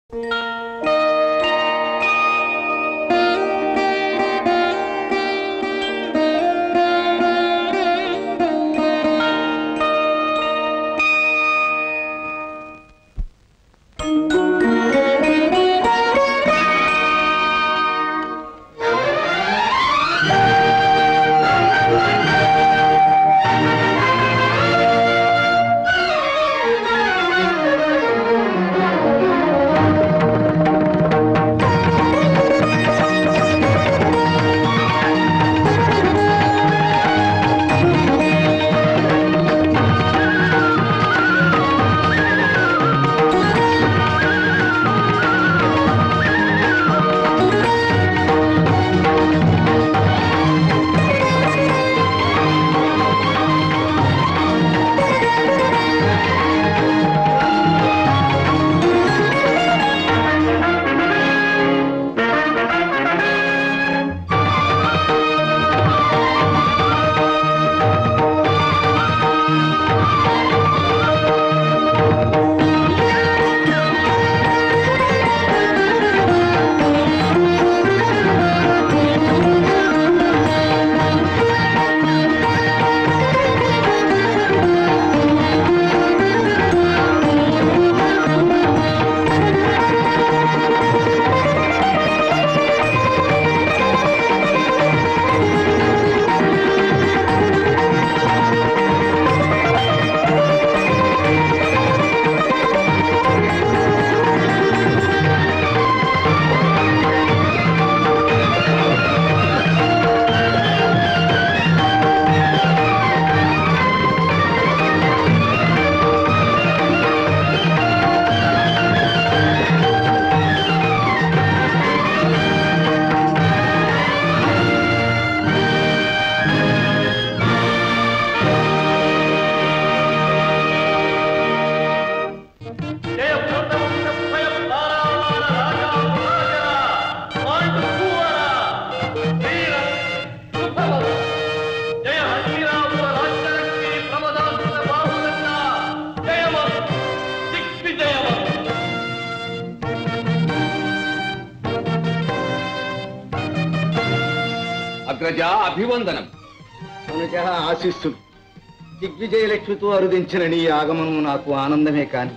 అగ్రజ అభివందనం అనుజ ఆశిస్సులు దిగ్విజయలక్ష్మితో అరుదించిన నీ ఆగమనం నాకు ఆనందమే కాని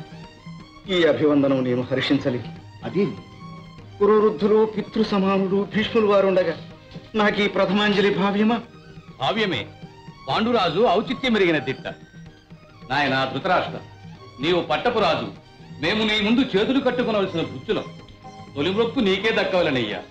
ఈ అభివందనం నేను హర్షించలేదు అది పురోవృద్ధులు పితృ సమానులు భీష్ములు వారుండగా నాకు ఈ ప్రథమాంజలి భావ్యమా భావ్యమే పాండురాజు ఔచిత్యం మెరిగిన దిట్ట నాయన ధృతరాష్ట్ర నీవు పట్టపు రాజు మేము నీ ముందు చేతులు కట్టుకునవలసిన భృత్యులం తొలి మొక్కు నీకే దక్కవలనయ్యా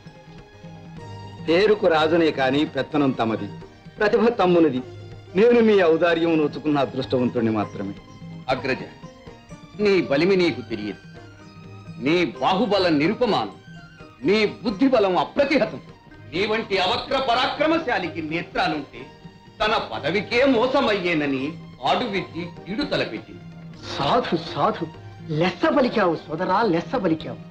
పేరుకు రాజునే కాని పెత్తనం తమది ప్రతిభ తమ్మునిది నేను మీ ఔదార్యం నోచుకున్న అదృష్టవంతుణ్ణి మాత్రమే అగ్రజ నీ బలిమి నీకు తెలియదు నీ బాహుబలం నిరుపమానం నీ బుద్ధి బలం అప్రతిహతం నీ వంటి అవక్ర పరాక్రమశాలికి నేత్రాలుంటే తన పదవికే మోసమయ్యేనని ఆడు విద్ది కీడు తలపెట్టింది సాధు సాధు లెస్స పలికావు సోదరా లెస్స పలికావు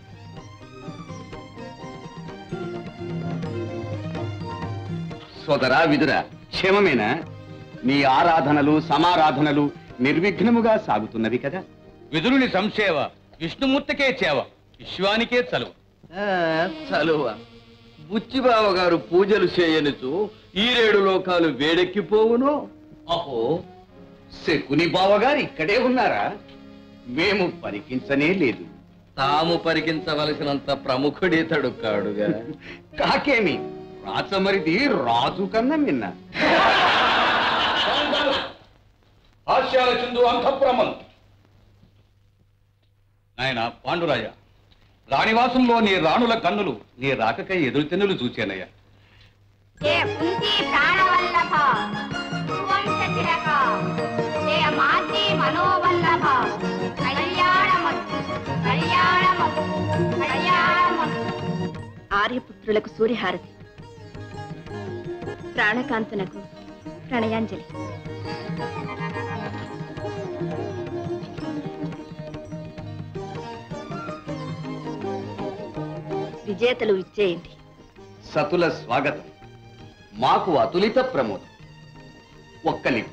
సోదరా విదురా క్షేమమేనా నీ ఆరాధనలు సమారాధనలు నిర్విఘ్నముగా సాగుతున్నవి కదా విదురుని సంసేవ విష్ణుమూర్తికే చేవ విశ్వానికే చలువ చలువ బుచ్చిబావ గారు పూజలు చేయనుచు ఈరేడు లోకాలు వేడెక్కిపోవును అహో శకుని బావగారు ఇక్కడే ఉన్నారా మేము పరికించనే లేదు తాము పరికించవలసినంత ప్రముఖుడితడు కాడుగా కాకేమి రాచమరిది రాజు కన్నా మిన్న హాస్యాల చిందు అంతఃపురమం నాయన పాండురాజ రాణివాసంలో నీ రాణుల కన్నులు నీ రాకకై ఎదురు తెన్నులు చూచానయ్యా జయ కుంతి ప్రాణవల్లభ సువంశ తిలక జయ మాతి మనోవల్లభ కళ్యాణమస్తు కళ్యాణమస్తు కళ్యాణమస్తు ఆర్యపుత్రులకు సూర్యహారతి ప్రాణకాంతునకు ప్రణయాంజలి విజేతలు ఇచ్చేయండి సతుల స్వాగతం మాకు అతులిత ప్రమోదం ఒక్క నిమిషం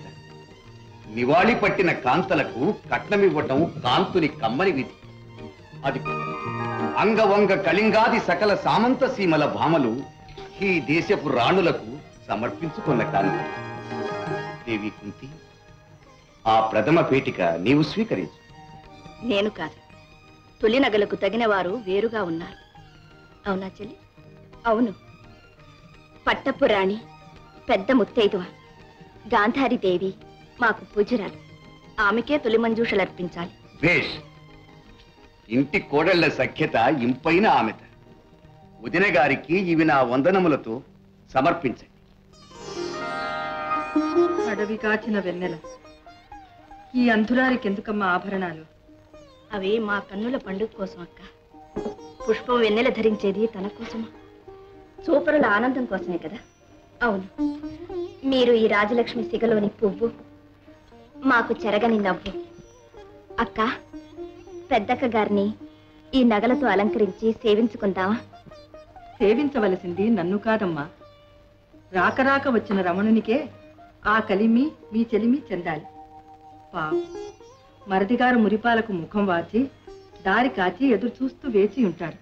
నివాళి పట్టిన కాంతలకు కట్నమివ్వటం కాంతుని కమ్మని విధి అది అంగవంగ కళింగాది సకల సామంత సీమల భామలు ఈ దేశపు రాణులకు సమర్పించుకున్న కాంతి దేవి కుంతి ఆ ప్రథమ పేటిక నీవు స్వీకరించు నేను కాదు తొలి నగలకు తగిన వారు వేరుగా ఉన్నారు అవునా చెల్లి అవును పట్టపు రాణి పెద్ద ముత్తైదువ గాంధారి దేవి మాకు పూజరాలు ఆమెకే తొలి మంజూషలు అర్పించాలి వేష్ ఇంటి కోడళ్ల సఖ్యత ఇంపైన ఆమెత వదిన గారికి ఇవి నా వందనములతో సమర్పించండి అడవి కాచిన వెన్నెల ఈ అంధురారికి ఎందుకమ్మా ఆభరణాలు అవి మా కన్నుల పండుగ కోసం అక్క పుష్పం వెన్నెల ధరించేది తన కోసమా చూపరుల ఆనందం కోసమే కదా అవును మీరు ఈ రాజలక్ష్మి సిగలోని పువ్వు మాకు చెరగని నవ్వు అక్క పెద్దక్క గారిని ఈ నగలతో అలంకరించి సేవించుకుందామా సేవించవలసింది నన్ను కాదమ్మా రాక రాక వచ్చిన రమణునికే ఆ కలిమి మీ చెలిమి చెందాలి పాపం మరదిగారు మురిపాలకు ముఖం వాచి దారి కాచి ఎదురు చూస్తూ వేచి ఉంటారు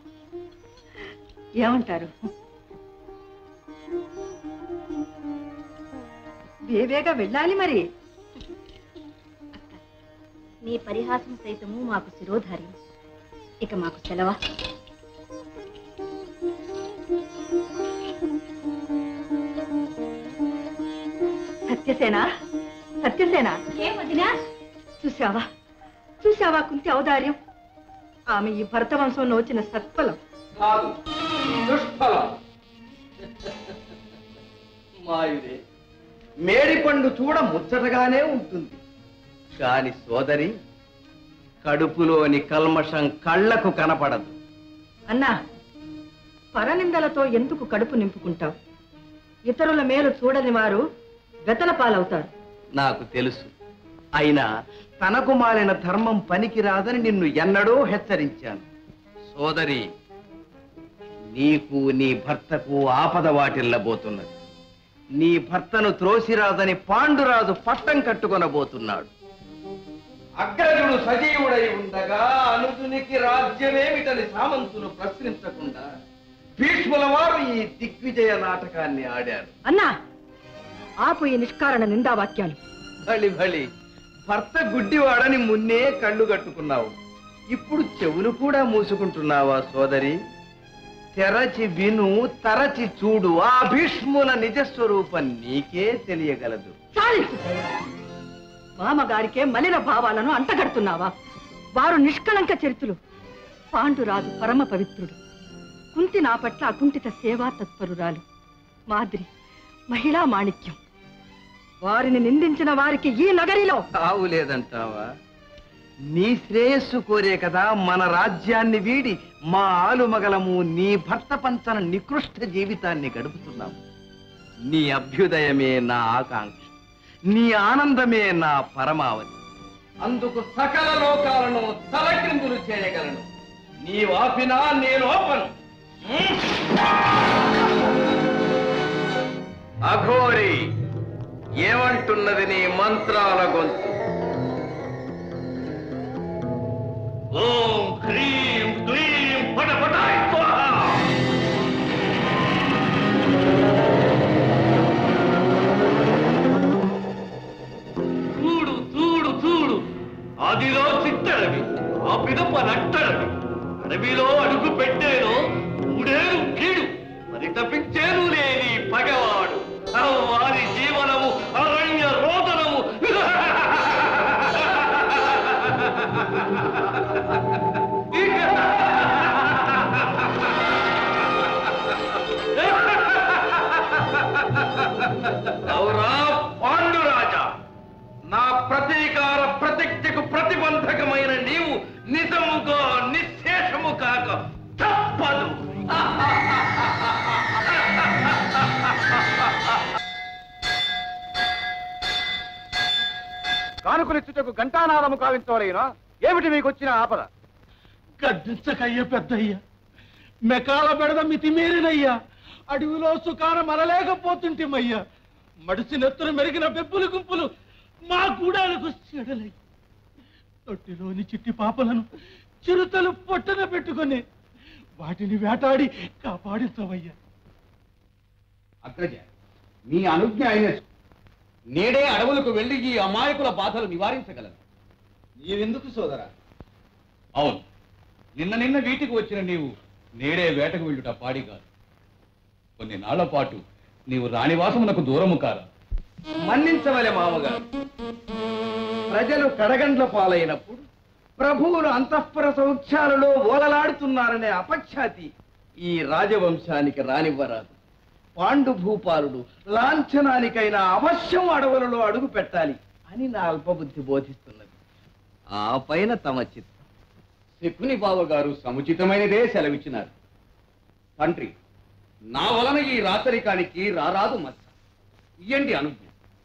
ఏమంటారు వేవేగా వెళ్ళాలి మరి అక్క నీ పరిహాసం సైతము మాకు శిరోధార్యం ఇక మాకు సెలవా సత్యసేన సత్యసేన ఏం వదినా చూశావా చూశావా కుంతి ఔదార్యం ఆమె ఈ భరత వంశం నోచిన సత్ఫలం కాదు దుష్ఫలం మాయుడే మేడి పండు చూడ ముచ్చటగానే ఉంటుంది కాని సోదరి కడుపులోని కల్మషం కళ్ళకు కనపడదు అన్నా పరనిందలతో ఎందుకు కడుపు నింపుకుంటావు ఇతరుల మేలు చూడని వారు వెతల పాలవుతారు నాకు తెలుసు అయినా తనకు మాలిన ధర్మం పనికిరాదని నిన్ను ఎన్నడూ హెచ్చరించాను సోదరి నీకు నీ భర్తకు ఆపద వాటిల్లబోతున్నది నీ భర్తను త్రోసిరాదని పాండురాజు పట్టం కట్టుకొనబోతున్నాడు అగ్రజుడు సజీవుడై ఉండగా అనుజునికి రాజ్యమేమిటని సామంతులు ప్రశ్నించకుండా భీష్ముల వారు ఈ దిగ్విజయ నాటకాన్ని ఆడారు అన్నా ఆపు ఈ నిష్కారణ నిందావాక్యాలు భళి భళి భర్త గుడ్డివాడని మున్నే కళ్ళు కట్టుకున్నావు ఇప్పుడు చెవులు కూడా మూసుకుంటున్నావా సోదరి తెరచి విను తరచి చూడు ఆ భీష్ముల నిజస్వరూపం నీకే తెలియగలదు చాలించు మామగారికే మలిన భావాలను అంటగడుతున్నావా వారు నిష్కళంక చరిత్రులు పాండురాజు పరమ పవిత్రుడు కుంతి నా పట్ల అకుంఠిత సేవా తత్పరురాలు మాద్రి మహిళా మాణిక్యం వారిని నిందించిన వారికి ఈ నగరిలో తావు లేదంటావా నీ శ్రేయస్సు కోరే కదా మన రాజ్యాన్ని వీడి మా ఆలుమగలము నీ భర్త పంచన నికృష్ట జీవితాన్ని గడుపుతున్నాము నీ అభ్యుదయమే నా ఆకాంక్ష నీ ఆనందమే నా పరమావధి అందుకు సకల లోకాలను తలకిందులు చేయగలను నీ వాపినా నేను ఓపను అఘోరి ఏమంటున్నది నీ మంత్రాల గొంతు ఓం హ్రీం క్లీం పటపటాయ్ స్వాహా చూడు చూడు చూడు అదిలో చిట్టడవి ఆ పిదప నట్టడవి అడవిలో అడుగు పెట్టేను మూడేరు కీడు మరి తప్పించేను లేని పగవాడు ఆ వారి జీవనము అరణ్య రోదనము అవురా పాండురాజా నా ప్రతీకార ప్రతిజ్ఞకు ప్రతిబంధకమైన నీవు నిజముగా నిశ్శేషము కాక తప్పదు కానుకలిచ్చుటకు ఘంటానాదము కావించవలైనా ఏమిటి మీకు వచ్చిన ఆపద గడ్డించకయ్య పెద్దయ్య మెకాల బెడద మితిమీరినయ్యా అడవిలో సుఖాన మరలేకపోతుంటేమయ్యా మడిసి నెత్తులు మెరిగిన బెబ్బులు గుంపులు మా గూడాలకు చెడలై తొట్టిలోని చిట్టి పాపలను చిరుతలు పొట్టన పెట్టుకొని వాటిని వేటాడి కాపాడించవయ్యా అగ్రజ మీ అనుజ్ఞ అయిన నేడే అడవులకు వెళ్లి ఈ అమాయకుల బాధలు నివారించగలను నీవెందుకు సోదరా అవును నిన్న నిన్న వీటికి వచ్చిన నీవు నేడే వేటకు వెళ్ళుట పాడి కాదు కొన్ని నాళ్ల పాటు నీవు రాణివాసమునకు దూరము కారా మన్నించవలె మామగారు ప్రజలు కడగండ్ల పాలైనప్పుడు ప్రభువులు అంతఃపుర సౌఖ్యాలలో ఓలలాడుతున్నారనే అపఖ్యాతి ఈ రాజవంశానికి రానివ్వరాదు పాండు భూపాలుడు లాంఛనానికైనా అవశ్యం అడవులలో అడుగు పెట్టాలి అని నా అల్పబుద్ధి బోధిస్తున్నది ఆ పైన తమ చిత్తం శకుని బావ గారు సముచితమైనదే సెలవిచ్చినారు తండ్రి నా వలన ఈ రాచరికానికి రారాదు మచ్చ ఇయ్యండి అనుజ్ఞ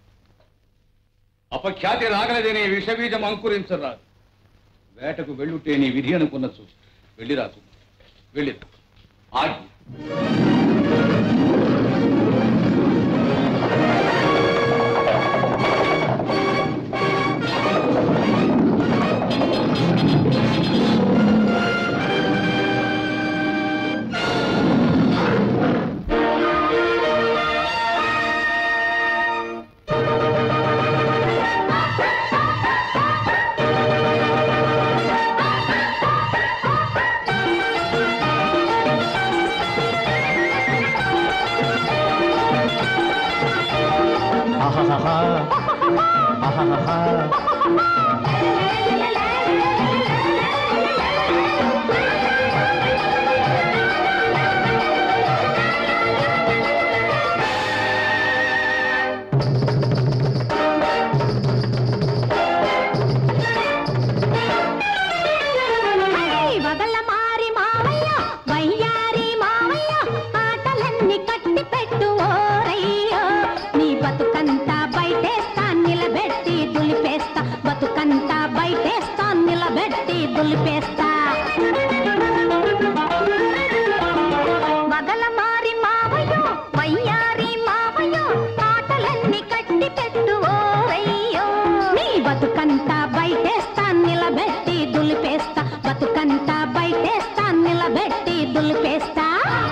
అపఖ్యాతి రాగలదనే విషబీజం అంకురించరాదు వేటకు వెళ్ళుటే నీ విధి అనుకున్నచు వెళ్ళిరాదు వెళ్ళిరా ఆజ్ఞ వదల మారి మావయ్య వయ్యారి మావయ్య ఆటలన్నీ కట్టి పెట్టు ఓరయ్య నీ బతుకంతా బయటేస్తా నిలబెట్టి దులిపేస్తా బతుకంతా బయటేస్తా నిలబెట్టి దులిపేస్తా వదల మారి మావయ్య వయ్యారి మావయ్య ఆటలన్నీ కట్టి పెట్టు ఓరయ్యో నీ బతుకంతా బయటేస్తా నిలబెట్టి దులిపేస్తా బతుకంతా బయటేస్తా నిలబెట్టి దులిపేస్తా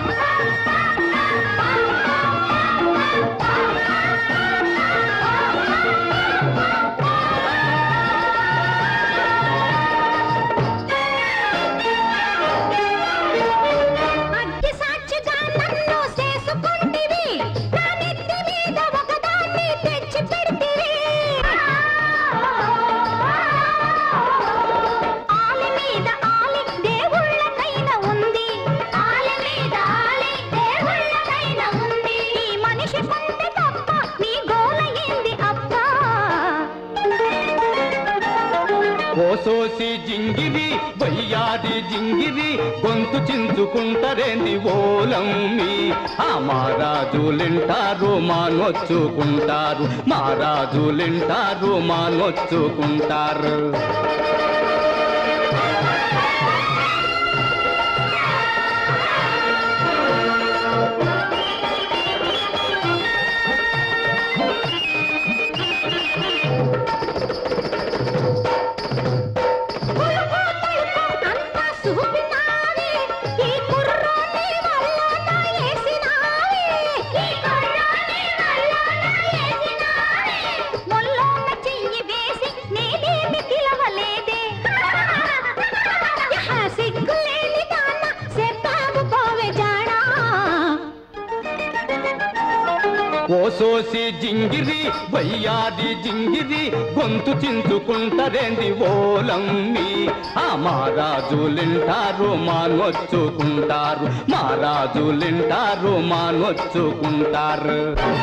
అగ్గి సాక్షిగా నన్ను చేసుకుంటివి నా నెత్తి మీద ఒకదాన్ని తెచ్చి పెడితివి ఆలి మీద ఆలి దేవుళ్ళకైన ఉంది ఆలి మీద ఆలి దేవుళ్ళకైన ఉంది ఈ మనిషి పొందే తప్ప నీ గోల ఏంది అబ్బా కోసోసి జింగిరి వయ్యాది జింగిరి గొంతు చించుకుంటారేంది ఓలమ్మి ఆ మారాజులింటారు మానొచ్చుకుంటారు మారాజులింటారు మానొచ్చుకుంటారు అంతా చూపినావే ఈ కుర్రోని వల్ల నా ఏసినావే ఈ కుర్రోని వల్ల నా ఏసినావే మొల్లోన చెయ్యి వేసి నేనేమి పిలవలేదే యహ సిగ్గులేని దాన్న చెప్పావు పోవే జాడా కోసోసి జింగిరి వయ్యాది జింగిరి గొంతు చించుకుంటారేంది ఓలమ్మి ఆ మారాజులింటారు మానొచ్చుకుంటారు మారాజులింటారు మానొచ్చుకుంటారు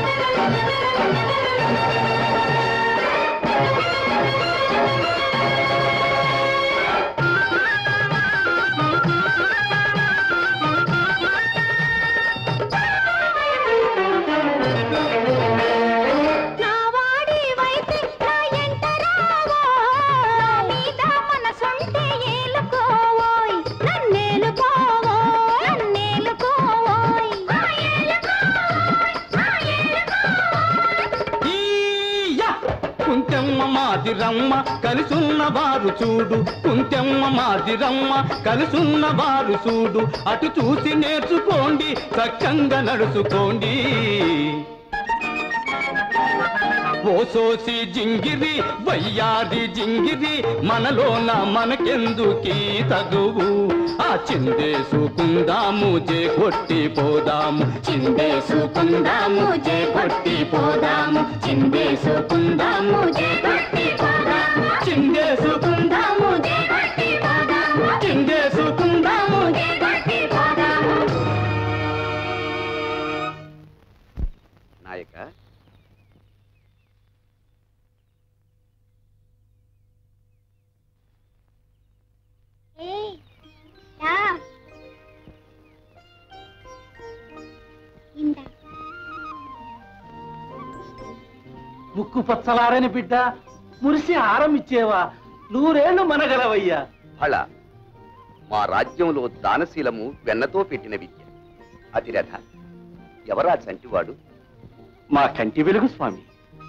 నా వాడివైతే నా ఎంట రావో నా మీద మనసుంటే ఏలుకోవోయ్ నన్నేలుకోవోయ్ నన్నేలుకోవోయ్ కుంతెమ్మ మాదిరమ్మ కలిసున్న వారు చూడు కుంతెమ్మ మాదిరమ్మ కలిసున్న వారు చూడు అటు చూసి నేర్చుకోండి సక్కంగా నడుచుకోండి ఓసోసి జింగిరి వయ్యాది జింగిరి మనలోన మనకెందుకీ తగువు ఆ చిందేసుకుందాము జే కొట్టి పోదాము చిందేసుకుందాము జే కొట్టి పోదాము చిందేసుకుందాము జే కొట్టి పోదాము చిందేసుకుందాము జే కొట్టి పోదాము చిందేసుకుందాము జే కొట్టి పోదాము నాయక ఏయ్, రా. ఇందా. ముక్కు పచ్చలారని బిడ్డ మురిసి హారం ఇచ్చేవా నూరేళ్లు మనగలవయ్యా ఫళ మా రాజ్యంలో దానశీలము వెన్నతో పెట్టిన విద్య అతిరథ ఎవరా చంటివాడు మా కంటి వెలుగు స్వామి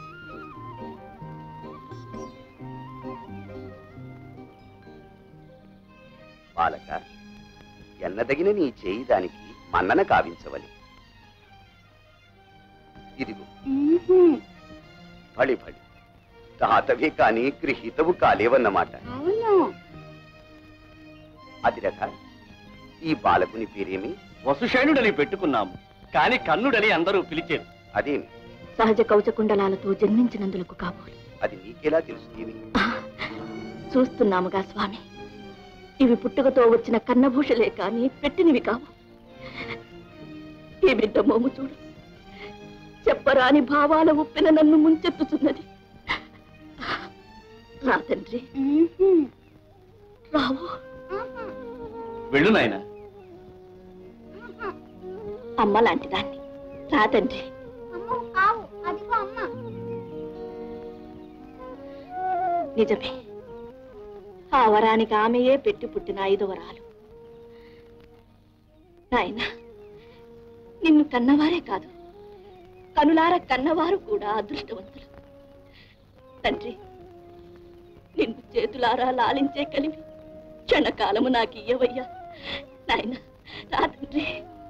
బాలక ఎన్నదగిన నీ చేయి దానికి మన్నన కావించవలి ఇదిగో ఫళి ఫళి తాతవే కాని గృహీతవు కాలేవన్నమాట అవును అతిరథ ఈ బాలకుని పేరేమి వసుషేణుడని పెట్టుకున్నాము కాని కన్నుడని అందరూ పిలిచేరు అదేమి సహజ కౌచకుండలాలతో జన్మించినందులకు కాబోలు అది నీకెలా తెలుస్తుంది చూస్తున్నాముగా స్వామి ఇవి పుట్టుకతో వచ్చిన కన్నభూషలే కాని పెట్టినవి కావు ఈ బిడ్డ మోము చూడు చెప్పరాని భావాల ఉప్పిన నన్ను ముంచెత్తుతున్నది రా తండ్రి రావు వెళ్ళు నాయనా అమ్మ లాంటి దాన్ని రా తండ్రి అమ్మో కావు అదిగో అమ్మ నిజమే ఆ వరానికి ఆమెయే పెట్టి పుట్టిన ఐదు వరాలు నాయన నిన్ను కన్నవారే కాదు కనులార కన్నవారు కూడా అదృష్టవంతులు తండ్రి నిన్ను చేతులారా లాలించే కలిమి క్షణకాలము నాకు ఇయ్యవయ్యా నాయన రా తండ్రి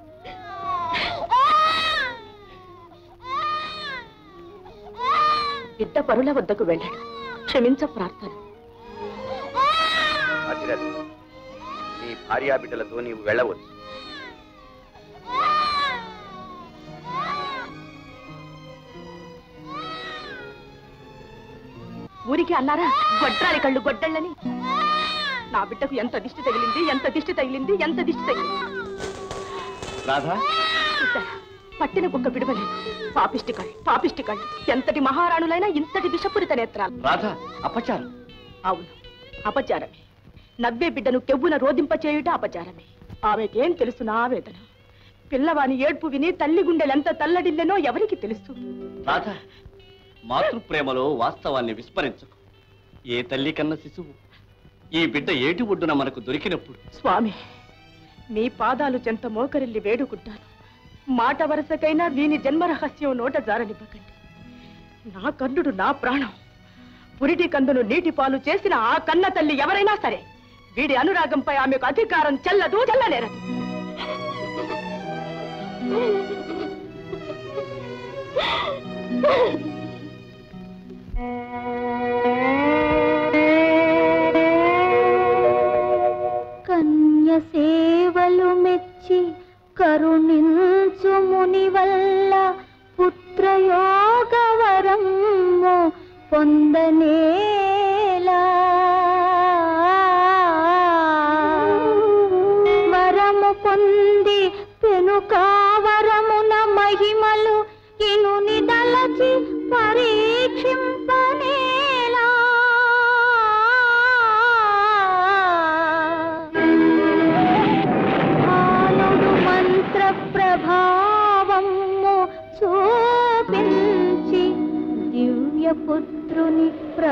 బిడ్డ పరుల వద్దకు వెళ్ళాడు క్షమించ ప్రార్థన అతిరథ నీ భార్యా బిడ్డలతో నీవు వెళ్ళవచ్చు ఊరికి అన్నారా గొడ్రాలి కళ్ళు గొడ్డళ్ళని నా బిడ్డకు ఎంత దిష్టి తగిలింది ఎంత దిష్టి తగిలింది ఎంత దిష్టి తగిలింది రాధా చూశారా? పట్టిన కుక్క విడవలేదు పాపిష్టి కళ్ళు పాపిష్టి కళ్ళు ఎంతటి మహారాణులైనా ఇంతటి విషపూరిత నేత్రాలు రాధా అపచారం అవును అపచారమే నవ్వే బిడ్డను కెవ్వున రోధింప చేయుట అపచారమే ఆమెకేం తెలుసు నా ఆవేదన పిల్లవాని ఏడ్పు విని తల్లి గుండెలెంత తల్లడిల్లెనో ఎవరికి తెలుసు రాధా మాతృప్రేమలో వాస్తవాన్ని విస్మరించకు ఏ తల్లి కన్న శిశువు ఈ బిడ్డ ఏటి ఒడ్డున మనకు దొరికినప్పుడు స్వామి మీ పాదాలు చెంత మోకరిల్లి వేడుకుంటాను మాట వరుసకైనా వీని జన్మరహస్యం నోట జారనివ్వకండి నా కన్నుడు నా ప్రాణం పురిటి కందును నీటి పాలు చేసిన ఆ కన్న తల్లి ఎవరైనా సరే వీడి అనురాగంపై ఆమెకు అధికారం చెల్లదు చెల్లనేరదు కన్య సేవలు మెచ్చి కరుణించు ముని వల్ల పుత్రయోగవరము పొందనేలా వరము పొంది పెనుకావరమున మహిమలు ఇనుని దలచి పరీక్షింపనేలా ఆనుడు మంత్ర ప్రభావము చూపించి దివ్య పుత్రుని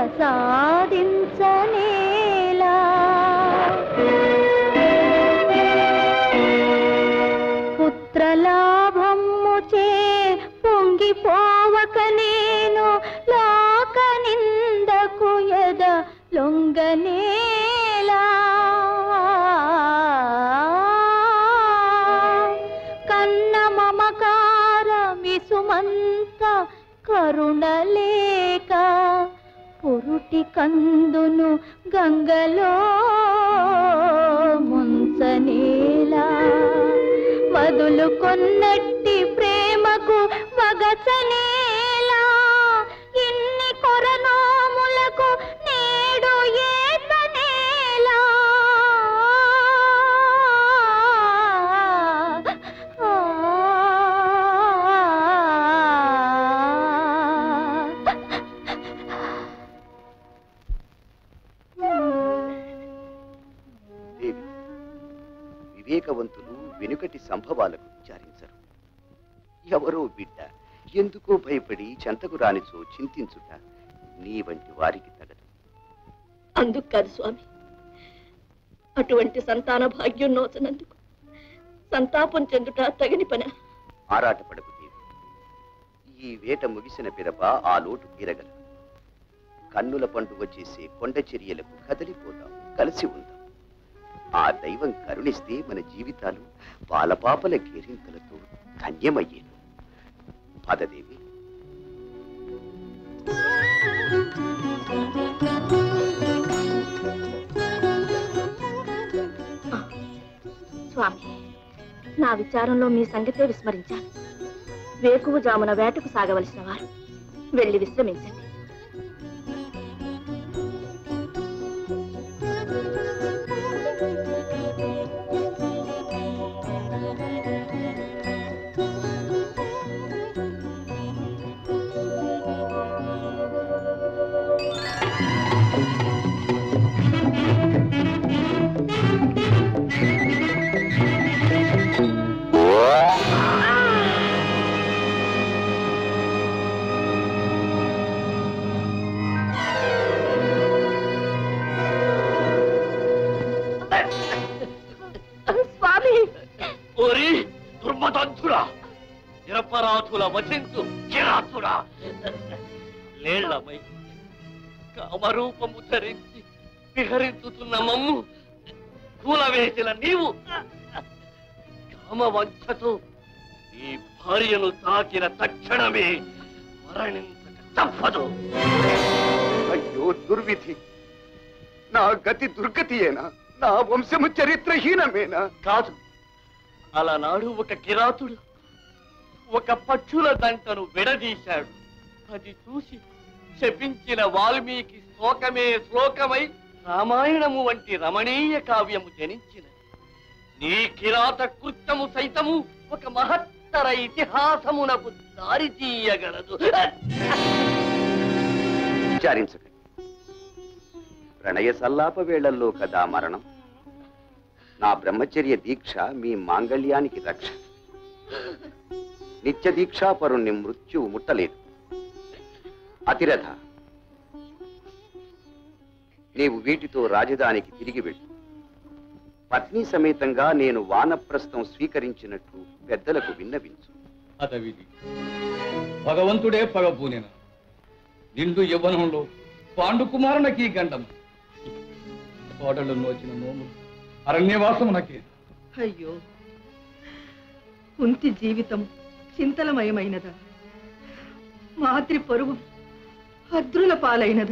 ప్రసాదించనేలా పుత్రలాభము చే పొంగిపోవక నేను లోక నింద మీద లొంగనేలా కన్న మమకార మిసుమంత కరుణలేక పురుటి కందును గంగలో ముంచనేలా వదులు కొన్నట్టి ప్రేమకు వగచనేలా ఇన్ని కొరనోములకు నేడు ఏతనేలా దేవి వివేకవంతులు వెనుకటి సంభవాలకు విచారించరు ఎవరో బిడ్డ ఎందుకో భయపడి చెంతకు రానిచో చింతించుట నీ వంటి వారికి తగదు అందుకు కాదు స్వామి అటువంటి సంతాన భాగ్యం నోచనందుకు సంతాపం చెందుట తగని పన ఆరాటపడకు దేవి ఈ వేట ముగిసిన పిదప ఆ లోటు తీరగలదు కన్నుల పండుగ చేసే కొండ చర్యలకు కదిలిపోదాం కలిసి ఉందాం ఆ దైవం కరుణిస్తే మన జీవితాలు పాలపాపల కేరింతలతో ధన్యమయ్యేను పదదేవి స్వామి నా విచారంలో మీ సంగతే విస్మరించాను వేకువ జామున వేటకు సాగవలసిన వారు వెళ్ళి విశ్రమించండి స్వామి ఓరి దుర్మదంతుడా నిరపరాధుల వచించు కిరాతుడా లేళ్లమై కామరూపము ధరించి విహరించుతున్న మమ్ము కూలవేసిన నీవు కామవంచతో ఈ భార్యను తాకిన తక్షణమే మరణించక తప్పదు అయ్యో దుర్విధి నా గతి దుర్గతియేనా నా వంశము చరిత్రహీనమేనా కాదు అలనాడు ఒక కిరాతుడు ఒక పక్షుల దంటను విడదీశాడు అది చూసి శపించిన వాల్మీకి శ్లోకమే శ్లోకమై రామాయణము వంటి రమణీయ కావ్యము జనించినది నీ కిరాత కృత్యము సైతము ఒక మహత్తర ఇతిహాసమునకు దారి తీయగలదు విచారించకండి ప్రణయ సల్లాప వేళల్లో కదా మరణం నా బ్రహ్మచర్య దీక్ష మీ మాంగళ్యానికి రక్ష నిత్య దీక్షాపరుణ్ణి మృత్యువు ముట్టలేదు అతిరథ నీవు వీటితో రాజధానికి తిరిగి వెళ్ళు పత్ని సమేతంగా నేను వానప్రస్థం స్వీకరించినట్లు పెద్దలకు విన్నవించు అతవిది భగవంతుడే పగపూనిన నిండు యవ్వనంలో పాండుకుమారునకి గండం కోడలు నోచిన నోములు అరణ్యవాసమునకే అయ్యో కుంతి జీవితం చింతలమయమైనదా మాతృ పరువు అద్రుల పాలైనదా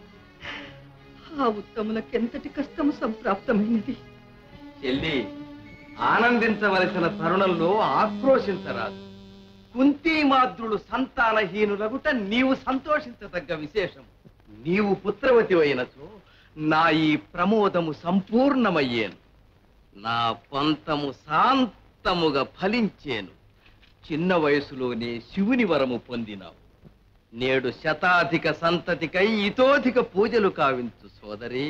ఆ ఉత్తములకెంతటి కష్టము సంప్రాప్తమైనది చెల్లి ఆనందించవలసిన తరుణంలో ఆక్రోశించరాదు కుంతీమాద్రులు సంతానహీనులగుట నీవు సంతోషించదగ్గ విశేషం నీవు పుత్రవతి అయినచో నా ఈ ప్రమోదము సంపూర్ణమయ్యేను నా పంతము శాంతముగా ఫలించేను చిన్న వయసులోనే శివుని వరము పొందినావు నేడు శతాధిక సంతతికై ఇతోధిక పూజలు కావించు సోదరి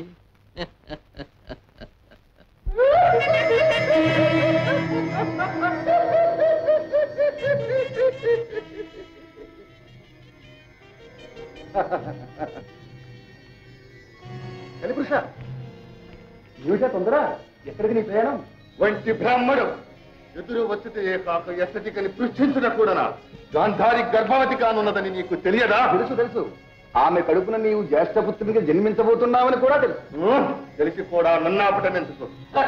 కలిపురుష ఏమిటా తొందర ఎక్కడికి నీ ప్రయాణం వంటి బ్రాహ్మడు ఎదురు వచ్చితే కాక ఎసటికని పృష్ఠించిన కూడా గాంధారి గర్భవతి కానున్నదని నీకు తెలియదా తెలుసు తెలుసు ఆమె కడుపున నీవు జ్యేష్ఠపుత్రునిగా జన్మించబోతున్నావని కూడా తెలుసు తెలిసి కూడా నన్ను ఆపటం ఎందుకు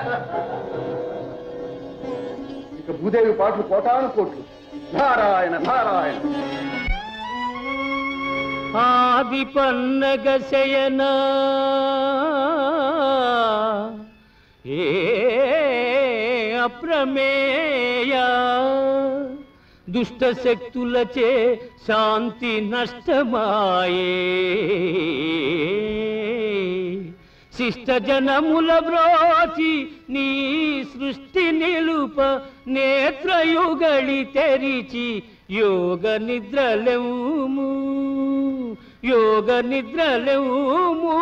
ఇక భూదేవి పాటలు కోటాను కోట్లు నారాయణ నారాయణ ఆది పన్నగ శయన ఏ అప్రమేయ దుష్ట శక్తులచే శాంతి నష్టమాయే శిష్ట జనముల బ్రోచి నీ సృష్టి నిలుప నేత్రయుగళి తెరిచి యోగ నిద్రలెవుము యోగ నిద్రలెవుము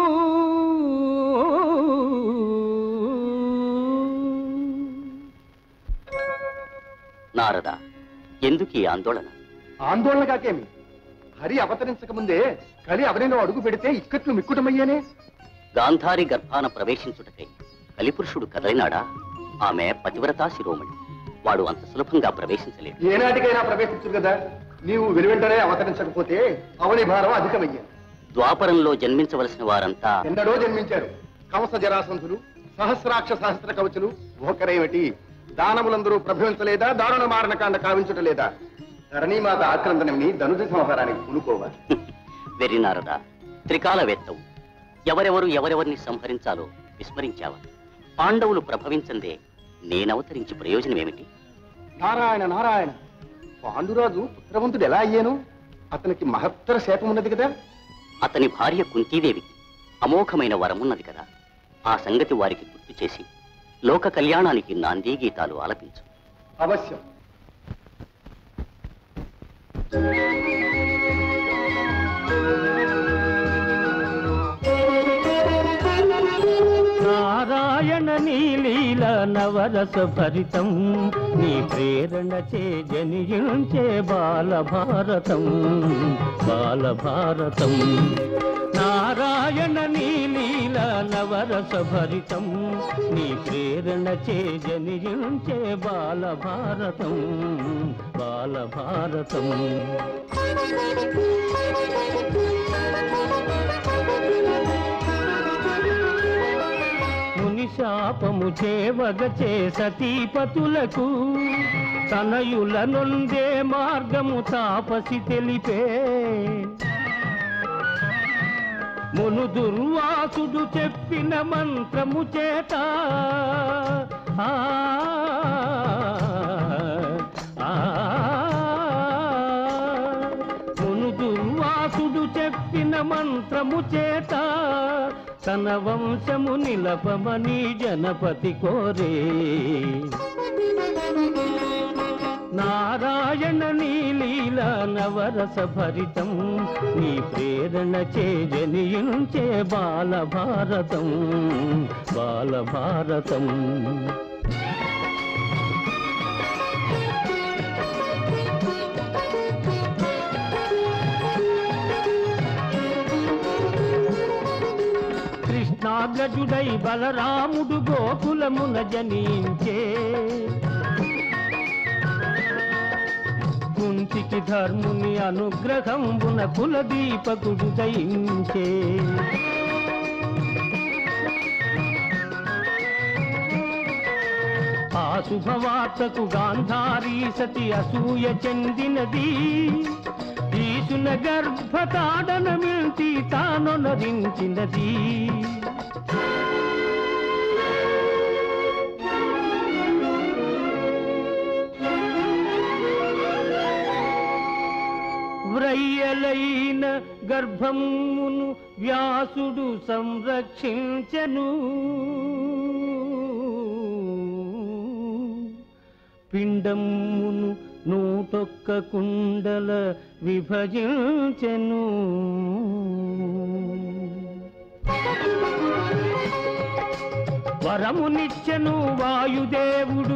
నారద ఎందుకు ఈ ఆందోళన ఆందోళన కాకేమి హరి అవతరించక ముందే కలి అవనిలో అడుగు పెడితే ఇక్కట్లు మిక్కుటమయ్యానే గాంధారి గర్భాన ప్రవేశించుటకై కలిపురుషుడు కదలినాడా ఆమె పతివ్రతా శిరోమణి వాడు అంత సులభంగా ప్రవేశించలేడు ఏనాటికైనా ప్రవేశించు కదా నీవు వెనువెంటనే అవతరించకపోతే అవని భారం అధికమయ్యాను ద్వాపరంలో జన్మించవలసిన వారంతా ఎన్నడో జన్మించారు కంస జరాసంధులు సహస్రాక్ష సహస్ర కవచులు ఒకరేమిటి దానములందరూ ప్రభవించలేదా దారుణ మారణకాండ కావించటలేదా ధరణీమాత ఆక్రందనని ధనుజ సంహారానికి పూనుకోవా వెర్రి నారద త్రికాలవేత్తవు ఎవరెవరు ఎవరెవరిని సంహరించాలో విస్మరించావా పాండవులు ప్రభవించందే నేనవతరించి ప్రయోజనమేమిటి నారాయణ నారాయణ పాండురాజు పుత్రవంతుడు ఎలా అయ్యాను అతనికి మహత్తర శాపం ఉన్నది కదా అతని భార్య కుంతీదేవికి అమోఘమైన వరమున్నది కదా ఆ సంగతి వారికి గుర్తు చేసి లోక కళ్యాణానికి నాందీ గీతాలు ఆలపించు అవశ్యం నారాయణ నీలీల నవరస భరితం నీ ప్రేరణ చే జనియుంచే బాలభారతం బాలభారతం నారాయణ నీలీల నవరస భరితం నీ ప్రేరణ చే జనియుంచే బాలభారతం బాలభారతం ముని శాపము చేవగ చే సతీపతులకు తనయుల నుండే మార్గము తాపసి తెలిపే మును దుర్వాసుడు చెప్పిన మంత్రము చేత ఆ, ఆ, మును దుర్వాసుడు చెప్పిన మంత్రము చేత తన వంశము నిలపమని జనపతి కోరే నారాయణ నీలీల నవరస భరితం నీ ప్రేరణ చే జనియుంచే బాలభారతం బాలభారతం కృష్ణాగ్రజుడై బలరాముడు గోకులమున జనించే కుంతికి ధర్ముని అనుగ్రహంబున కులదీపకుడు దయించే ఆ శుభవార్తకు గాంధారీ సతి అసూయ చెందినది ఈసున గర్భతాడన మిల్చి తానొనరించినది వ్రయ్యలైన గర్భమును వ్యాసుడు సంరక్షించను పిండమును నూటొక్క కుండల విభజించెను వరమునిచ్చెను వాయుదేవుడు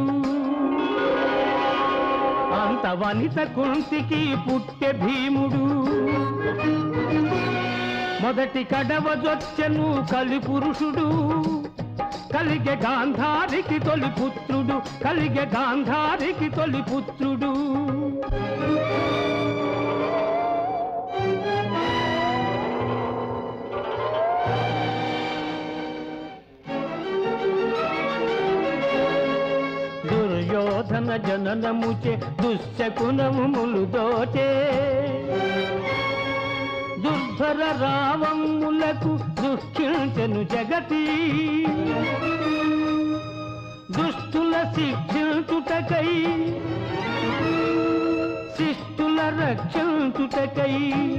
అంత వనిత కుంతికి పుట్టె భీముడు మొదటి కడవజొచ్చెను కలి పురుషుడు కలిగె గాంధారికి తొలి పుత్రుడు కలిగె గాంధారికి తొలి పుత్రుడు తన జననముచే దుశ్శకునములు దోచే దుర్ధర రావములకు దుఃఖించను జగతి దుష్టుల శిక్షించుటకై శిష్టుల రక్షించుటకై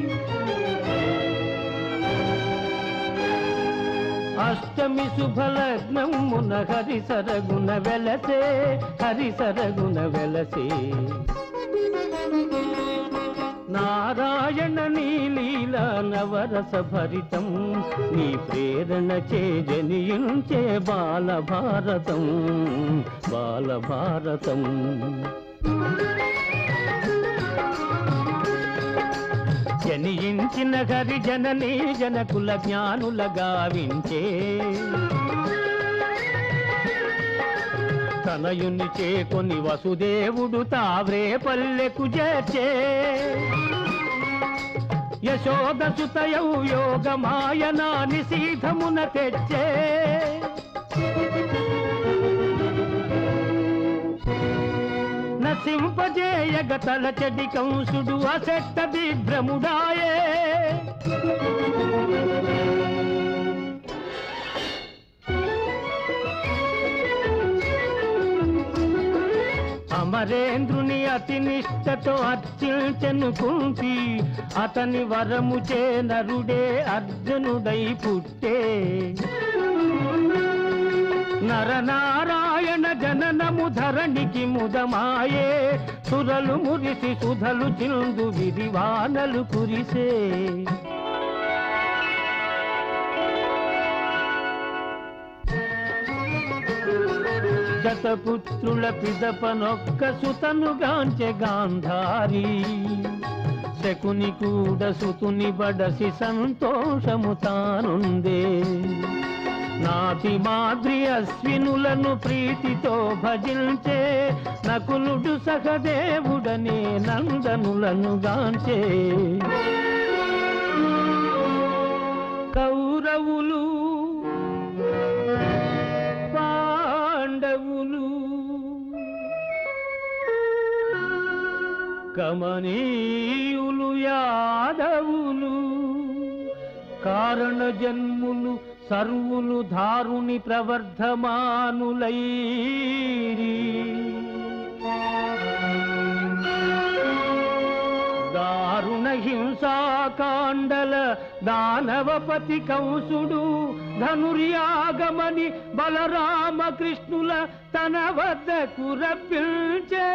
అష్టమి శుభలగ్నమున హరి సరగుణ వెలసే హరి సరగుణ వెలసే నారాయణ నీలీల నవరస భరితం నీ ప్రేరణ చే జనియుంచే బాలభారతం బాలభారతం జనియించిన హరి జననీ జనకుల జ్ఞానుల గావించే తనయుని చేకొని వసుదేవుడు తావ్రే పల్లెకు చేర్చే యశోద సుతయౌ యోగ మాయనా నిశీధమున తెచ్చే నసింపజేయగ తలచడి కంసుడు అసెట్ట దిగ్భ్రముడాయే అమరేంద్రుని అతి నిష్టతో అర్చించను కుంతి అతని వరము చే నరుడే అర్జునుడై పుట్టే నరనారాయణ జననము ధరణికి ముదమాయే సురలు మురిసి సుధలు చిందు విరివానలు కురిసే శతపుత్రుల పిదపనొక్క సుతను గాంచె గాంధారి శకుని కూడ సుతుని బడసి సంతోషము తానుందే నాటి మాద్రి అశ్వినులను ప్రీతితో భజించే నకులుడు సహదేవుడనే నందనులను గాంచే కౌరవులు పాండవులు కమనీయులు యాదవులు కారణ జన్ములు సర్వులు ధారుని ప్రవర్ధమానులైరి దారుణ హింసాకాండల దానవపతి కంసుడు ధనుర్యాగమని బలరామ కృష్ణుల తన వద్దకు రప్పించే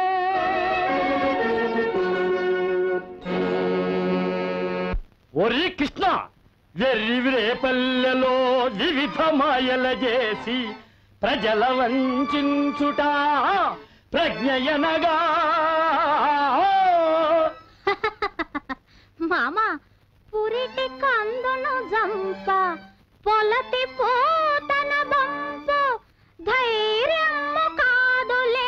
ఒరి కృష్ణ వెర్రివిరే పల్లెలో వివిధ మాయల చేసి ప్రజల వంచుట ప్రజ్ఞయనగా మామ పురిటి కందును జంప పొలతి పోతన బంప ధైర్యము కాదులే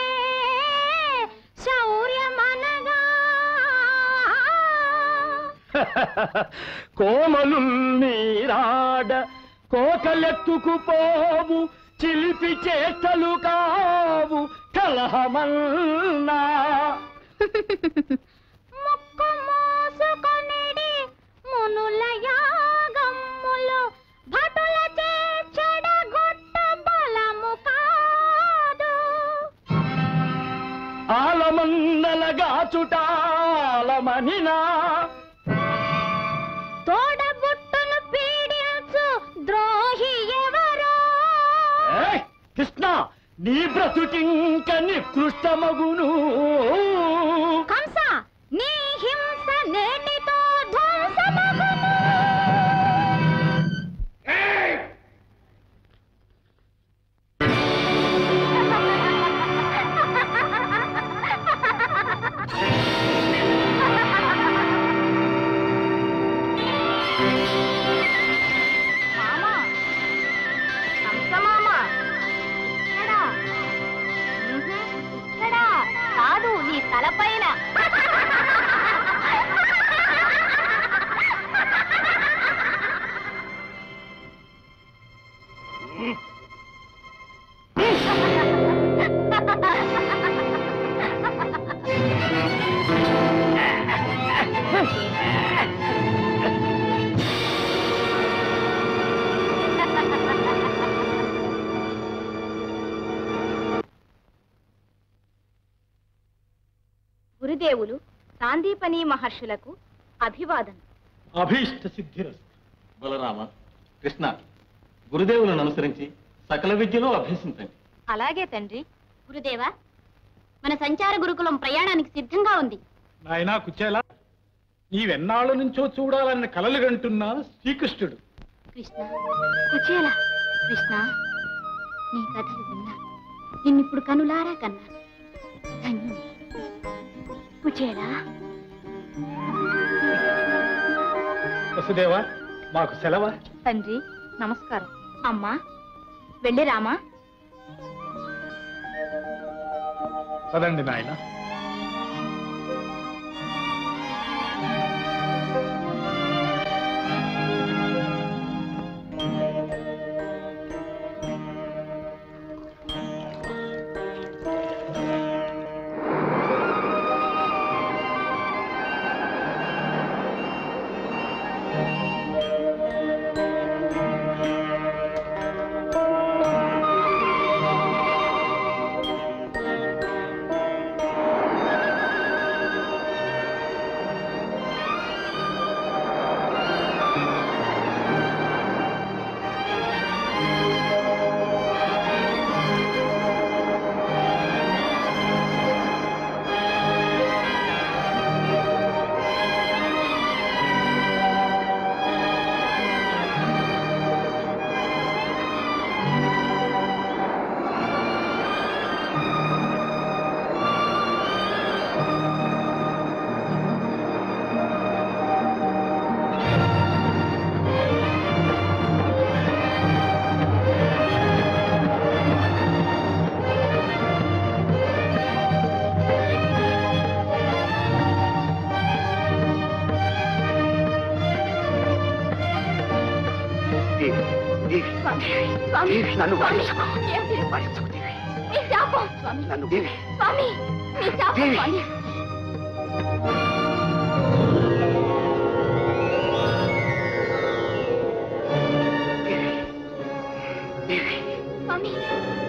శౌర్యమనగా కోమలు నీరాడ కోకలెత్తుకు పోవు చిలిపి చేష్టలు కావు కలహమన్నా ముక్కు మోసుకొనిడి మునుల యాగమ్ములు భటుల చెడగొట్ట బలము కాదు ఆలమన్నలగాచుటాలమనినా తోడబుట్టును పీడించు ద్రోహి ఎవరో ఏయ్, కృష్ణ నీ బ్రతుకింక నికృష్టమగును కంస నీ హింస నేటితో ధ్వంసమగును మామా కంస మామా ఎడా కాదు నీ గురుదేవులు సాందీపని మహర్షులకు అభివాదం అభీష్ట సిద్ధిరస్తు బలరామ కృష్ణ గురుదేవులను అనుసరించి సకల విద్యలో అభ్యసించండి అలాగే తండ్రి గురుదేవా మన సంచార గురుకులం ప్రయాణానికి సిద్ధంగా ఉంది నాయనా కుచేలా నీవెన్నాళ్ళ నుంచో చూడాలన్న కలలు కంటున్నా శ్రీకృష్ణుడు కృష్ణ కుచేల కృష్ణ నీ కథలు విన్నా నిన్నిప్పుడు కనులారా కన్నాను ధన్యుని కుచేలా వసుదేవా మాకు సెలవా తండ్రి నమస్కారం అమ్మా వెళ్ళి రామా పదండి నాయన స్వామి నన్ను స్వామి, ఏమిటి? మీ శాపం స్వామి స్వామి మీ శాపం స్వామి స్వామి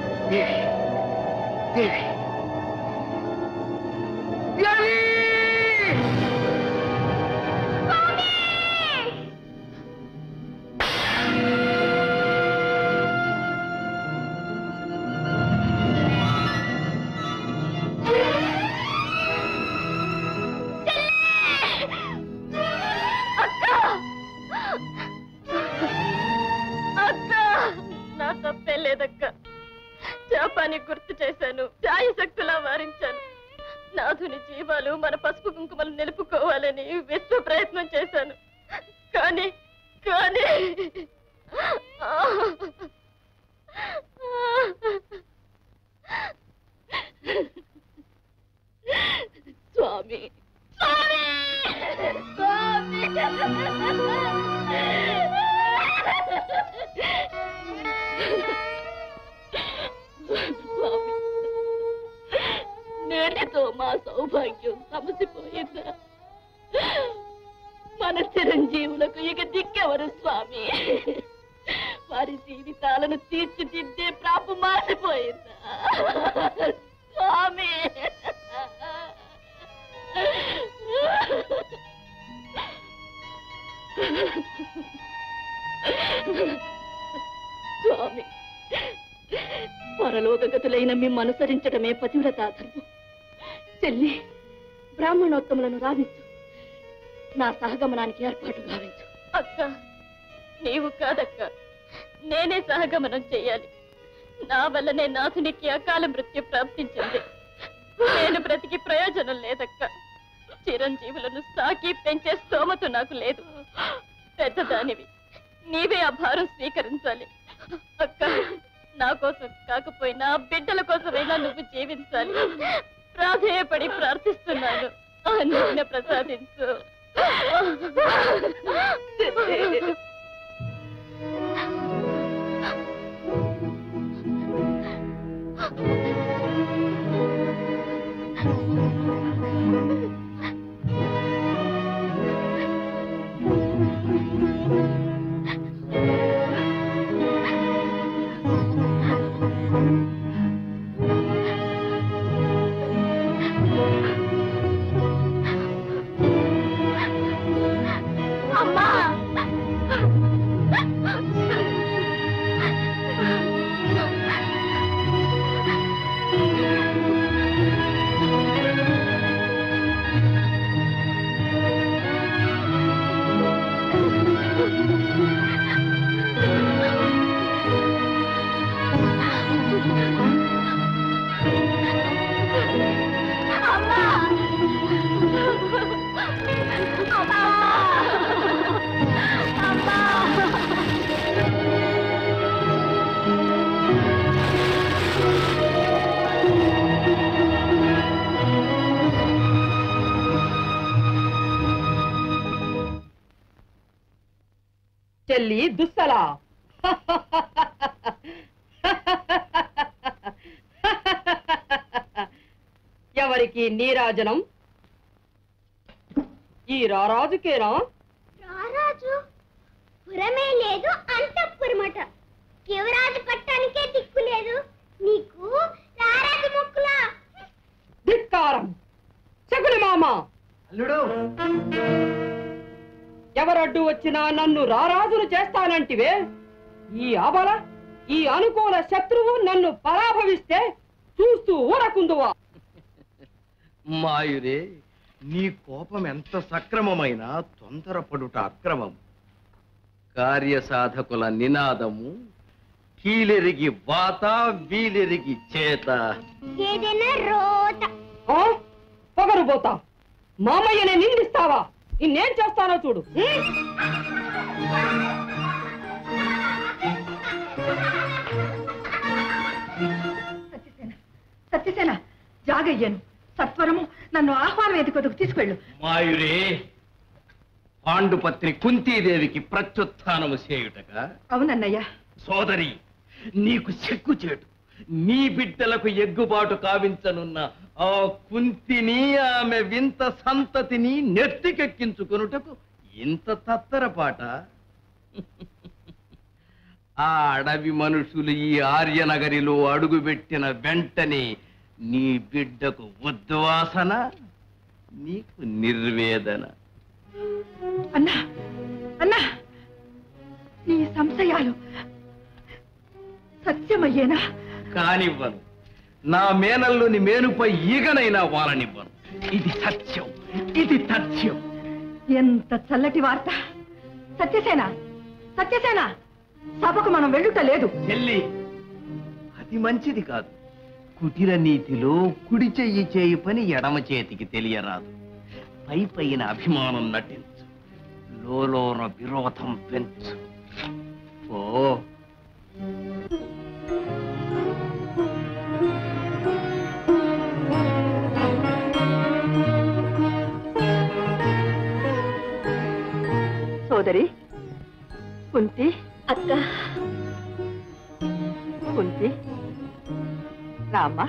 అక్క అక్క నా తప్పే లేదక్క శాపాన్ని గుర్తు చేశాను ఛాయశక్తులా వారించాను నాథుని జీవాలు మన పసుపు కుంకుమలు నిలుపుకోవాలని విశ్వ ప్రయత్నం చేశాను కానీ కానీ స్వామి స్వామి స్వామి నేటితో మా సౌభాగ్యం సమసిపోయిందా మన చిరంజీవులకు ఇక దిక్కెవరు స్వామి వారి జీవితాలను తీర్చిదిద్దే ప్రాపు మాసిపోయిందా స్వామి స్వామి పరలోకగతులైన మిమ్మ అనుసరించడమే పతివ్రతా ధర్మం చెల్లి బ్రాహ్మణోత్తములను రావించు నా సహగమనానికి ఏర్పాటు గావించు అక్క నీవు కాదక్క నేనే సహగమనం చెయ్యాలి నా వల్లనే నాథునికి అకాల మృత్యు ప్రాప్తించింది నేను బ్రతికి ప్రయోజనం లేదక్క చిరంజీవులను సాకి పెంచే స్తోమత నాకు లేదు పెద్దదానివి నీవే ఆ భారం స్వీకరించాలి అక్క నా కోసం కాకపోయినా బిడ్డల కోసమైనా నువ్వు జీవించాలి ప్రాధేయపడి ప్రార్థిస్తున్నాను ఆ నిన్న ప్రసాదించు ఆ చెల్లి దుస్సల ఎవరికి నీరాజనం ఈ రారాజుకేనా రారాజు పురమే లేదు అంతఃపురమట యువరాజు పట్టానికే దిక్కు లేదు నీకు రారాజు మొక్కులా ధిక్కారం శకుని మామ అల్లుడు ఎవరడ్డు వచ్చినా నన్ను రారాజును చేస్తానంటివే ఈ అబల ఈ అనుకూల శత్రువు నన్ను పరాభవిస్తే చూస్తూ ఊరకుందువా మాయురే నీ కోపం ఎంత సక్రమమైన తొందరపడుట అక్రమం కార్యసాధకుల నినాదము కీలెరిగి వాత వీలెరిగి చేత ఏదైనా రోత ఆ? పొగరుబోతా మామయ్యనే నిందిస్తావా ఇన్నేం చేస్తానో చూడు హ్మ్? సత్యసేన సత్యసేన జాగయ్యను సత్వరము నన్ను ఆహ్వాన వేదికకు తీసుకెళ్ళు మాయురే పాండుపత్రి కుంతీదేవికి ప్రత్యుత్నము చేయుటగా అవునన్నయ్య సోదరి నీకు చెక్కు నీ బిడ్డలకు ఎగ్గుబాటు కావించనున్న ఆ కుంతిని ఆమె వింత సంతతిని నెత్తికెక్కించుకొనుటకు ఇంత తత్తరపాట ఆ అడవి మనుషులు ఈ ఆర్యనగరిలో అడుగుపెట్టిన వెంటనే నీ బిడ్డకు ఉద్వాసన నీకు నిర్వేదన అన్నా అన్నా నీ సంశయాలు సత్యమయ్యేనా కానివ్వను నా మేనల్లోని మేనుపై ఈగనైనా వాలనివ్వను ఇది సత్యం ఇది తథ్యం ఎంత చల్లటి వార్త సత్యసేన సత్యసేన సభకు మనం వెళ్ళుట లేదు చెల్లి అది మంచిది కాదు కుటిల నీతిలో కుడి చెయ్యి చేయి పని ఎడమ చేతికి తెలియరాదు పై పైన అభిమానం నటించు లోలోన విరోధం పెంచు ఓ సోదరి కుంతి అక్క కుంతి రామ్మా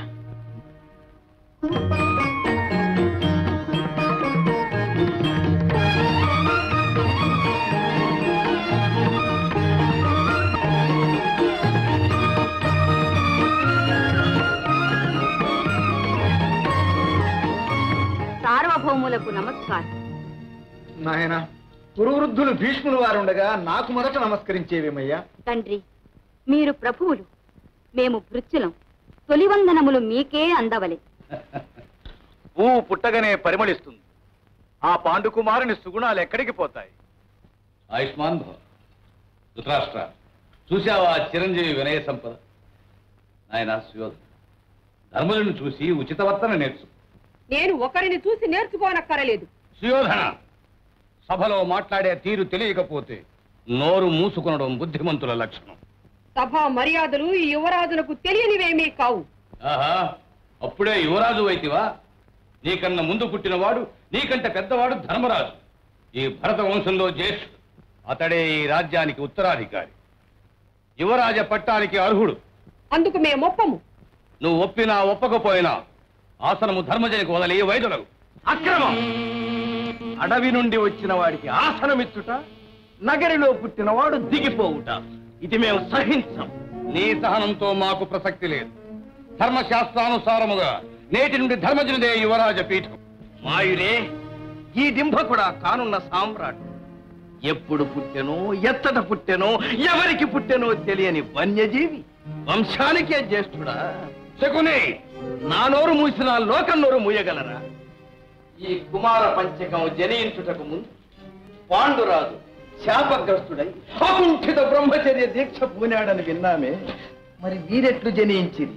సార్వభౌములకు నమస్కారం నాయన పురువృద్ధులు భీష్ములు వారుండగా నాకు మొదట నమస్కరించేవేమయ్యా తండ్రి మీరు ప్రభువులు మేము భృత్యులం తొలివందనములు మీకే అందవలే పువ్వు పుట్టగానే పరిమళిస్తుంది ఆ పాండుకుమారుని సుగుణాలు ఎక్కడికి పోతాయి ఆయుష్మాన్ భవ ధృతరాష్ట్ర చూశావా చిరంజీవి వినయ సంపద నాయన సుయోధన ధర్మలను చూసి ఉచిత వర్తన నేర్చు నేను ఒకరిని చూసి నేర్చుకోనక్కరలేదు సుయోధన సభలో మాట్లాడే తీరు తెలియకపోతే నోరు మూసుకొనడం బుద్ధిమంతుల లక్షణం సభా మర్యాదలు ఈ యువరాజులకు తెలియనివేమీ కావు ఆహా అప్పుడే యువరాజు అయితివా నీకన్నా ముందు పుట్టినవాడు నీకంటే పెద్దవాడు ధర్మరాజు ఈ భరత వంశంలో జ్యేష్ఠుడు అతడే ఈ రాజ్యానికి ఉత్తరాధికారి యువరాజ పట్టానికి అర్హుడు అందుకు మేమొప్పము నువ్వు ఒప్పినా ఒప్పకపోయినా ఆసనము ధర్మజనికి వదలి వైదొలగు అక్రమం అడవి నుండి వచ్చిన వాడికి ఆసనమిచ్చుట నగరిలో పుట్టినవాడు దిగిపోవుట ఇది మేము సహించం నీ సహనంతో మాకు ప్రసక్తి లేదు ధర్మశాస్త్రానుసారముగా నేటి నుండి ధర్మజనుడే యువరాజ పీఠం మాయురే ఈ డింభ కూడా కానున్న సామ్రాట్ ఎప్పుడు పుట్టెనో ఎత్తట పుట్టెనో ఎవరికి పుట్టెనో తెలియని వన్యజీవి వంశానికే జ్యేష్ఠుడా శకుని నా నోరు మూసిన లోకం నోరు మూయగలరా ఈ కుమార పంచకం జనించుటకు ముందు పాండురాజు శాపగ్రస్తుడై అకుంఠిత బ్రహ్మచర్య దీక్ష పూనాడని విన్నామే మరి వీరెట్లు జనించిరి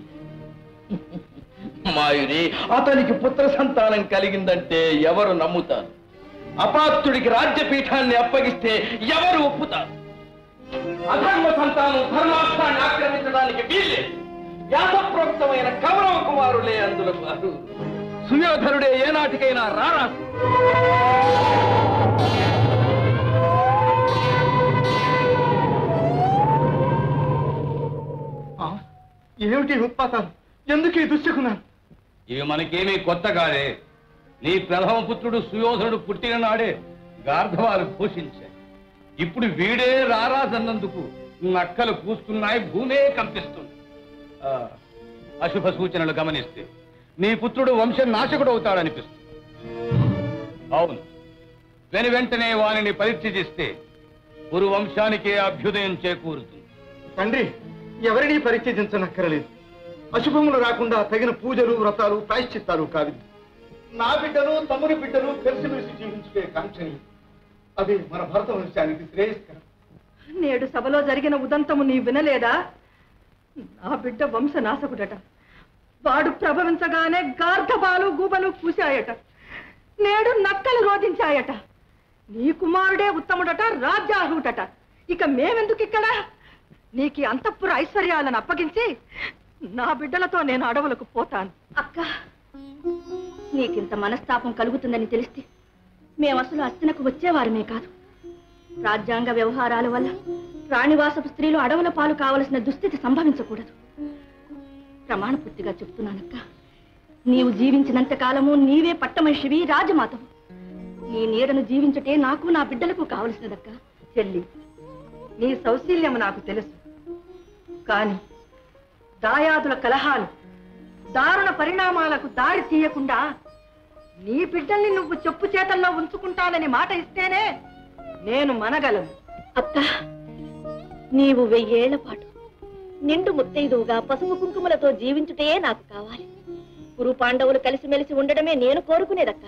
మాయురి అతనికి పుత్ర సంతానం కలిగిందంటే ఎవరు నమ్ముతారు అపాత్రుడికి రాజ్యపీఠాన్ని అప్పగిస్తే ఎవరు ఒప్పుతారు అధర్మ సంతానం ధర్మార్థాన్ని ఆక్రమించడానికి వీల్లే వ్యాసప్రోక్తమైన కౌరవ కుమారులే అందులో అర్హులు. సుయోధనుడే ఏనాటికైనా రారాసు ఏమిటి ఉత్పాతాలు ఎందుకు ఈ దుశ్శకున్నారు ఇవి మనకేమీ కొత్త కాదే నీ ప్రథమ పుత్రుడు సుయోధనుడు పుట్టిన నాడే గార్ధవాలు పోషించాయి ఇప్పుడు వీడే రారాజన్నందుకు నక్కలు కూస్తున్నాయి భూమే కంపిస్తుంది ఆ, అశుభ సూచనలు గమనిస్తే నీ పుత్రుడు వంశ నాశకుడు అవుతాడనిపిస్తుంది అవును వెను వెంటనే వానిని పరిత్యజిస్తే పురు వంశానికే అభ్యుదయం చేకూరుతుంది తండ్రి ఎవరినీ పరిత్యజించనక్కరలేదు అశుభములు రాకుండా తగిన పూజలు వ్రతాలు ప్రాయశ్చిత్తాలు కావి నా బిడ్డలు తమ్ముని బిడ్డలు కలిసిమెలిసి జీవించుకే కాంక్షని అది మన భరత వంశానికి శ్రేయస్కరం నేడు సభలో జరిగిన ఉదంతము నీ వినలేదా నా బిడ్డ వంశనాశకుడట వాడు ప్రభవించగానే గార్ధపాలు గూబలు పూశాయట నేడు నక్కలు రోధించాయట నీ కుమారుడే ఉత్తముడట రాజ్యార్హుడట ఇక మేమెందుకు ఇక్కడ నీకు ఈ అంతఃపుర ఐశ్వర్యాలను అప్పగించి నా బిడ్డలతో నేను అడవులకు పోతాను అక్క నీకింత మనస్తాపం కలుగుతుందని తెలిస్తే మేము అసలు అస్తినకు వచ్చేవారమే కాదు రాజ్యాంగ వ్యవహారాల వల్ల రాణివాసపు స్త్రీలు అడవుల పాలు కావలసిన దుస్థితి సంభవించకూడదు ప్రమాణపూర్తిగా చెప్తున్నానక్క నీవు జీవించినంత కాలము నీవే పట్టమనిషివి రాజమాతవు నీ నీడను జీవించుటే నాకు నా బిడ్డలకు కావలసినదక్క చెల్లి నీ సౌశీల్యము నాకు తెలుసు కాని దాయాదుల కలహాలు దారుణ పరిణామాలకు దారి తీయకుండా నీ బిడ్డల్ని నువ్వు చెప్పు చేతల్లో ఉంచుకుంటానని మాట ఇస్తేనే నేను మనగలను అక్క నీవు వెయ్యేళ్ల పాటు నిండు ముత్తైదువుగా పసుపు కుంకుమలతో జీవించుటే నాకు కావాలి కురు పాండవులు కలిసిమెలిసి ఉండడమే నేను కోరుకునేదక్క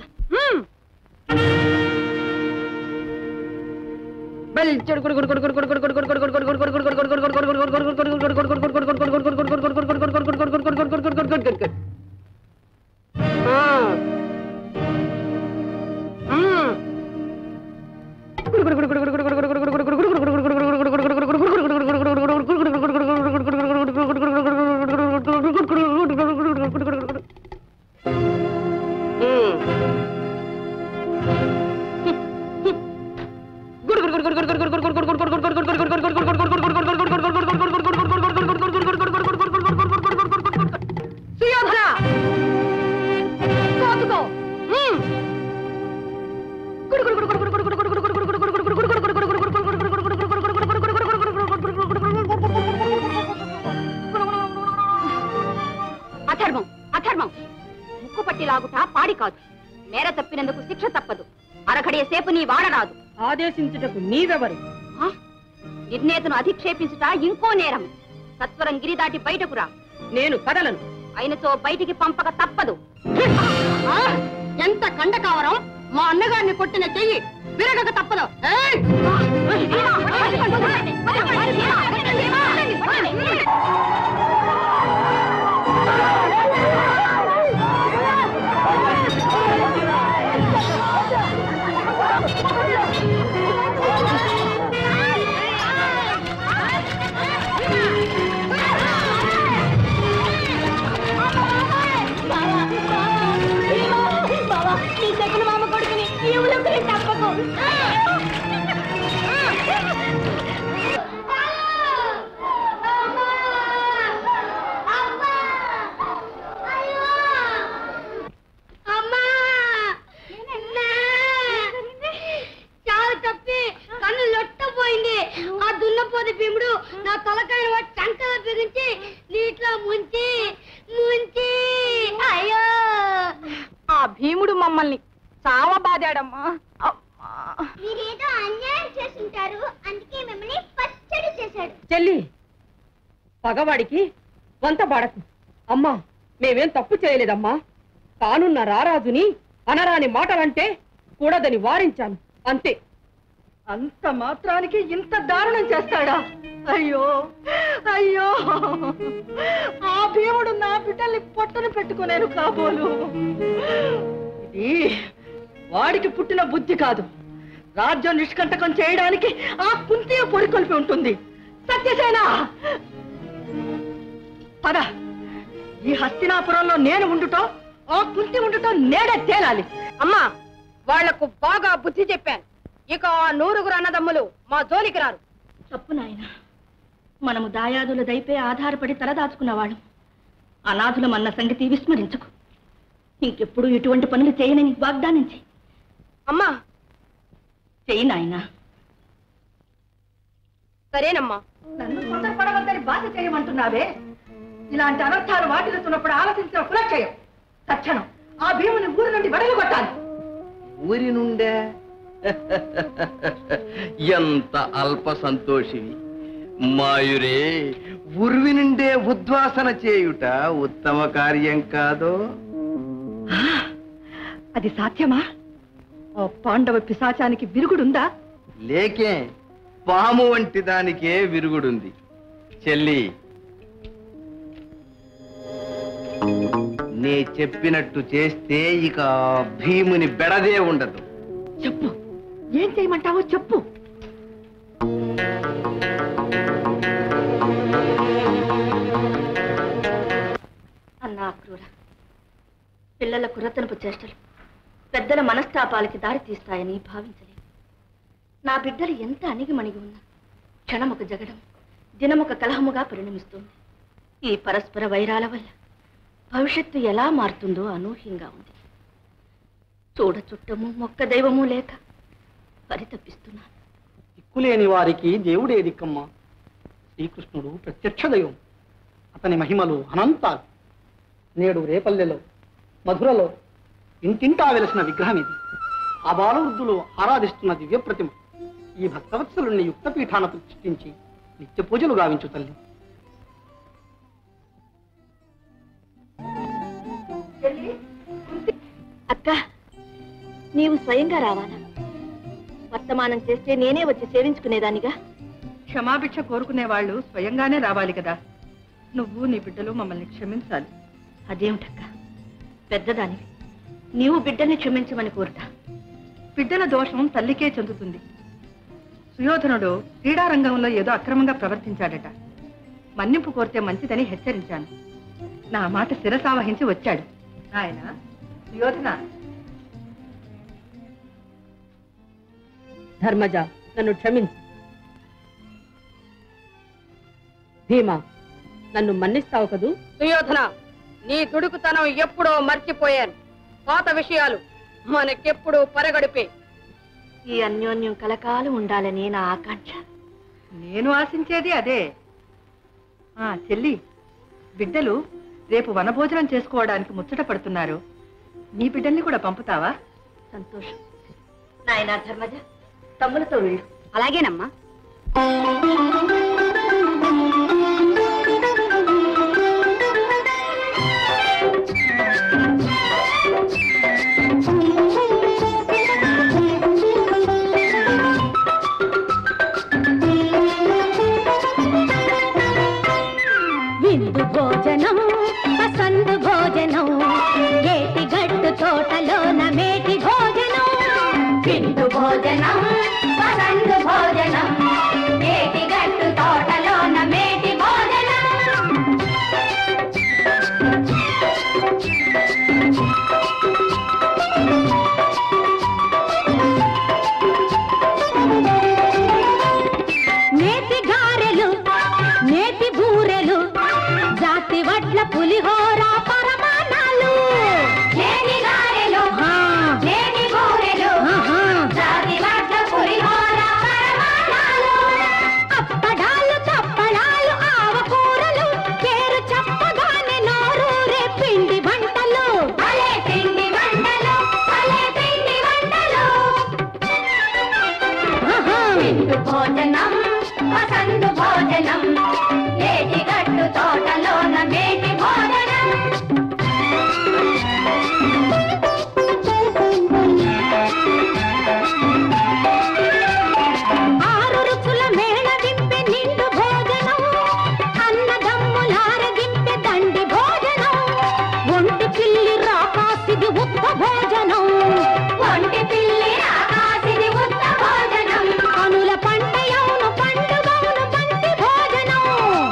సుయోధన కోతుకో మ్మ్. అధర్మం అధర్మం ముక్కు పట్టి లాగుట పాడి కాదు మేర తప్పినందుకు శిక్ష తప్పదు అరఘడియ సేపు నీ వాడరాదు ఆదేశించుటకు నీవెవరు ఆ? నిర్ణేతను అధిక్షేపించుట ఇంకో నేరం సత్వరం గిరి దాటి బయటకు రా నేను కదలను ఆయనతో బయటికి పంపక తప్పదు ఎంత కండకావరం మా అన్నగారిని కొట్టిన చెయ్యి విరగక తప్పదు ఏయ్! చాలా తప్పి కన్ను లొట్టపోయింది ఆ దున్నపోతే భీముడు నా తలకాయ వాటి చంకలో బిగించి నీటిలో ముంచి ముంచి అయ్యో ఆ భీముడు మమ్మల్ని చావబాదాడమ్మా మీరేదో అన్యాయం చేస్తుంటారు అందుకే మిమ్మల్ని పచ్చడి చేశాడు చెల్లి పగవాడికి వంత పడకు అమ్మా మేమేం తప్పు చేయలేదమ్మా తానున్న రారాజుని అనరాని మాటలంటే కూడదని వారించాను అంతే అంత మాత్రానికి ఇంత దారుణం చేస్తాడా అయ్యో అయ్యో ఆ భీముడు నా బిడ్డల్ని పొట్టను పెట్టుకునేను కాబోలు ఇది వాడికి పుట్టిన బుద్ధి కాదు రాజ్యం నిష్కంటకం చేయడానికి ఆ కుంతి పొడికొల్పి ఉంటుంది సత్యసేన పద ఈ హస్తినాపురంలో నేను ఉండుటో ఆ కుంతి ఉండుటో నేడే తేలాలి అమ్మా వాళ్లకు బాగా బుద్ధి చెప్పాను ఇక ఆ నూరుగురు అన్నదమ్ములు మా జోలికి రారు తప్పు నాయన మనము దాయాదుల దైపే ఆధారపడి తలదాచుకున్నవాడు అనాథులమన్న సంగతి విస్మరించకు ఇంకెప్పుడు ఇటువంటి పనులు చేయనని వాగ్దానం చెయ్యి అమ్మా చెయ్యి నాయనా సరేనమ్మా నన్ను తొందరపడవద్దని బాధ చేయమంటున్నావే ఇలాంటి అనర్థాలు వాటిల్లుతున్నప్పుడు ఆలోచించిన కులక్షయం తక్షణం ఆ భీముని ఊరి నుండి వెడలుగొట్టాలి ఊరి నుండే ఎంత అల్ప సంతోషివి మాయురే ఉర్వి నుండే ఉద్వాసన చేయుట ఉత్తమ కార్యం కాదో అది సాధ్యమా ఆ పాండవ పిశాచానికి విరుగుడుందా లేకే పాము వంటి దానికే విరుగుడుంది చెల్లి నే చెప్పినట్టు చేస్తే ఇక ఆ భీముని బెడదే ఉండదు చెప్పు ఏం చేయమంటావో చెప్పు అన్నా క్రూర పిల్లల కురతనపు చేష్టలు పెద్దల మనస్తాపాలకి దారి తీస్తాయని భావించలేదు నా బిడ్డలు ఎంత అణిగిమణిగి ఉన్నా క్షణమొక జగడం దినమొక కలహముగా పరిణమిస్తుంది ఈ పరస్పర వైరాల వల్ల భవిష్యత్తు ఎలా మారుతుందో అనూహ్యంగా ఉంది చూడ చుట్టము మొక్క దైవము లేక పరితపిస్తున్నాను దిక్కులేని వారికి దేవుడే దిక్కమ్మా శ్రీకృష్ణుడు ప్రత్యక్ష దైవం అతని మహిమలు అనంతాలు నేడు రేపల్లెలో మధురలో ఇంటింటా వెలసిన విగ్రహం ఇది ఆ బాలవృద్ధులు ఆరాధిస్తున్న దివ్య ప్రతిమ ఈ భక్తవత్సలుణ్ణి యుక్త పీఠాన ప్రతిష్ఠించి నిత్య పూజలు గావించు తల్లి అక్క నీవు స్వయంగా రావాలా వర్తమానం చేస్తే నేనే వచ్చి సేవించుకునేదానిగా క్షమాభిక్ష కోరుకునే వాళ్ళు స్వయంగానే రావాలి కదా నువ్వు నీ బిడ్డలు మమ్మల్ని క్షమించాలి అదేమిటక్క పెద్దదానివి నీవు బిడ్డని క్షమించమని కోరుతా బిడ్డల దోషం తల్లికే చెందుతుంది సుయోధనుడు క్రీడారంగంలో ఏదో అక్రమంగా ప్రవర్తించాడట మన్నింపు కోరితే మంచిదని హెచ్చరించాను నా మాట శిరసావహించి వచ్చాడు ఆయన సుయోధన ధర్మజ నన్ను క్షమించు భీమా నన్ను మన్నిస్తావు కదూ సుయోధన నీ దుడుకుతనం ఎప్పుడో మర్చిపోయాను పాత విషయాలు మనకెప్పుడు పరగడిపే ఈ అన్యోన్యం కలకాలం ఉండాలని నా ఆకాంక్ష నేను ఆశించేది అదే ఆ చెల్లి బిడ్డలు రేపు వనభోజనం చేసుకోవడానికి ముచ్చట పడుతున్నారు నీ బిడ్డల్ని కూడా పంపుతావా సంతోషం నాయనా ధర్మజ తమ్ములతో వెళ్ళు అలాగేనమ్మా విందు భోజనం పసందు భోజనం ఏటి గట్టు తోటలోన మేటి భోజనం విందు భోజనం పసందు భోజనం ఏటి గట్టు తోటలోన మేటి భోజనం నేతి గారెలు నేతి బూరెలు జాతి వడ్ల పులిహోర పరమాణాలు నేతి గారెలు నేతి బూరెలు జాతి వడ్ల పులిహోర పరమాణాలు అప్పడాలు తప్పడాలు ఆవకూరలు పేరు చెప్పగానే నోరూరే పిండి వంటలు భలే పిండి వంటలు భలే పిండి వంటలు విందు భోజనం వసందు భోజనం ఏటి గట్టు తోటలోన మేటి భోజనం ఆరు రుచుల మేళ దింపె నిండు భోజనం అన్నదమ్ములారగింపె దండి భోజనం ఒంటి పిల్లి రాకాసిది ఉత్త భోజనం ఒంటి పిల్లి రాకాసిది ఉత్త భోజనం కనుల పంటయౌను పండుగౌను పంటి భోజనం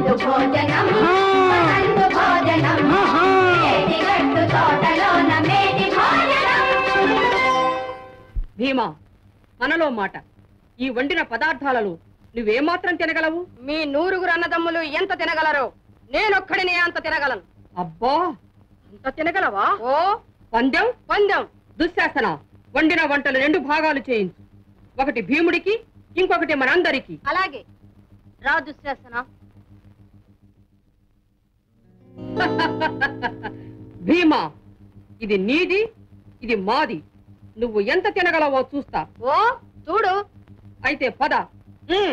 విందు భోజనం వసంత భోజనం మేటి గట్టు తోటలోన మేటి భోజనం భీమా మనలో మాట ఈ వండిన పదార్థాలలో నువ్వేమాత్రం తినగలవు మీ నూరుగురు అన్నదమ్ములు ఎంత తినగలరో నేనొక్కడిని అంత తినగలను అబ్బా అంత తినగలవా ఓ పందెం పందెం దుశ్శాసన వండిన వంటలు రెండు భాగాలు చేయించు ఒకటి భీముడికి ఇంకొకటి మనందరికి అలాగే రా దుశ్శాసన భీమా ఇది నీది ఇది మాది నువ్వు ఎంత తినగలవో చూస్తా ఓ చూడు అయితే పద ఉమ్.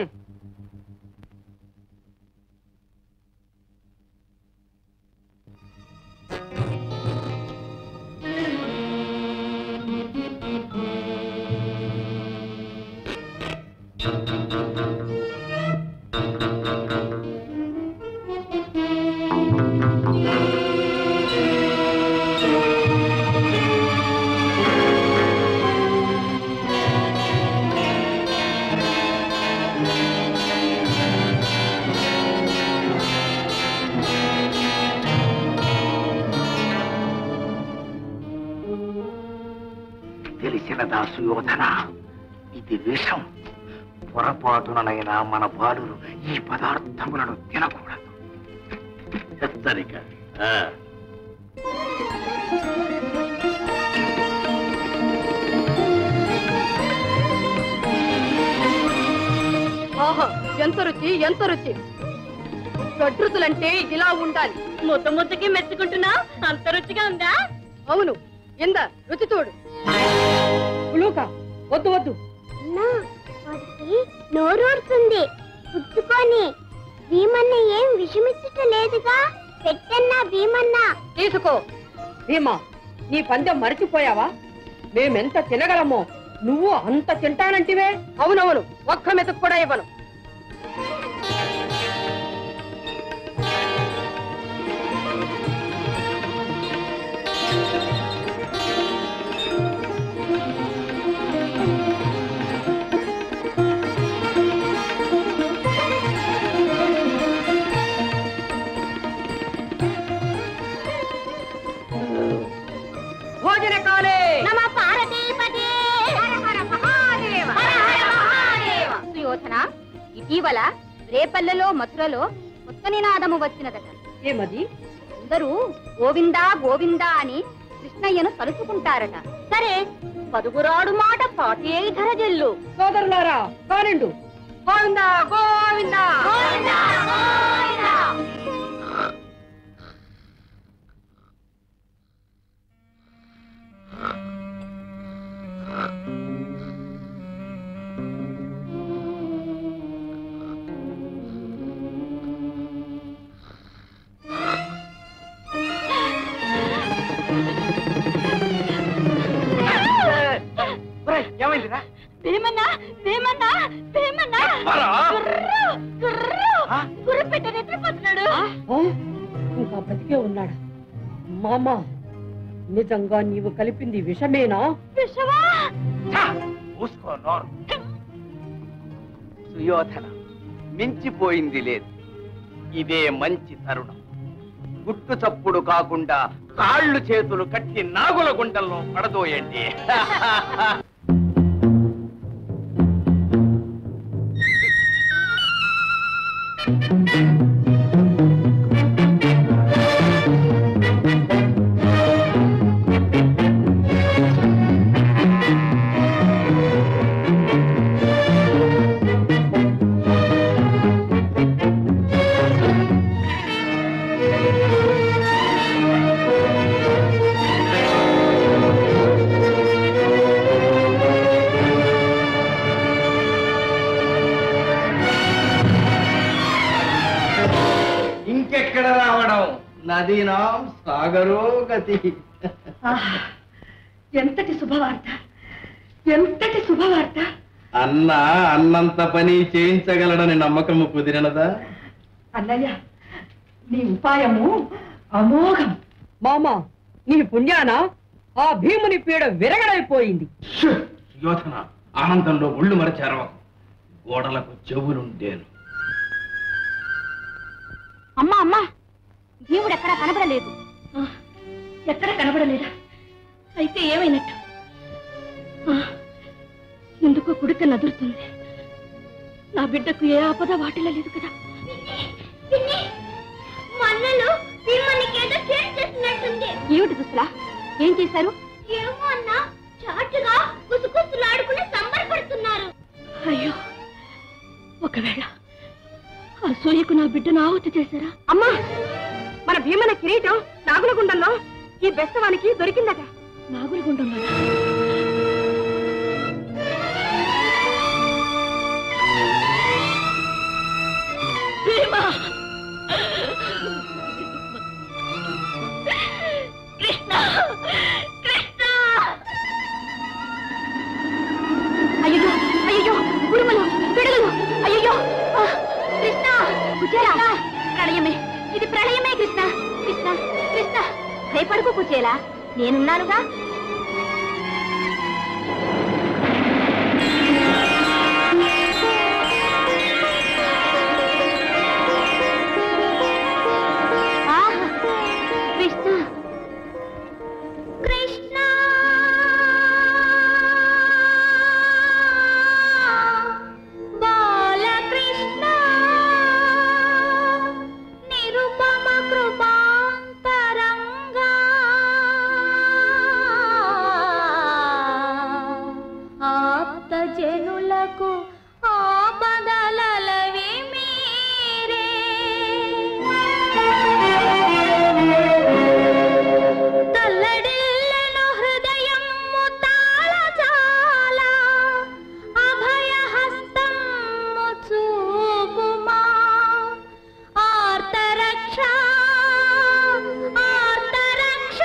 తెలిసినదా సుయోధన ఇది విషం పొరపాటుననైనా మన బాలురు ఈ పదార్థములను తినకూడదు హెచ్చరిక ఆ. ఆహా ఎంత రుచి ఎంత రుచి షడ్రుతులంటే ఇలా ఉండాలి ముద్ద ముద్దకి మెచ్చుకుంటున్నా అంత రుచిగా ఉందా అవును ఇంద రుచి చూడు ఉలూక వద్దు వద్దు అన్నా వాడికి నోరూరుతుంది పుచ్చుకొని భీమన్న ఏం విషమిచ్చుట లేదుగా పెట్టన్నా భీమన్న తీసుకో భీమా నీ పందెం మరచిపోయావా మేమెంత తినగలమో నువ్వు అంత తింటానంటివే అవునవును ఒక్క మెతుకు కూడా ఇవ్వను భోజన కాలే నమ పార్వతీపతే హర హర మహాదేవ హర హర మహాదేవ సుయోధన ఇటీవల రేపల్లెలో మథురలో కొత్త నినాదము వచ్చినదట ఏమది అందరూ గోవిందా గోవిందా అని కృష్ణయ్యను తలుచుకుంటారట సరే పదుగురాడు మాట పాటే ధర జల్లు సోదరులారా కానిండు గోవిందా గోవిందా గోవిందా గోవిందా ఏమైందిరా భీమన్నా భీమన్నా భీమన్నా మరా? గుర్రు గుర్రు గుర్రు పెట్టి నిద్రపోతున్నాడు ఆ? ఇంకా బ్రతికే ఉన్నాడా మామా నిజంగా నీవు కలిపింది విషమేనా విషమా మూసుకో నోరు సుయోధన మించిపోయింది లేదు ఇదే మంచి తరుణం గుట్టు చప్పుడు కాకుండా కాళ్ళు చేతులు కట్టి నాగుల గుండల్లో పడదోయండి ఇంకెక్కడ రావడం నదీనాం సాగరో గతి ఆహ్! ఎంతటి శుభవార్త ఎంతటి శుభవార్త అన్న అన్నంత పని చేయించగలడని నమ్మకము కుదిరినదా అన్నయ్య నీ ఉపాయము అమోఘం మామా నీ పుణ్యాన ఆ భీముని పీడ విరగడైపోయింది యోధన ఆనందంలో ఒళ్ళు మరచారవ గోడలకు చెవులుండేను అమ్మా దేవుడు ఎక్కడా కనబడలేదు ఎక్కడ కనబడలేదా అయితే ఏమైనట్టు ఆ, ఎందుకో కుడిక నదురుతుంది నా బిడ్డకు ఏ ఆపద వాటిలో లేదు కదా మన్నలు మిమ్మల్నికేదో చేసేసినట్టుంది ఏమిటి దుస్తులా ఏం చేశారు ఏమో అన్నా చాటుగా గుసగుసలాడుకుని సంబరపడుతున్నారు అయ్యో ఒకవేళ ఆ సూయకు నా బిడ్డను ఆహుతి చేశారా అమ్మా మన భీమన కిరీటం నాగులగుండంలో ఈ బెస్తవానికి దొరికిందట నాగులగుండంలో భీమా కృష్ణ కృష్ణ అయ్యో అయ్యో ఉడుమలు పిడుగులు అయ్యో కృష్ణ కుచేలా ప్రళయమే ఇది ప్రళయమే కృష్ణ కృష్ణ కృష్ణ భయపడుకో కుచేలా నేనున్నానుగా ఆహా, కృష్ణ కృష్ణ బాలకృష్ణ నిరుపమ కృపాంతరంగా ఆప్త జనులకు ఆపదలవి మీరే తల్లడిల్లెను హృదయము తాళజాల అభయహస్తము చూపుమా ఆర్తరక్ష ఆర్తరక్ష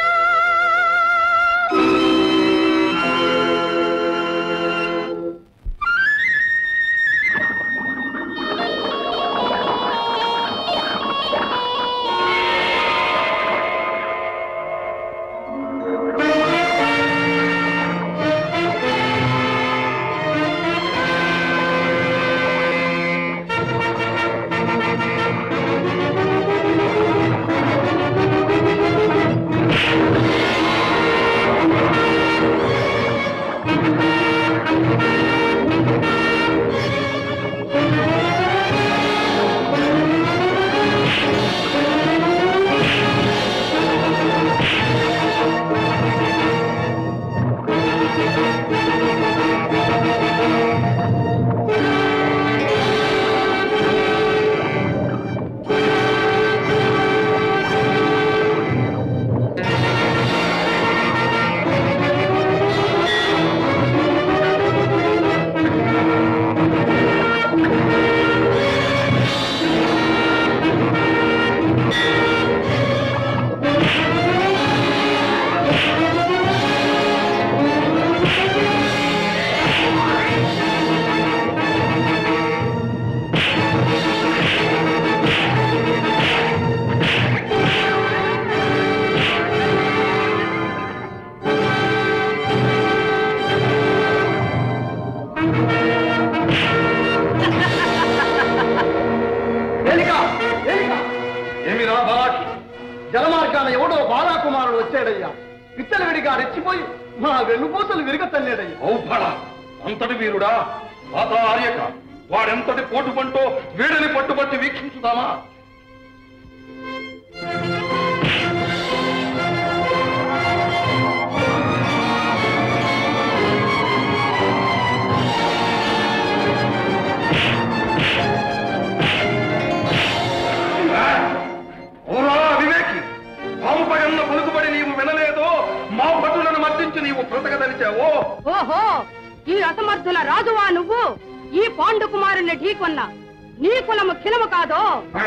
ఏలిక ఏలిక ఏమి రా బాలాకి జలమార్గాన ఎవడో బాలాకుమారుడు వచ్చాడయ్యా విచ్చలవిడిగా రెచ్చిపోయి మా వెన్నుపూసలు విరగతన్నాడయ్యా ఔఫళ అంతటి వీరుడా తాత ఆర్యక వాడెంతటి పోటు పంటో వీడని పట్టుబట్టి వీక్షించుదామా ఓరా వివేకి పాంపగన్న పలుకుబడి నీవు వినలేదో మా భటులను మర్దించి నీవు బ్రతకదలిచావో ఓహో ఈ అసమర్థుల రాజువా నువ్వు ఈ పాండు కుమారుని ఢీకొన్నా నీ కులము ఖిలము కాదో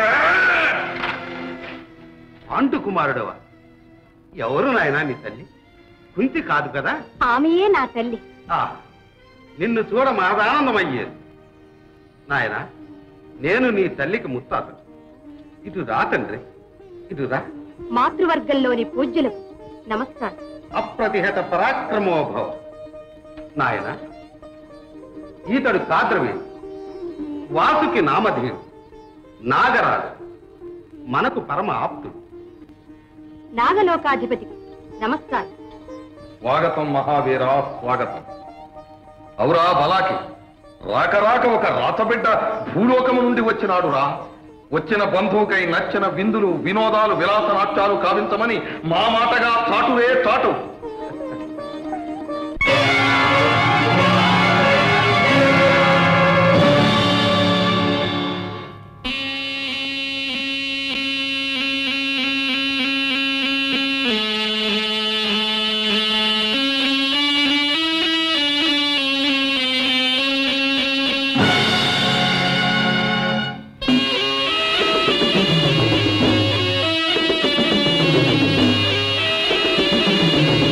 అంటు కుమారుడవా ఎవరు నాయనా నీ తల్లి కుంతి కాదు కదా ఆమెయే నా తల్లి ఆ, నిన్ను చూడ మాదానందమయ్యేది నాయనా నేను నీ తల్లికి ముత్తాత ఇటు రా తండ్రి ఇటు రా మాతృవర్గంలోని పూజ్యులకు నమస్కారం అప్రతిహత పరాక్రమోభవ నాయన ఈతడు కాద్రవే వాసుకి నామధేయం నాగరాజు మనకు పరమ ఆప్తుడు నాగలోకాధిపతి నమస్కారం స్వాగతం మహావీర స్వాగతం అవురా బలాకి రాక రాక ఒక రాతబిడ్డ భూలోకము నుండి వచ్చినాడు రా వచ్చిన బంధువుకై నచ్చిన విందులు వినోదాలు విలాస నాట్యాలు కావించమని మా మాటగా చాటువే చాటు ఆ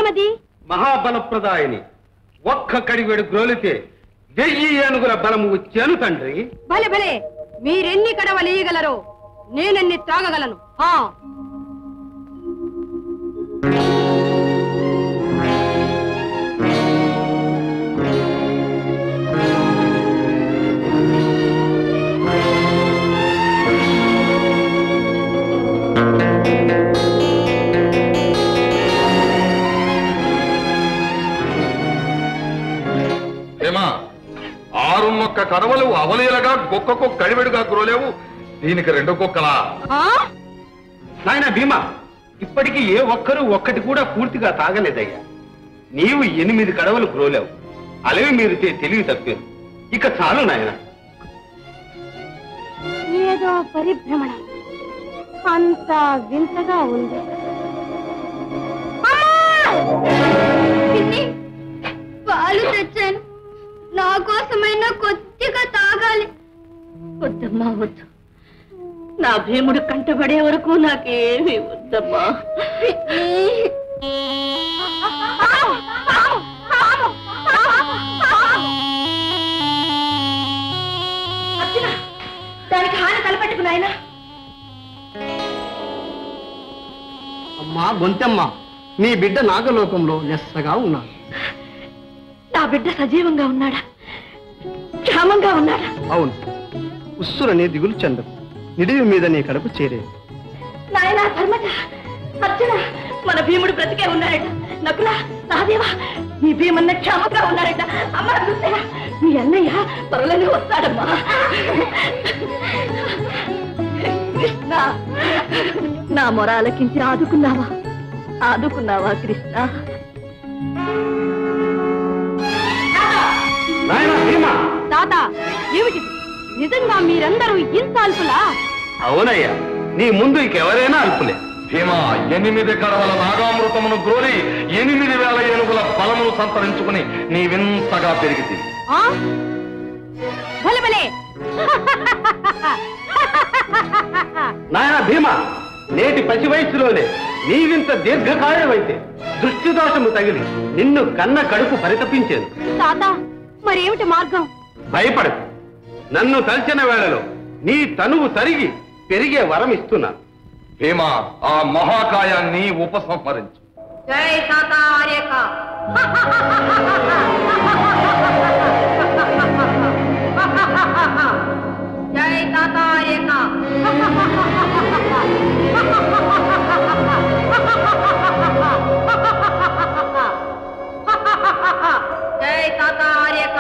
ఏమన్నది మహాబలప్రదాయని ఒక్క కడివేడు గ్రోలితే వెయ్యి ఏనుగుల బలము వచ్చాను తండ్రి భలే భలే మీరెన్ని కడవలు ఇయ్యగలరో నేనెన్ని త్రాగగలను ఆ ఏమా ఆరున్నొక్క కడవలు అవలీలగా గొక్కకు కడివెడుగా గ్రోలేవు దీనికి రెండు కుక్కలా నాయన భీమా ఇప్పటికీ ఏ ఒక్కరూ ఒక్కటి కూడా పూర్తిగా తాగలేదయ్యా నీవు ఎనిమిది కడవలు గ్రోలేవు అలవి మీరితే తెలివి తప్పారు ఇక చాలు నాయన ఏదో పరిభ్రమణ అంత వింతగా ఉంది పాలు తెచ్చాను నా కోసమైనా కొద్దిగా తాగాలి వద్దమ్మా వద్దు నా భీముడు కంటపడే వరకు నాకేమీ వద్దమ్మా అర్జున, దానికి హాని తలపెట్టుకు నాయనా అమ్మా గొంతెమ్మ నీ బిడ్డ నాగలోకంలో లెస్సగా ఉన్నాడు నా బిడ్డ సజీవంగా ఉన్నాడా క్షేమంగా ఉన్నాడా అవును ఉస్సురని దిగులు చెందకు నిడివి మీద నీ కడుపు చేరే నాయనా ధర్మజ అర్జున మన భీముడు బ్రతికే ఉన్నాడట నకుల సహదేవా నీ భీమన్న క్షేమంగా ఉన్నాడట అమ్మ చూసారా మీ అన్నయ్య త్వరలోనే వస్తాడమ్మా కృష్ణ నా మొర ఆలకించి ఆదుకున్నావా ఆదుకున్నావా కృష్ణ నాయన భీమా తాత ఏమిటి నిజంగా మీరందరూ ఇంత అల్పులా అవునయ్యా నీ ముందు ఇంకెవరైనా అల్పులే భీమా ఎనిమిది కడవల నాగామృతమును గ్రోలి ఎనిమిది వేల ఏనుగుల బలమును సంతరించుకుని నీ వింతగా పెరిగితే ఆ? భలే భలే నాయన భీమా నేటి పసి వయస్సులోనే నీవింత దీర్ఘకాయమైతే దృష్టి దోషము తగిలి నిన్ను కన్న కడుపు పరితపించేది తాత మరేమిటి మార్గం భయపడకు నన్ను తలిచిన వేళలో నీ తనువు తరిగి పెరిగే వరం ఇస్తున్నా భీమా ఆ మహాకాయాన్ని ఉపసంహరించు జై తాత ఆర్యక జై తాత ఆర్యక జై తాత ఆర్యక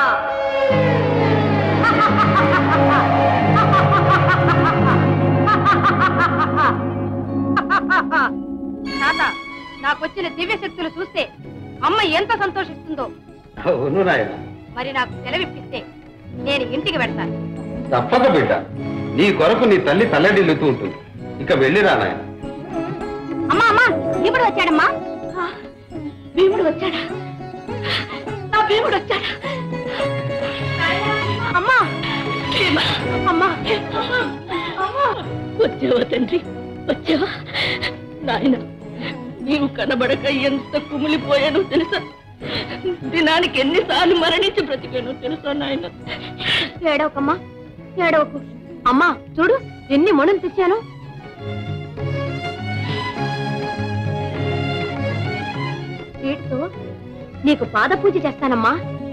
తాత నాకొచ్చిన దివ్య శక్తులు చూస్తే అమ్మ ఎంత సంతోషిస్తుందో అవును నాయన మరి నాకు సెలవిప్పిస్తే నేను ఇంటికి వెళ్తాను తప్పక బిడ్డ నీ కొరకు నీ తల్లి తల్లడిల్లుతూ ఉంటుంది ఇక వెళ్ళిరా నాయన అమ్మా అమ్మా ఇప్పుడు వచ్చాడమ్మా భీముడు వచ్చాడా నా భీముడు వచ్చాడా అమ్మా భీమా, అమ్మా అమ్మా. వచ్చావా తండ్రి వచ్చావా నాయన నీవు కనబడక ఎంత కుమిలిపోయానో తెలుసా దినానికి ఎన్నిసార్లు మరణించి బ్రతికానో తెలుసా నాయన ఏడవకమ్మా ఏడవకు అమ్మా చూడు ఎన్ని మణులు తెచ్చాను వీటితో నీకు పాద పూజ చేస్తానమ్మా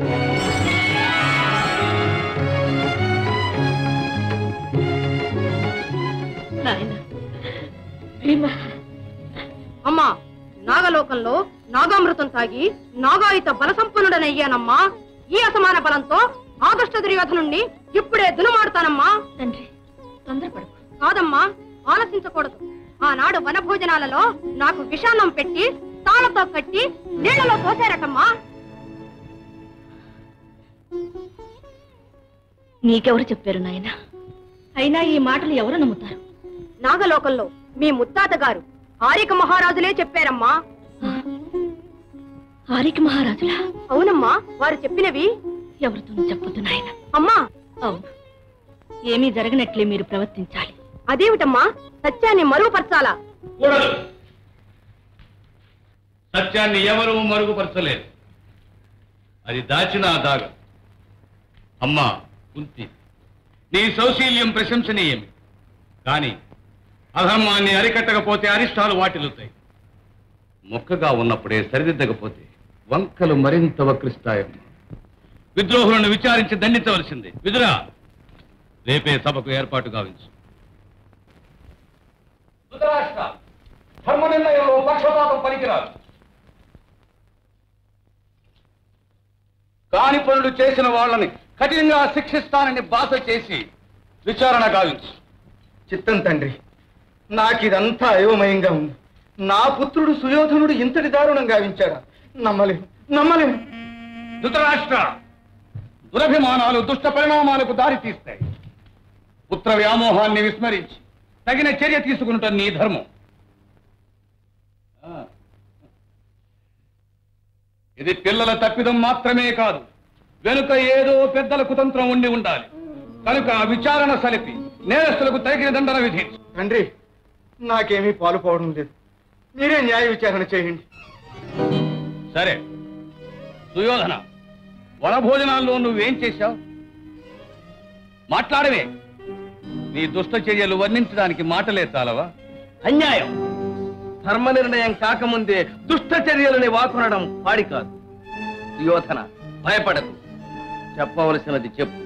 నాయన భీమా అమ్మా నాగలోకంలో నాగామృతం తాగి నాగాయుత బలసంపన్నుడనయ్యానమ్మా ఈ అసమాన బలంతో ఆదుష్ట దుర్యోధ నుండి ఇప్పుడే దునుమాడుతానమ్మా తండ్రి తొందరపడకు కాదమ్మా ఆలోచించకూడదు ఆనాడు వనభోజనాలలో నాకు విషాన్నం పెట్టి తాళతో కట్టి నీళ్లలో పోసారటమ్మా నీకెవరు చెప్పారు నాయన అయినా ఈ మాటలు ఎవరు నమ్ముతారు నాగలోకంలో మీ ముత్తాత గారు ఆరిక మహారాజులే చెప్పారమ్మా ఆరిక మహారాజులా అవునమ్మా వారు చెప్పినవి ఎవరితోనూ చెప్పొద్దు నాయన అమ్మా అవును ఏమీ జరగనట్లే మీరు ప్రవర్తించాలి అదేమిటమ్మా సత్యాన్ని మరుగుపరచాలా కూడదు సత్యాన్ని ఎవరూ మరుగుపరచలేరు అది దాచిన దాగ అమ్మా కుంతి నీ సౌశీల్యం ప్రశంసనీయమే కానీ అధర్మాన్ని అరికట్టకపోతే అరిష్టాలు వాటిల్లుతాయి మొక్కగా ఉన్నప్పుడే సరిదిద్దకపోతే వంకలు మరింత వక్రిస్తాయమ్మా విద్రోహులను విచారించి దండించవలసిందే విదురా రేపే సభకు ఏర్పాటు గావించు ధర్మ నిర్ణయంలో పక్షపాతం పనికిరాదు కాని పనులు చేసిన వాళ్ళని కఠినంగా శిక్షిస్తానని బాధ చేసి విచారణ గావించు చిత్తం తండ్రి నాకిదంతా అయోమయంగా ఉంది నా పుత్రుడు సుయోధనుడు ఇంతటి దారుణంగా గావించాడా నమ్మలేను నమ్మలేను ధృతరాష్ట్ర దురభిమానాలు దుష్ట పరిణామాలకు దారి తీస్తాయి పుత్ర వ్యామోహాన్ని విస్మరించి తగిన చర్య తీసుకుంటాం నీ ధర్మం ఆ. ఇది పిల్లల తప్పిదం మాత్రమే కాదు వెనుక ఏదో పెద్దల కుతంత్రం ఉండి ఉండాలి కనుక విచారణ సలిపి నేరస్తులకు తగిన దండన విధించు తండ్రి నాకేమీ పాలుపోవడం లేదు మీరే న్యాయ విచారణ చేయండి సరే సుయోధన వనభోజనాల్లో నువ్వేం చేశావు మాట్లాడవే నీ దుష్ట చర్యలు వర్ణించడానికి మాటలే చాలవా అన్యాయం ధర్మ నిర్ణయం కాకముందే దుష్ట చర్యలని వాకునడం పాడి కాదు యోధన భయపడకు చెప్పవలసినది చెప్పు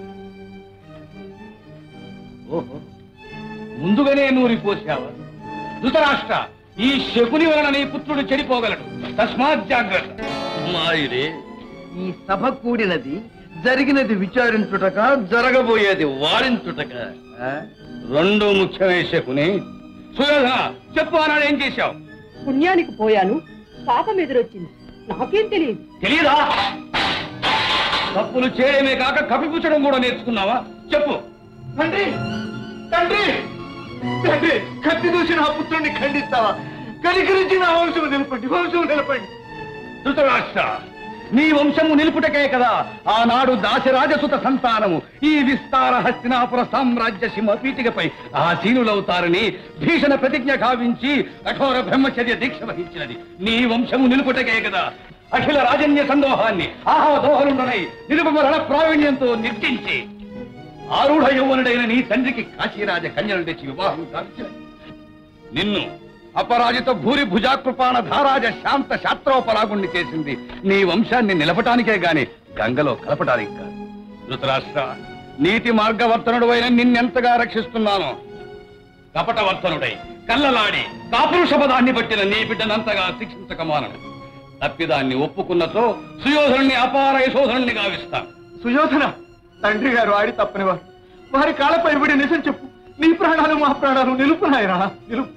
ఓహో ముందుగానే నూరిపోసావా ధృతరాష్ట్ర ఈ శకుని వలన నీ పుత్రుడు చెడిపోగలడు తస్మాత్ జాగ్రత్త మాయుడే ఈ సభ కూడినది జరిగినది విచారించుటక జరగబోయేది వారించుటక ఆ? రెండు ముఖ్యమే శకుని సుయోధన చెప్పు అన్నాడు ఏం చేశావు పుణ్యానికి పోయాను పాపం ఎదురొచ్చింది నాకేం తెలియదు తెలియదా తప్పులు చేయడమే కాక కప్పిపుచ్చడం కూడా నేర్చుకున్నావా చెప్పు తండ్రి తండ్రి తండ్రి కత్తి దూసి నా పుత్రుణ్ణి ఖండిస్తావా కనికరించి నా వంశం నిలపండి వంశం నిలపండి ధృతరాష్ట్ర నీ వంశము నిలుపుటకే కదా ఆనాడు దాశరాజసుత సంతానము ఈ విస్తార హస్తినాపుర సామ్రాజ్య సింహపీఠికపై ఆసీనులవుతారని భీషణ ప్రతిజ్ఞ కావించి కఠోర బ్రహ్మచర్య దీక్ష వహించినది నీ వంశము నిలుపుటకే కదా అఖిల రాజన్య సందోహాన్ని ఆహాదోహలుండనై నిలుపమరణ ప్రావీణ్యంతో నిర్జించి ఆరూఢ యౌవనుడైన నీ తండ్రికి కాశీరాజ కన్యలు తెచ్చి వివాహం కావించినది నిన్ను అపరాజిత భూరి భుజాకృపాణ ధారాజ శాంత శాస్త్రోపరాగుణ్ణి చేసింది నీ వంశాన్ని నిలపటానికే గాని గంగలో కలపటానికి కాదు ధృతరాష్ట్ర నీతి మార్గవర్తనుడు అయిన నిన్నెంతగా రక్షిస్తున్నాను కపటవర్తనుడై కళ్ళలాడి కాపురుష పదాన్ని పట్టిన నీ బిడ్డనంతగా శిక్షించకమానను తప్పిదాన్ని ఒప్పుకున్నతో సుయోధనుణ్ణి అపార యశోధనుణ్ణి గావిస్తాను సుయోధన తండ్రి గారు ఆడి తప్పనివారు వారి కాళ్ళపై పడి నిజం చెప్పు నీ ప్రాణాలు మా ప్రాణాలు నిలుపు నాయనా నిలుపు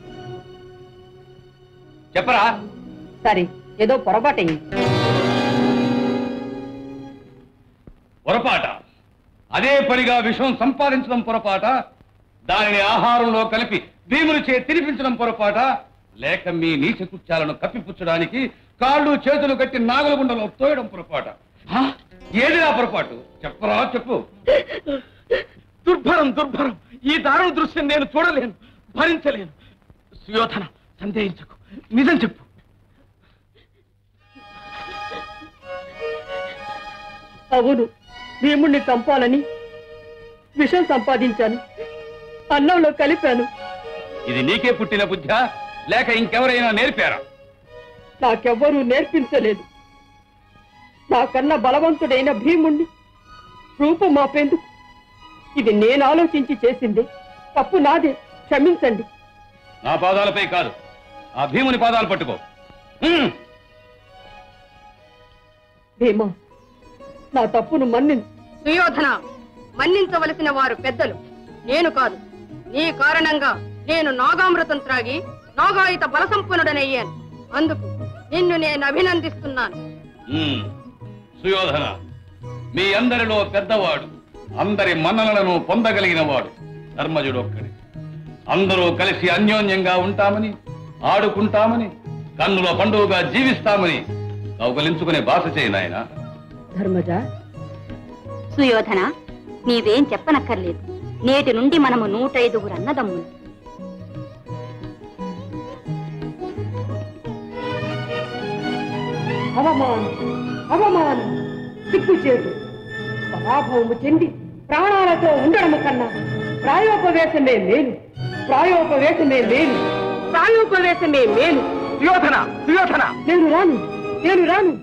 చెప్పరా సరే ఏదో పొరపాటయింది పొరపాట అదే పనిగా విషం సంపాదించడం పొరపాట దానిని ఆహారంలో కలిపి భీములు చే తినిపించడం పొరపాట లేక మీ నీచ కృత్యాలను కప్పిపుచ్చడానికి కాళ్ళు చేతులు కట్టి నాగల గుండలో తోయడం పొరపాట హా? ఏది నా పొరపాటు చెప్పరా చెప్పు దుర్భరం దుర్భరం ఈ దారుణ దృశ్యం నేను చూడలేను భరించలేను సుయోధన సందేహించకు నిజం చెప్పు అవును భీముణ్ణి చంపాలని విషం సంపాదించాను అన్నంలో కలిపాను ఇది నీకే పుట్టిన బుద్ధా లేక ఇంకెవరైనా నేర్పారా నాకెవ్వరూ నేర్పించలేదు నాకన్నా బలవంతుడైన భీముణ్ణి రూపమాపేందుకు ఇది నేను ఆలోచించి చేసింది తప్పు నాదే క్షమించండి నా పాదాలపై కాదు ఆ భీముని పాదాలు పట్టుకో హ్మ్. భీమా నా తప్పును మన్నించు సుయోధన మన్నించవలసిన వారు పెద్దలు నేను కాదు నీ కారణంగా నేను నాగామృతం త్రాగి నాగాయుత బలసంపన్నుడనయ్యాను అందుకు నిన్ను నేను అభినందిస్తున్నాను హ్మ్. సుయోధన మీ అందరిలో పెద్దవాడు అందరి మన్ననలను పొందగలిగిన వాడు ధర్మజుడు ఒక్కడే అందరూ కలిసి అన్యోన్యంగా ఉంటామని ఆడుకుంటామని కన్నుల పండుగగా జీవిస్తామని కౌగలించుకునే భాష చేయి నాయనా ధర్మజ సుయోధన నీవేం చెప్పనక్కర్లేదు నేటి నుండి మనము నూటైదుగురు అన్నదమ్ములు అవమానం అవమానం సిగ్గుచేటు పరాభవము చెంది ప్రాణాలతో ఉండడము కన్నా ప్రాయోపవేశమే మేలు ప్రాయోపవేశమే మేలు ప్రాయోపవేశమే మేలు సుయోధన సుయోధన నేను రాను నేను రాను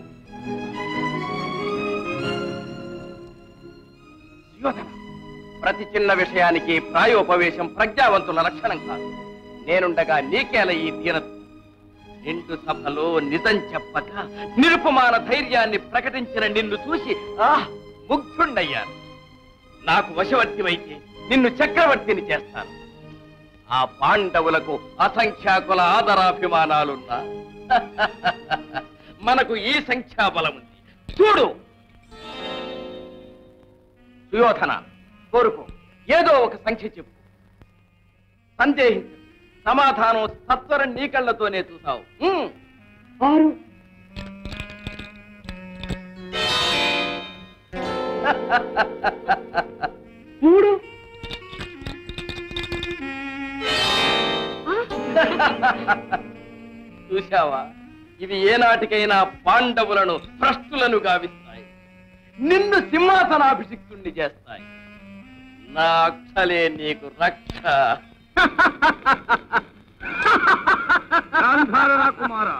సుయోధన ప్రతి చిన్న విషయానికి ప్రాయోపవేశం ప్రజ్ఞావంతుల లక్షణం కాదు నేనుండగా నీకేల ఈ దీనత నిండు సభలో నిజం చెప్పక నిరుపమాన ధైర్యాన్ని ప్రకటించిన నిన్ను చూసి ఆహ్ ముగ్ధుండయ్యాను నాకు వశవర్తివైతే నిన్ను చక్రవర్తిని చేస్తాను ఆ పాండవులకు అసంఖ్యాకుల ఆదరాభిమానాలున్నా మనకు ఈ సంఖ్యాబలం ఉంది చూడు సుయోధన కోరుకో ఏదో ఒక సంఖ్య చెప్పు సందేహించు సమాధానం సత్వరం నీ కళ్ళతోనే చూసావు ఉమ్. ఆరు మూడు చూశావా ఇవి ఏనాటికైనా పాండవులను భ్రష్టులను గావిస్తాయి నిన్ను సింహాసనాభిషిక్తుణ్ణి చేస్తాయి నా అక్షలే నీకు రక్ష కుమార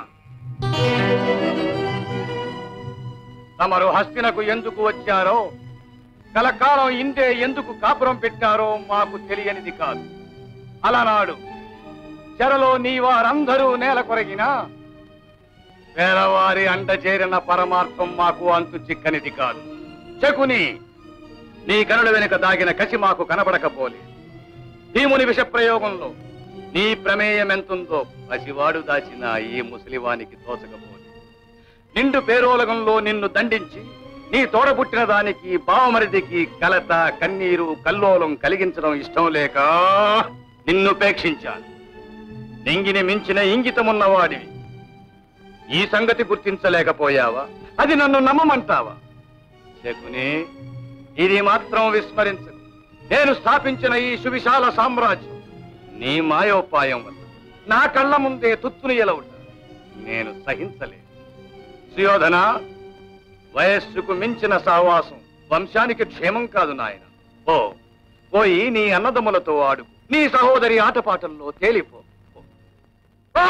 తమరు హస్తినకు ఎందుకు వచ్చారో కలకాలం ఇందే ఎందుకు కాపురం పెట్టారో మాకు తెలియనిది కాదు అలనాడు చెరలో నీ వారందరూ నేల కొరగినా పేదవారి అండ చేరిన పరమార్థం మాకు అంతు చిక్కనిది కాదు చెకుని నీ కనుల వెనుక దాగిన కసి మాకు కనబడకపోలే భీముని విష ప్రయోగంలో నీ ప్రమేయం ఎంతుందో పసివాడు దాచిన ఈ ముసలివానికి తోచకపోలే నిండు పేరోలగంలో నిన్ను దండించి నీ తోడబుట్టిన దానికి బావమరిదికి కలత కన్నీరు కల్లోలం కలిగించడం ఇష్టం లేక నిన్నుపేక్షించాను నింగిని మించిన ఇంగితమున్నవాడివి ఈ సంగతి గుర్తించలేకపోయావా అది నన్ను నమ్మమంటావా శకుని ఇది మాత్రం విస్మరించదు నేను స్థాపించిన ఈ సువిశాల సామ్రాజ్యం నీ మాయోపాయం వల్ల నా కళ్ళ ముందే తుత్తుని ఎలవుట నేను సహించలేదు సుయోధన వయస్సుకు మించిన సావాసం వంశానికి క్షేమం కాదు నాయన ఓ పోయి నీ అన్నదమ్ములతో ఆడు నీ సహోదరి ఆటపాటల్లో తేలిపో పో.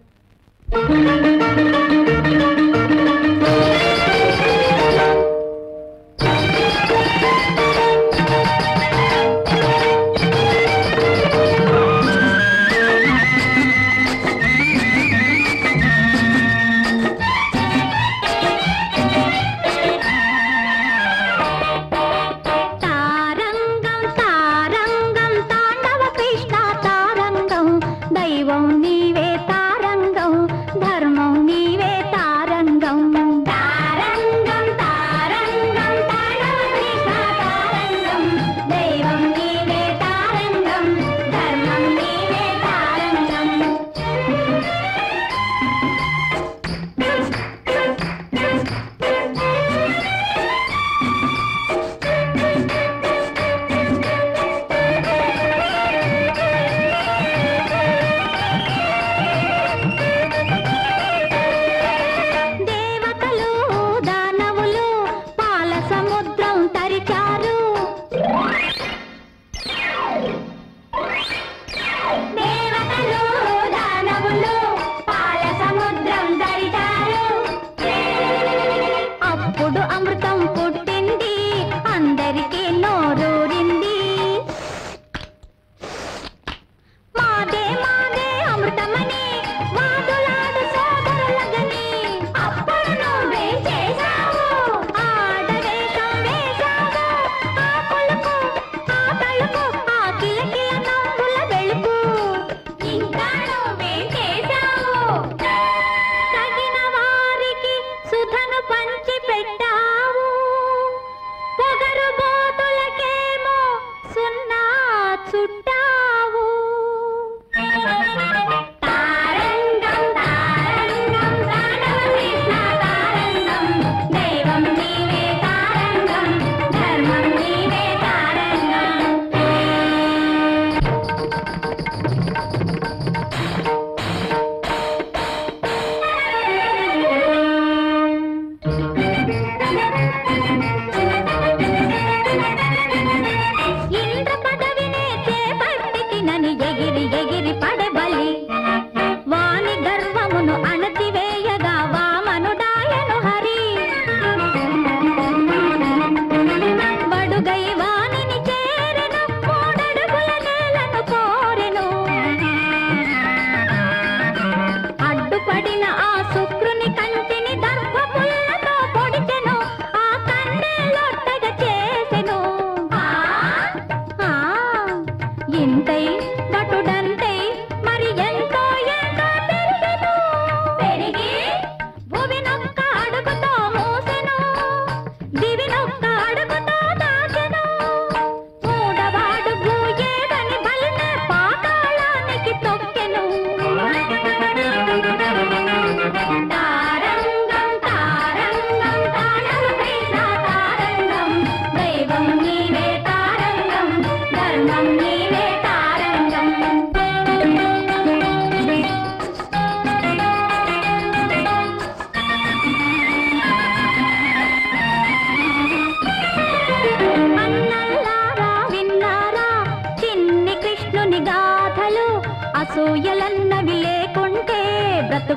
తారంగం తారంగం తాండవ కృష్ణ తారంగం దైవం నీవే తారంగం ధర్మం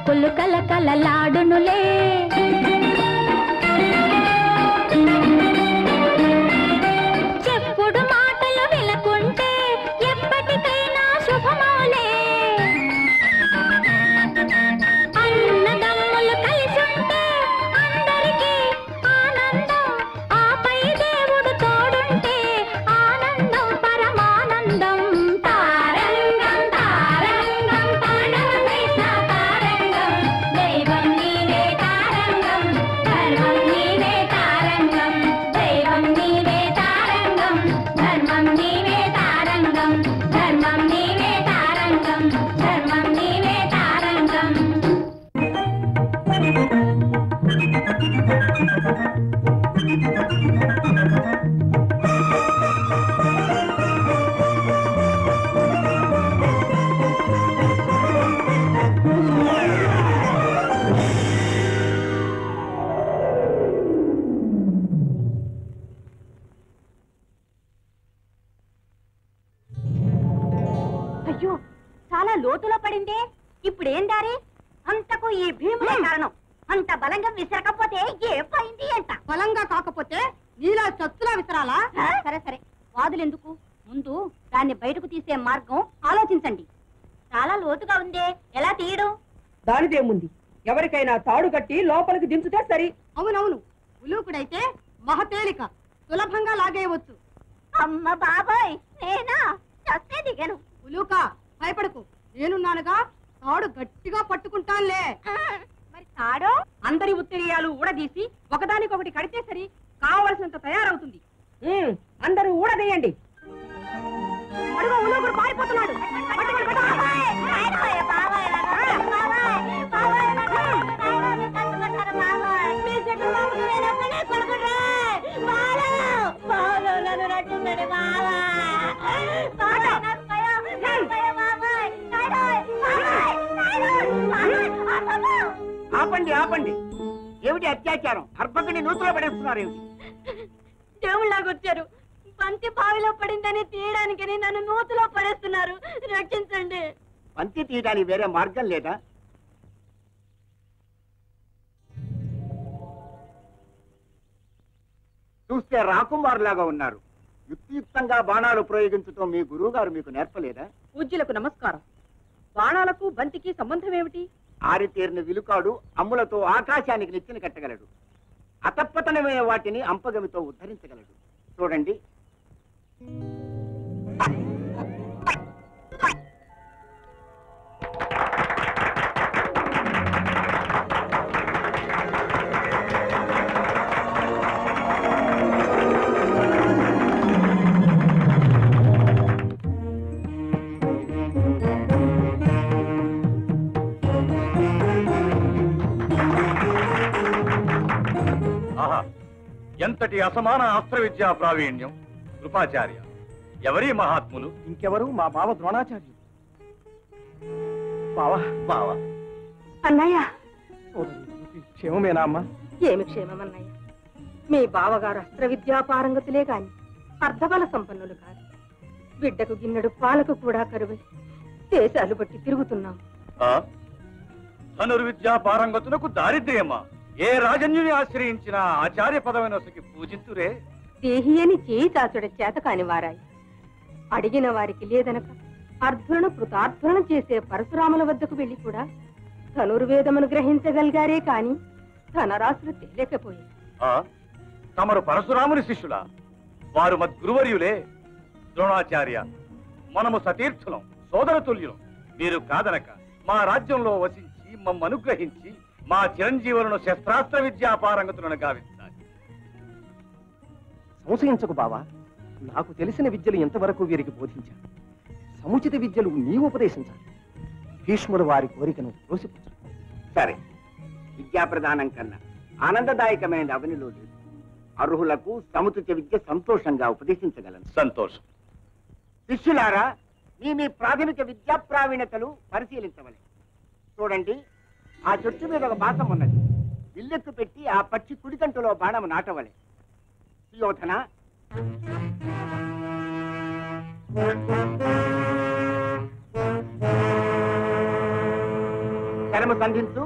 తలపులు కలకలలాడునులే చెప్పుడు మాటలు వినకుంటే ఎప్పటికైనా శుభమౌలే అన్నదమ్ములు కలిసుంటే అందరికీ ఆనందం ఆపై దేవుడు తోడుంటే ఆనందం పరమానందం తారంగం తారంగం తాండవమై నా తారంగం దైవం నీవే తారంగం ధర్మం నీవే తారంగం దైవం నీవే తారంగం ధర్మం నీవే తారంగం ధర్మం నీవే తారంగం ధర్మం నీవే తారంగం అయ్యో చాలా లోతులో పడిందే ఇప్పుడేం దారి అంతకు ఈ భీముడే కారణం అంత బలంగా విసరకపోతే ఏ పోయింది అంట బలంగా కాకపోతే నీలా చచ్చులా విసరాలా సరే సరే వాదులెందుకు ముందు దాన్ని బయటకు తీసే మార్గం ఆలోచించండి చాలా లోతుగా ఉందే ఎలా తీయడం దానిదేముంది ఎవరికైనా తాడు కట్టి లోపలికి దించుతే సరి అవునవును ఉలూకుడైతే మహతేలిక సులభంగా లాగేయవచ్చు అమ్మ బాబాయ్ నేనా చస్తే దిగను ఉలూక భయపడకు నేనున్నానుగా తాడు గట్టిగా పట్టుకుంటానులే మరి తాడో అందరి ఉత్తరీయాలు ఊడదీసి ఒకదానికొకటి కడితే సరి కావలసినంత తయారవుతుంది ఉమ్, అందరూ ఊడదీయండి అడుగు ఉలూకుడు పారిపోతున్నాడు పట్టుకోండి, పట్టుకోండి. ఆపండి ఆపండి ఏమిటి అత్యాచారం అర్భకుని నూతులో పడేస్తున్నారు ఏమిటి దేవుళ్ళలాగొచ్చారు బంతి బావిలో పడిందని తీయడానికని నన్ను నూతులో పడేస్తున్నారు రక్షించండి పంతి తీయడానికి వేరే మార్గం లేదా చూస్తే రాకుమారులాగా ఉన్నారు యుక్తియుక్తంగా బాణాలు ప్రయోగించటం మీ గురువు గారు మీకు నేర్పలేదా పూజ్యులకు నమస్కారం బాణాలకు బంతికి సంబంధం ఏమిటి ఆరితేరిన విలుకాడు అమ్ములతో ఆకాశానికి నెత్తిన కట్టగలడు అతప్పతనమైన వాటిని అంపగమితో ఉద్ధరించగలడు చూడండి ఆహా ఎంతటి అసమాన అస్త్ర విద్యా ప్రావీణ్యం కృపాచార్య ఎవరి మహాత్ములు ఇంకెవరు మా బావ ద్రోణాచార్యులు బావా బావా అన్నయ్య క్షేమమేనా అమ్మా ఏమి క్షేమమన్నయ్య మీ బావగారు అస్త్ర విద్యా పారంగతులే గాని అర్ధబల సంపన్నులు కాదు బిడ్డకు గిన్నెడు పాలకు కూడా కరువై దేశాలు బట్టి తిరుగుతున్నాం ఆ? ధనుర్విద్యా పారంగతులకు దారిద్ర్యమా ఏ రాజన్యుని ఆశ్రయించిన ఆచార్య పదవినొసకి పూజింతురే దేహి అని చేయి చాచుడ చేత కాని వారాయి అడిగిన వారికి లేదనక అర్ధులను కృతార్థులను చేసే పరశురాముల వద్దకు వెళ్లి కూడా ధనుర్వేదమును గ్రహించగలిగారే కాని ధనరాశులు తేలేకపోయాయి ఆ? తమరు పరశురాముని శిష్యులా వారు మద్గురువర్యులే ద్రోణాచార్య మనము సతీర్థులం సోదరతుల్యులం మీరు కాదనక మా రాజ్యంలో వసించి మమ్మ అనుగ్రహించి మా చిరంజీవులను శస్త్రాస్త్ర విద్యా పారంగతులను గావించాలి సంశయించకు బావా నాకు తెలిసిన విద్యలు ఎంతవరకు వీరికి బోధించాను సముచిత విద్యలు నీవు ఉపదేశించాలి భీష్ముడు వారి కోరికను త్రోసిపుచ్చు సరే విద్యా ప్రదానం కన్నా ఆనందదాయకమైన అవనిలో లేదు అర్హులకు సముచిత విద్య సంతోషంగా ఉపదేశించగలను సంతోషం శిష్యులారా మీ మీ ప్రాథమిక విద్యా ప్రావీణ్యతలు పరిశీలించవలే చూడండి ఆ చెట్టు మీద ఒక బాసం ఉన్నది విల్లెత్తు పెట్టి ఆ పక్షి కుడికంటులో బాణం నాటవలే సుయోధన కరము సంధించు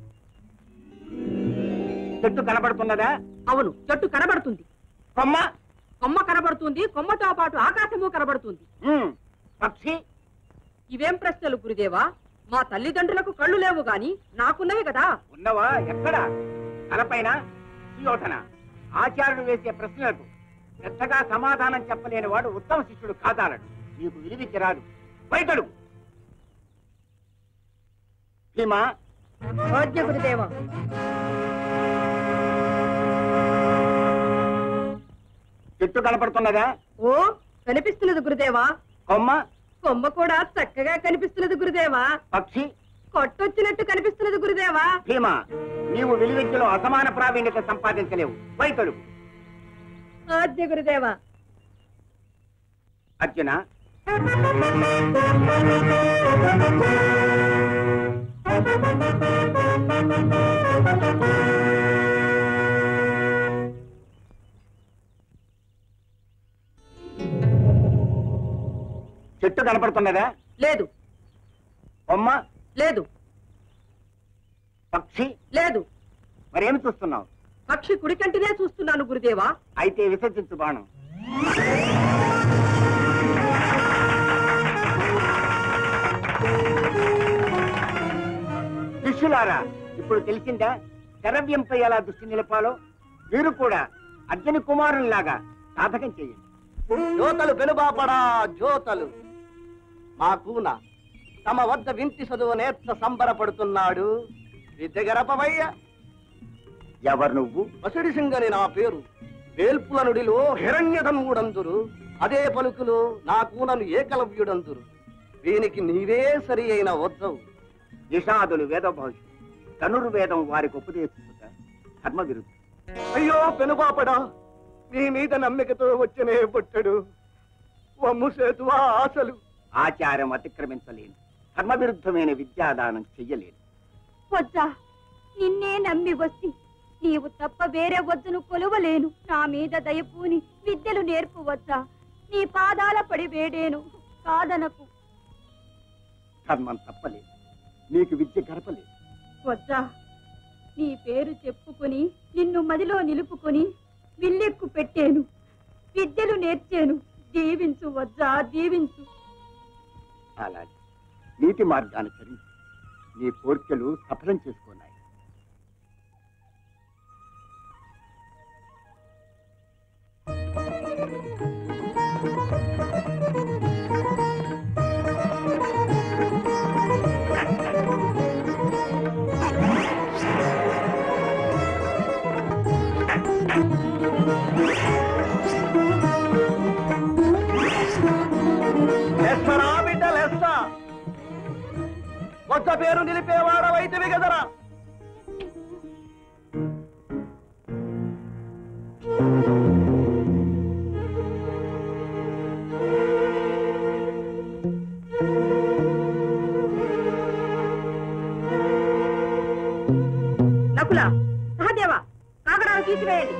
చెట్టు కనబడుతున్నదా అవును చెట్టు కనబడుతుంది కొమ్మ కొమ్మ కనబడుతుంది కొమ్మతో పాటు ఆకాశము కనబడుతుంది ఉమ్, పక్షి ఇవేం ప్రశ్నలు గురుదేవా మా తల్లిదండ్రులకు కళ్ళు లేవు గాని నాకున్నవి కదా ఉన్నవా ఎక్కడ తలపైన సుయోధన ఆచార్యుడు వేసే ప్రశ్నలకు పెద్దగా సమాధానం చెప్పలేని వాడు ఉత్తమ శిష్యుడు కాదాలడు నీకు విలువికి రాదు బయటడు భీమా ఆజ్ఞ గురుదేవా చెట్టు కనపడుతున్నదా ఓ కనిపిస్తున్నది గురుదేవా కొమ్మ కొమ్మ కూడా చక్కగా కనిపిస్తున్నది గురుదేవా పక్షి కొట్టొచ్చినట్టు కనిపిస్తున్నది గురుదేవా భీమా నీవు విలువిద్యలో అసమాన ప్రావీణ్యత సంపాదించలేవు బయటడు ఆజ్ఞ గురుదేవా అర్జున చెట్టు కనపడుతున్నదా లేదు బొమ్మ లేదు పక్షి లేదు మరేమి చూస్తున్నావు పక్షి కుడికంటినే చూస్తున్నాను గురుదేవా అయితే విసర్జించు బాణం శిష్యులారా ఇప్పుడు తెలిసిందా ద్రవ్యంపై ఎలా దృష్టి నిలపాలో మీరు కూడా అర్జున కుమారుల్లాగా సాధకం చేయండి జ్యోతలు పెనుబాపడా జ్యోతలు మా కూన తమ వద్ద వింటి చదువు నేర్త సంబరపడుతున్నాడు విద్య గరపవయ్య ఎవరు నువ్వు వసుడి సింగని నా పేరు వేల్పుల నుడిలో హిరణ్యధనుడందురు అదే పలుకులు నా కూనను ఏకలవ్యుడందురు వీనికి నీవే సరి అయిన వద్దవు నిషాదులు వేద భవిష్యత్ ధనుర్వేదం వారికి ఉపదేశించుట ధర్మ విరుద్ధం అయ్యో పెనుబాపడా నీ మీద నమ్మికతో వచ్చినే పుట్టడు వమ్ము సేతువా ఆశలు ఆచారం అతిక్రమించలేను ధర్మ విరుద్ధమైన విద్యాదానం చెయ్యలేను వద్దా నిన్నే నమ్మి వస్తి నీవు తప్ప వేరే వద్దును కొలువలేను నా మీద దయపూని విద్యలు నేర్పు వద్దా నీ పాదాల పడి వేడేను కాదనకు ధర్మం తప్పలేదు నీకు విద్య గడపలేదు వద్దా నీ పేరు చెప్పుకొని నిన్ను మదిలో నిలుపుకొని విల్లెక్కు పెట్టాను విద్యలు నేర్చాను దీవించు వద్దా దీవించు అలాగే నీతి మార్గాన్ని చరించి నీ కోరికలు సఫలం చేసుకున్నాయి లెస్సరా బిడ్డ లెస్స కొత్త పేరు నిలిపేవాడవైతివి కదరా నకుల సహదేవ కాగడాలు తీసివేయండి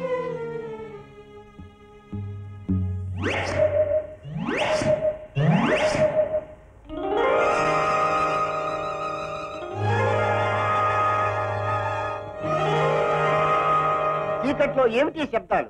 చీకట్లో ఏమిటి శబ్దాలు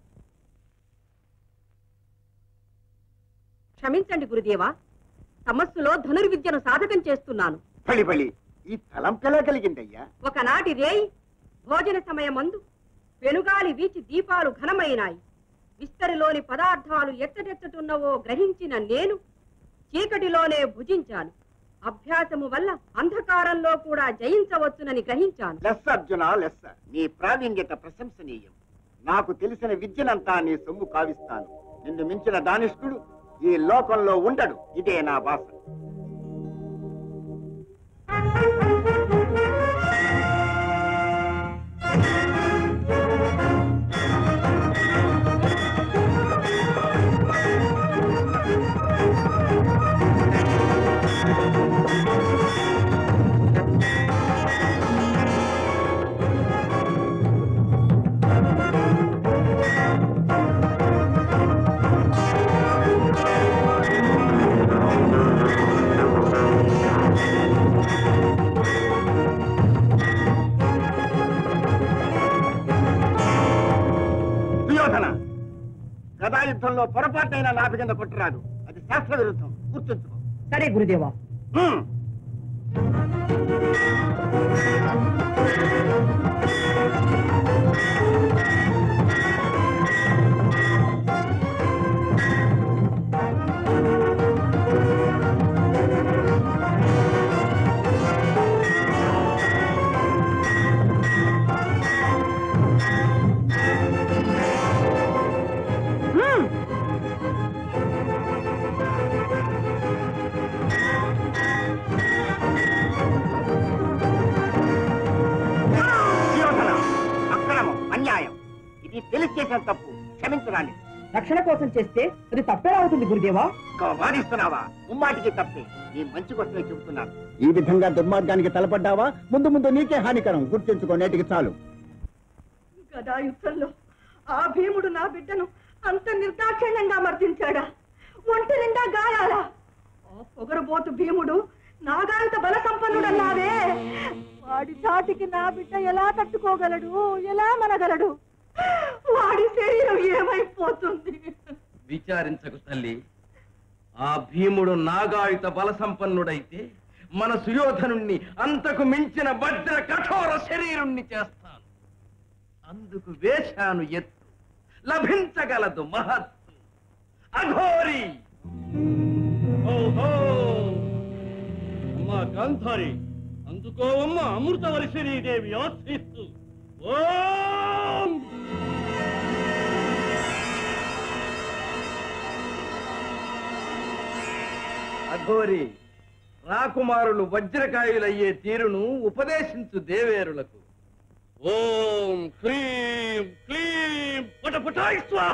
క్షమించండి గురుదేవా తమస్సులో ధనుర్విద్యను సాధకం చేస్తున్నాను బలి బలి ఈ తలంపెలా కలిగిందయ్యా ఒకనాటి రేయి భోజన సమయమందు వెనుగాలి వీచి దీపాలు ఘనమైనాయి విస్తరిలోని పదార్థాలు ఎత్తటెత్తటున్నవో గ్రహించిన నేను చీకటిలోనే భుజించాను అభ్యాసము వల్ల అంధకారంలో కూడా జయించవచ్చునని గ్రహించాను లెస్స అర్జున లెస్స నీ ప్రావీణ్యత ప్రశంసనీయం నాకు తెలిసిన విద్యనంతా నీ సొమ్ము కావిస్తాను నిన్ను మించిన దానిష్కుడు ఈ లోకంలో ఉండడు ఇదే నా భాష గదాయుద్ధంలో పొరపాటైన నాభి కింద కొట్టరాదు అది శాస్త్ర విరుద్ధం గుర్తుంచుకో సరే గురుదేవా హ్మ్. దుర్యోధన అక్రమం అన్యాయం ఇది తెలిసి చేసిన తప్పు క్షమించరాని రక్షణ కోసం చేస్తే అది తప్పేలా అవుతుంది గురుదేవా ఇంకా వాదిస్తున్నావా ముమ్మాటికి తప్పే నీ మంచి కోసమే చెబుతున్నాను ఈ విధంగా దుర్మార్గానికి తలపడ్డావా ముందు ముందు నీకే హానికరం గుర్తుంచుకో నేటికి చాలు గదా యుద్ధంలో ఆ భీముడు నా బిడ్డను అంత నిర్దాక్షిణ్యంగా మర్దించాడా ఒంటి నిండా గాయాలా ఆ పొగరబోతు భీముడు నాగాంత బల సంపన్నుడన్నావే వాడి చాటికి నా బిడ్డ ఎలా తట్టుకోగలడు ఎలా మనగలడు వాడి శరీరం ఏమైపోతుంది విచారించకు తల్లి ఆ భీముడు నాగాయుత బల సంపన్నుడైతే మన సుయోధనుణ్ణి అంతకు మించిన వజ్ర కఠోర శరీరుణ్ణి చేస్తాను అందుకు వేశాను ఎత్తు లభించగలదు మహత్తు అఘోరి ఓహో అమ్మా గాంధారి అందుకోవమ్మ అమృతవర్షిణీ దేవి ఆశ్రయిస్తూ ఓం అఘోరి రాకుమారులు వజ్రకాయులయ్యే తీరును ఉపదేశించు దేవేరులకు ఓం క్రీం క్లీం పటపటాయ్ స్వాహ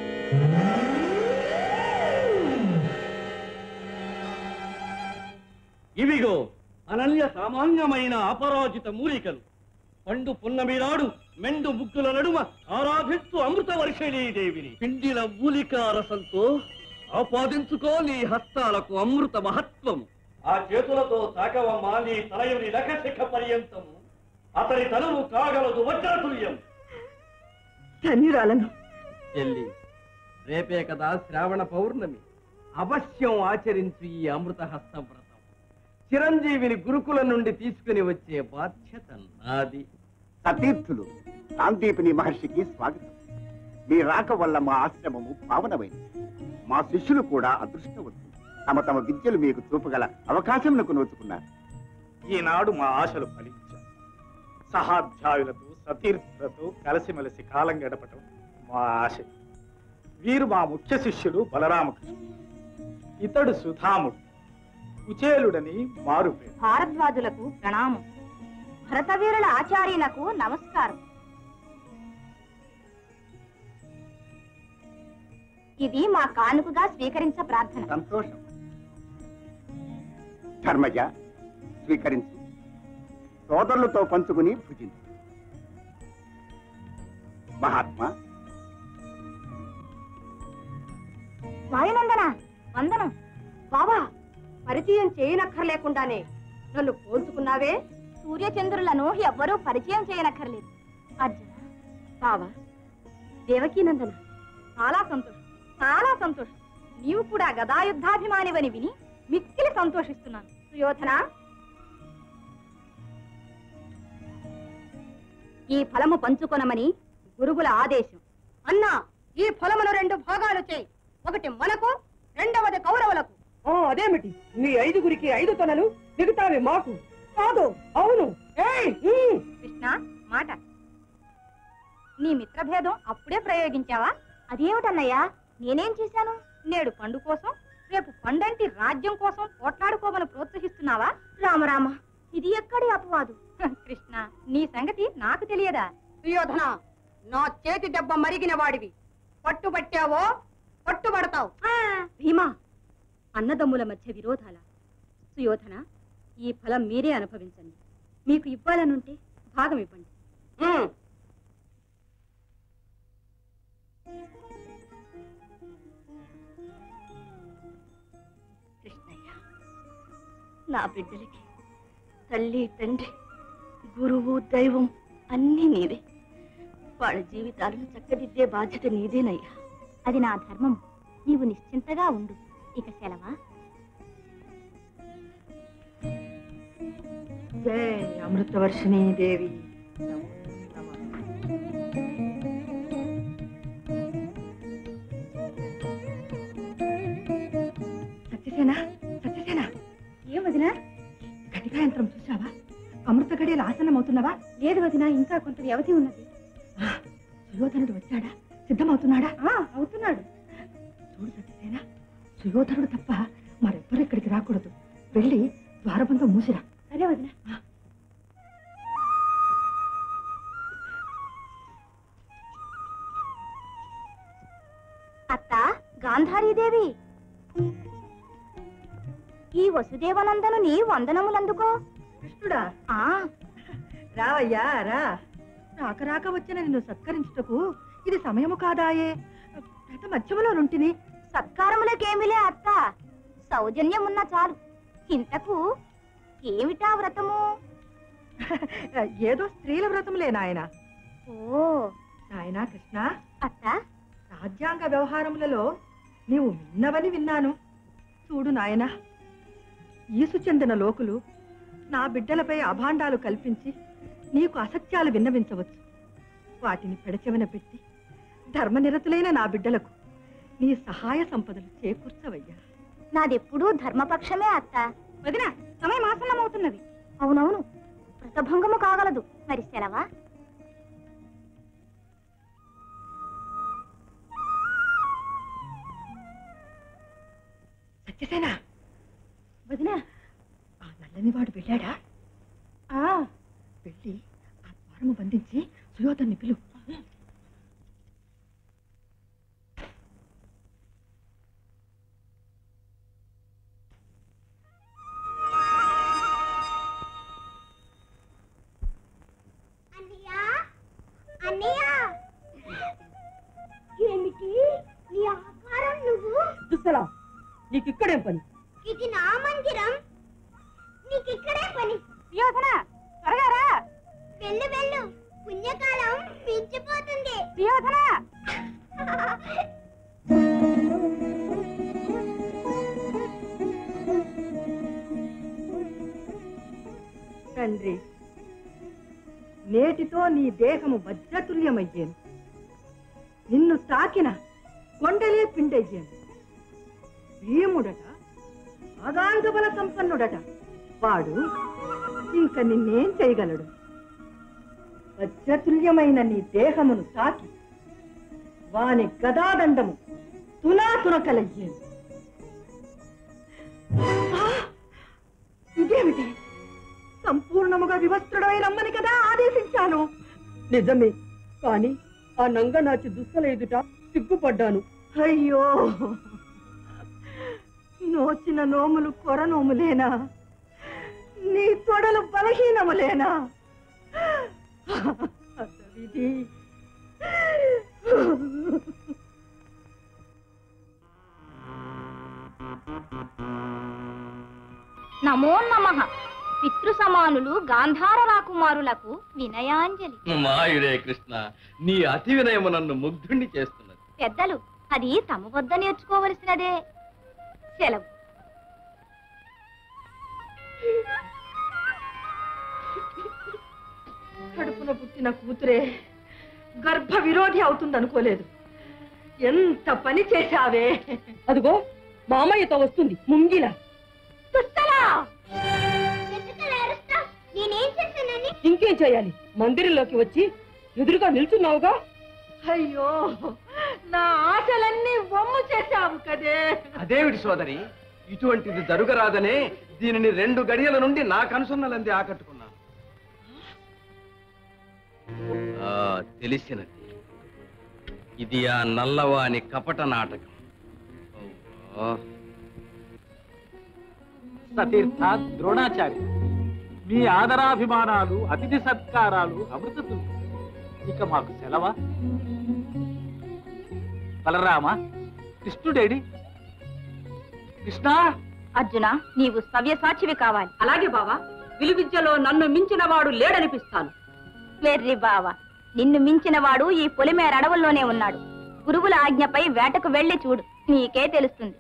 ఇవిగో అనన్య సామాన్యమైన అపరాజిత మూలికలు పండు పున్నమి నాడు మెండు ముగ్గుల నడుమ ఆరాధిస్తూ అమృత వర్షిణీ దేవిని పిండిల మూలికా రసంతో ఆపాదించుకో నీ హస్తాలకు అమృత మహత్వం ఆ చేతులతో తాకవమ్మా నీ తలయుని నఖశిఖ పర్యంతము అతని తనువు కాగలదు వజ్రతుల్యం ధన్యురాలను చెల్లి రేపే కదా శ్రావణ పౌర్ణమి అవశ్యం ఆచరించు ఈ అమృత హస్త వ్రతం చిరంజీవిని గురుకుల నుండి తీసుకుని వచ్చే బాధ్యత నాది సతీర్థులు సాందీపిని మహర్షికి స్వాగతం మీ రాక వల్ల మా ఆశ్రమము పావనమైంది మా శిష్యులు కూడా అదృష్టవంతులు తమ తమ విద్యలు మీకు చూపగల అవకాశములకు నోచుకున్నారు ఈనాడు మా ఆశలు ఫలించాయి సహాధ్యాయులతో సతీర్థులతో కలిసిమెలిసి కాలం గడపటం మా ఆశ వీరు మా ముఖ్య శిష్యుడు బలరామకృష్ణ ఇతడు సుధాముడు కుచేలుడని మారు పేరు భారద్వాజులకు ప్రణామం భరతవీరుల ఆచార్యులకు నమస్కారం ఇది మా కానుకగా స్వీకరించ ప్రార్థన సంతోషం ధర్మజ స్వీకరించు సోదరులతో పంచుకుని భుజించు మహాత్మా వాయునందన వందనం బావా పరిచయం చేయనక్కర్లేకుండానే నన్ను పోల్చుకున్నావే సూర్యచంద్రులను ఎవ్వరూ పరిచయం చేయనక్కర్లేదు అర్జున బావా దేవకీనందన చాలా సంతోషం చాలా సంతోషం నీవు కూడా గదాయుద్ధాభిమానివని విని మిక్కిలి సంతోషిస్తున్నాను సుయోధన ఈ ఫలము పంచుకొనమని గురుగుల ఆదేశం అన్నా ఈ ఫలమును రెండు భాగాలు చేయి ఒకటి మనకు రెండవది కౌరవులకు ఆ, అదేమిటి నీ ఐదుగురికి ఐదు తొనలు మిగతావి మాకు కాదు అవును ఏయ్ ఉమ్. కృష్ణ మాట నీ మిత్రభేదం అప్పుడే ప్రయోగించావా అదేమిటన్నయ్యా నేనేం చేశాను నేడు పండు కోసం రేపు పండంటి రాజ్యం కోసం పోట్లాడుకోమని ప్రోత్సహిస్తున్నావా రామరామ ఇది ఎక్కడి అపవాదు హ, కృష్ణ నీ సంగతి నాకు తెలియదా సుయోధన నా చేతి దెబ్బ మరిగిన వాడివి పట్టుబట్టావో పట్టుబడతావు భీమా అన్నదమ్ముల మధ్య విరోధాల సుయోధన ఈ ఫలం మీరే అనుభవించండి మీకు ఇవ్వాలనుంటే భాగం ఇవ్వండి కృష్ణయ్య నా బిడ్డలకి తల్లి తండ్రి గురువు దైవం అన్నీ నీవే వాళ్ళ జీవితాలను చక్కదిద్దే బాధ్యత నీదేనయ్యా అది నా ధర్మం నీవు నిశ్చింతగా ఉండు ఇక సెలవా జై అమృతవర్షిణీ దేవి సత్యసేన సత్యసేన ఏం వదినా గట్టిగా యంత్రం చూసావా అమృత గడియలు ఆసనం అవుతున్నావా లేదు వదినా ఇంకా కొంత వ్యవధి ఉన్నది సుయోధనుడు వచ్చాడా సిద్ధమవుతున్నాడా అవుతున్నాడు చూడు సత్యసేన సుయోధనుడు తప్ప మరెవ్వరు ఇక్కడికి రాకూడదు వెళ్ళి ద్వారబంధం మూసిరా సరే వదినా అత్త గాంధారీదేవి ఈ వసుదేవనందనుని వందనములందుకో కృష్ణుడా ఆ రావయ్యా రా రాక రాక వచ్చిన నిన్ను సత్కరించుటకు ఇది సమయము కాదాయే గత మధ్యములో నుంటిని సత్కారములకేమిలే అత్త సౌజన్యమున్న చాలు ఇంతకు ఏమిటా వ్రతము ఏదో స్త్రీల వ్రతములే నాయన ఓ నాయనా కృష్ణ అత్త రాజ్యాంగ వ్యవహారములలో నీవు విన్నవని విన్నాను చూడు నాయన ఈసు చెందిన లోకులు నా బిడ్డలపై అభాండాలు కల్పించి నీకు అసత్యాలు విన్నవించవచ్చు వాటిని పెడచెవిన పెట్టి ధర్మనిరతులైన నా బిడ్డలకు నీ సహాయ సంపదలు చేకూర్చవయ్యా నాదెప్పుడూ ధర్మపక్షమే అత్త వదిన సమయం ఆసన్నమవుతున్నది అవునవును వ్రతభంగము కాగలదు మరి సెలవా సత్యసేన వదిన ఆ నల్లని వాడు వెళ్ళాడా ఆ వెళ్ళి ఆ ద్వారము బంధించి సుయోధన్ని పిలు అన్నయ్య ఏమిటి నీ ఆకారం నువ్వు దుస్తలా నీకు ఇక్కడేం పని ఇది నా మందిరం నీకు ఇక్కడే పని యోధన త్వరగా రా వెళ్ళు వెళ్ళు పుణ్యకాలం మించిపోతుంది యోధన తండ్రి నేటితో నీ దేహము వజ్రతుల్యమయ్యేను నిన్ను తాకిన కొండలే పిండయ్యాను భీముడట అగాంగబల సంపన్నుడట వాడు ఇంక నిన్నేం చేయగలడు వజ్రతుల్యమైన నీ దేహమును తాకి వాని గదాదండము తునాతునకలయ్యేను ఆ! ఇదేమిటి సంపూర్ణముగా వివస్త్రుడై రమ్మని కదా ఆదేశించాను నిజమే కానీ ఆ నంగనాచి దుస్తల ఎదుట సిగ్గుపడ్డాను అయ్యో నోచిన నోములు కొర నోములేనా నీ తొడలు బలహీనములేనా విధి నమో నమ పితృ సమానులు గాంధార రాకుమారులకు వినయాంజలి మాయుడే కృష్ణ నీ అతి వినయము నన్ను ముగ్ధుణ్ణి చేస్తున్నది పెద్దలు అది తమ వద్ద నేర్చుకోవలసినదే సెలవు కడుపున పుట్టిన కూతురే గర్భ విరోధి అవుతుందనుకోలేదు ఎంత పని చేశావే అదిగో మామయ్యతో వస్తుంది ముంగిల నేనేం చేశానని ఇంకేం చేయాలి మందిరంలోకి వచ్చి ఎదురుగా నిల్చున్నావుగా అయ్యో నా ఆశలన్నీ వమ్ము చేశావు కదే అదేమిటి సోదరి ఇటువంటిది జరుగరాదనే దీనిని రెండు గడియల నుండి నా కనుసన్నలంది ఆకట్టుకున్నాను ఆ, తెలిసినది ఇది ఆ నల్లవాని కపట నాటకం ఓ, సతీర్థ ద్రోణాచార్య మీ ఆదరాభిమానాలు అతిథి సత్కారాలు అమృతతులు ఇక మాకు సెలవా బలరామ కృష్ణుడేడి కృష్ణ అర్జున నీవు సవ్యసాచివి కావాలి అలాగే బావా విలువిద్యలో నన్ను మించిన వాడు లేడనిపిస్తాను వెర్రి బావ నిన్ను మించిన వాడు ఈ పొలిమేర అడవుల్లోనే ఉన్నాడు గురువుల ఆజ్ఞపై వేటకు వెళ్ళి చూడు నీకే తెలుస్తుంది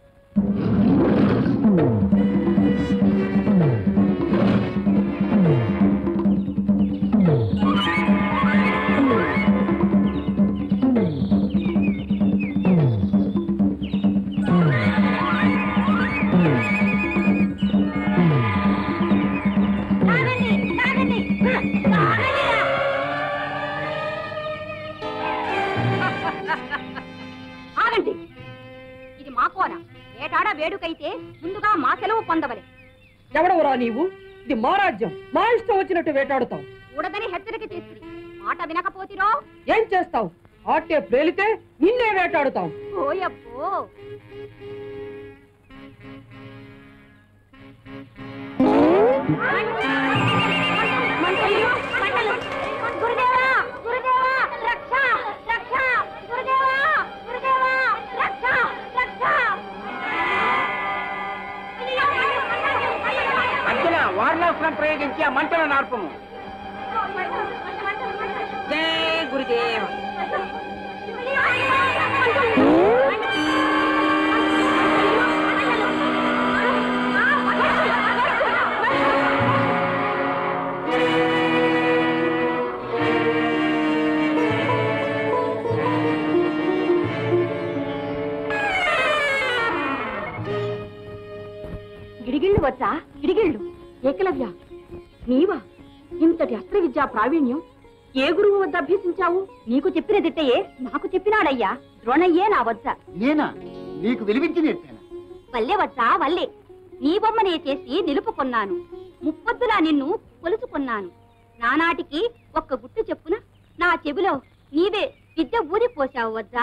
ఆగండి ఇది మా కోన ఏటాడ వేడుకైతే ముందుగా మా సెలవు పొందవలే ఎవడవురా నీవు ఇది మా రాజ్యం మా ఇష్టం వచ్చినట్టు వేటాడుతావు కూడదని హెచ్చరిక చేసి మాట వినకపోతిరో ఏం చేస్తావు ఆటే ప్రేలితే నిన్నే వేటాడుతావు ఓయబ్బో గురుదేవా గురుదేవా రక్ష రక్ష గురుదేవా గురుదేవా రక్ష రక్ష అర్జున వారణాసురం ప్రయోగించి ఆ మంటల నార్పము జై గురుదేవ గిడిగిళ్ళు వచ్చా గిడిగిళ్ళు ఏకలవ్య నీవా ఇంతటి అస్త్ర విద్యా ప్రావీణ్యం ఏ గురువు వద్ద అభ్యసించావు నీకు చెప్పిన దిట్టయే నాకు చెప్పినాడయ్యా ద్రోణయ్యే నా వద్ద నేనా నీకు విలువించి నేర్పాను వల్లే వచ్చా వల్లే నీ బొమ్మనే చేసి నిలుపుకొన్నాను ముప్పొద్దులా నిన్ను కొలుసుకున్నాను నానాటికి ఒక్క గుట్టు చెప్పున నా చెవిలో నీవే విద్య ఊరిపోసావు వద్దా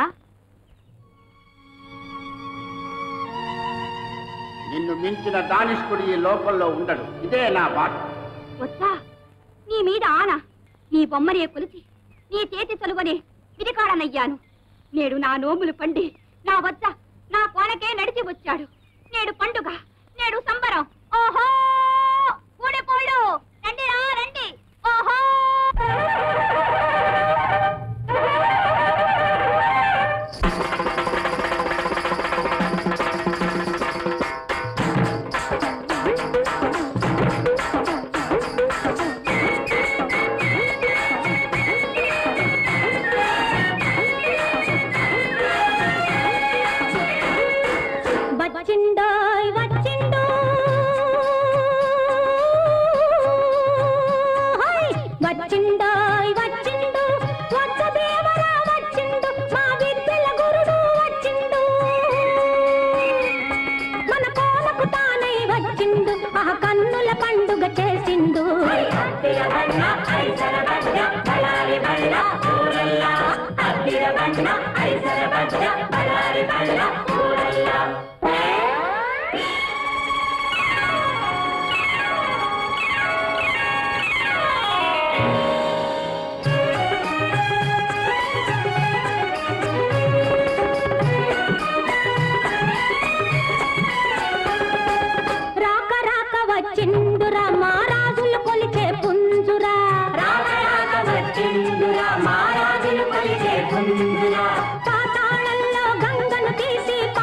నిన్ను మించిన దానిష్కుడు ఈ లోకంలో ఉండడు ఇదే నా బాట వద్దా నీ మీద ఆన నీ బొమ్మనే కొలిచి నీ చేతి చలువనే విడికాడనయ్యాను నేడు నా నోములు పండి నా వద్ద నా కోనకే నడిచి వచ్చాడు నేడు పండుగ నేడు సంబరం ఓహో కూడిపోళ్ళు రండి రా రండి ఓహో వచ్చిండోయ్ వచ్చిండు హోయ్! వచ్చిండోయ్ వచ్చిండు వచ్చ దేవరా వచ్చిండు మా విద్యల గురుడు వచ్చిండు మన కోలకు తానై వచ్చిండు ఆ కన్నుల పండుగ చేసిండు రాక రాక వచ్చిండురా మా రాజులు కొలిచే పుంజురా రాక రాక వచ్చిండురా మా రాజులు కొలిచే పుంజురా పాతాళంలో గంగను తీసి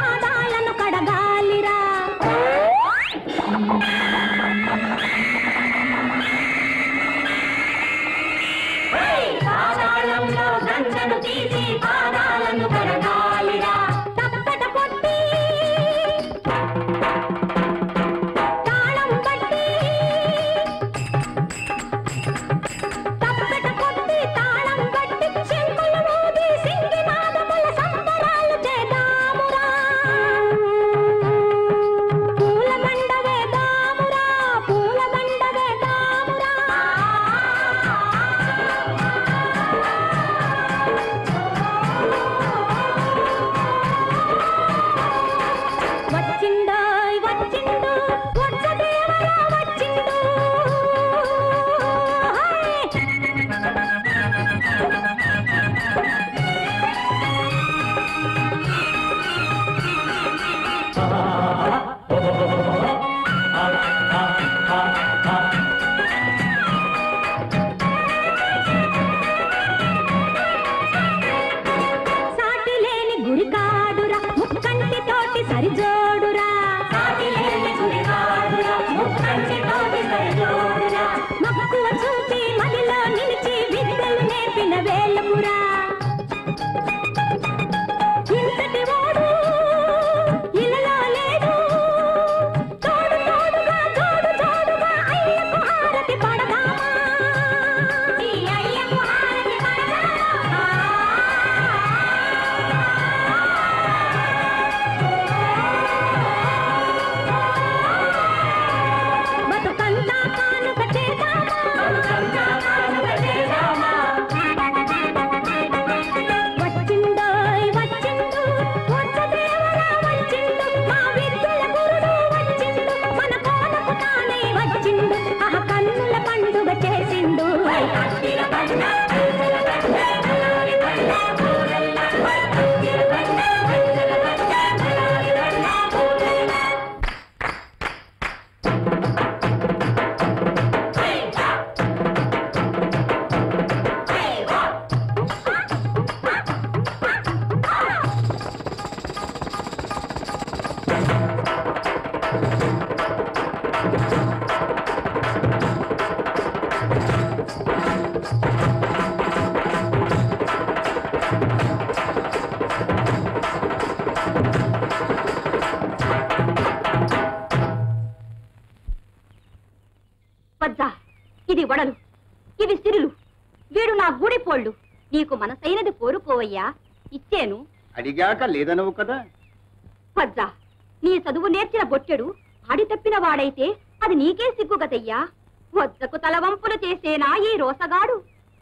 గొడలు ఇవి సిరులు వీడు నా గూడిపోళ్ళు నీకు మనసైనది కోరుకోవయ్యా ఇచ్చేను అడిగాక లేదనవు కదా పజ్జా నీ చదువు నేర్చిన బొట్టెడు ఆడి తప్పిన వాడైతే అది నీకే సిగ్గు కదయ్యా వద్దకు తలవంపులు చేసేనా ఈ రోసగాడు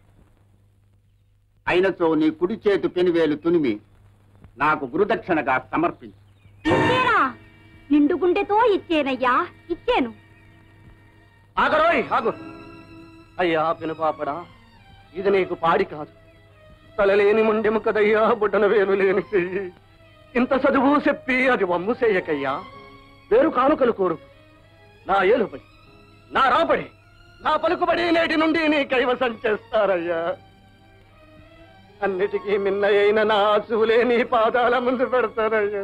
అయినచో నీ కుడి చేతు పెనువేలు తునిమి నాకు గురుదక్షిణగా సమర్పించు ఇచ్చేనా నిండు గుండెతో ఇచ్చేనయ్యా ఇచ్చేను ఆగరోయ్ ఆగు అయ్యా పినపాపడా ఇది నీకు పాడి కాదు తలలేని ముండెము కదయ్యా బుడ్డన వేలు లేని చెయ్యి ఇంత చదువు చెప్పి అది వమ్ము చెయ్యకయ్యా వేరు కానుకలు కోరు నా ఏలుబడి నా రాబడి నా పలుకుబడి నేటి నుండి నీ కైవసం చేస్తారయ్యా అన్నిటికీ మిన్న అయిన నా ఆశువులే నీ పాదాల ముందు పెడతారయ్యా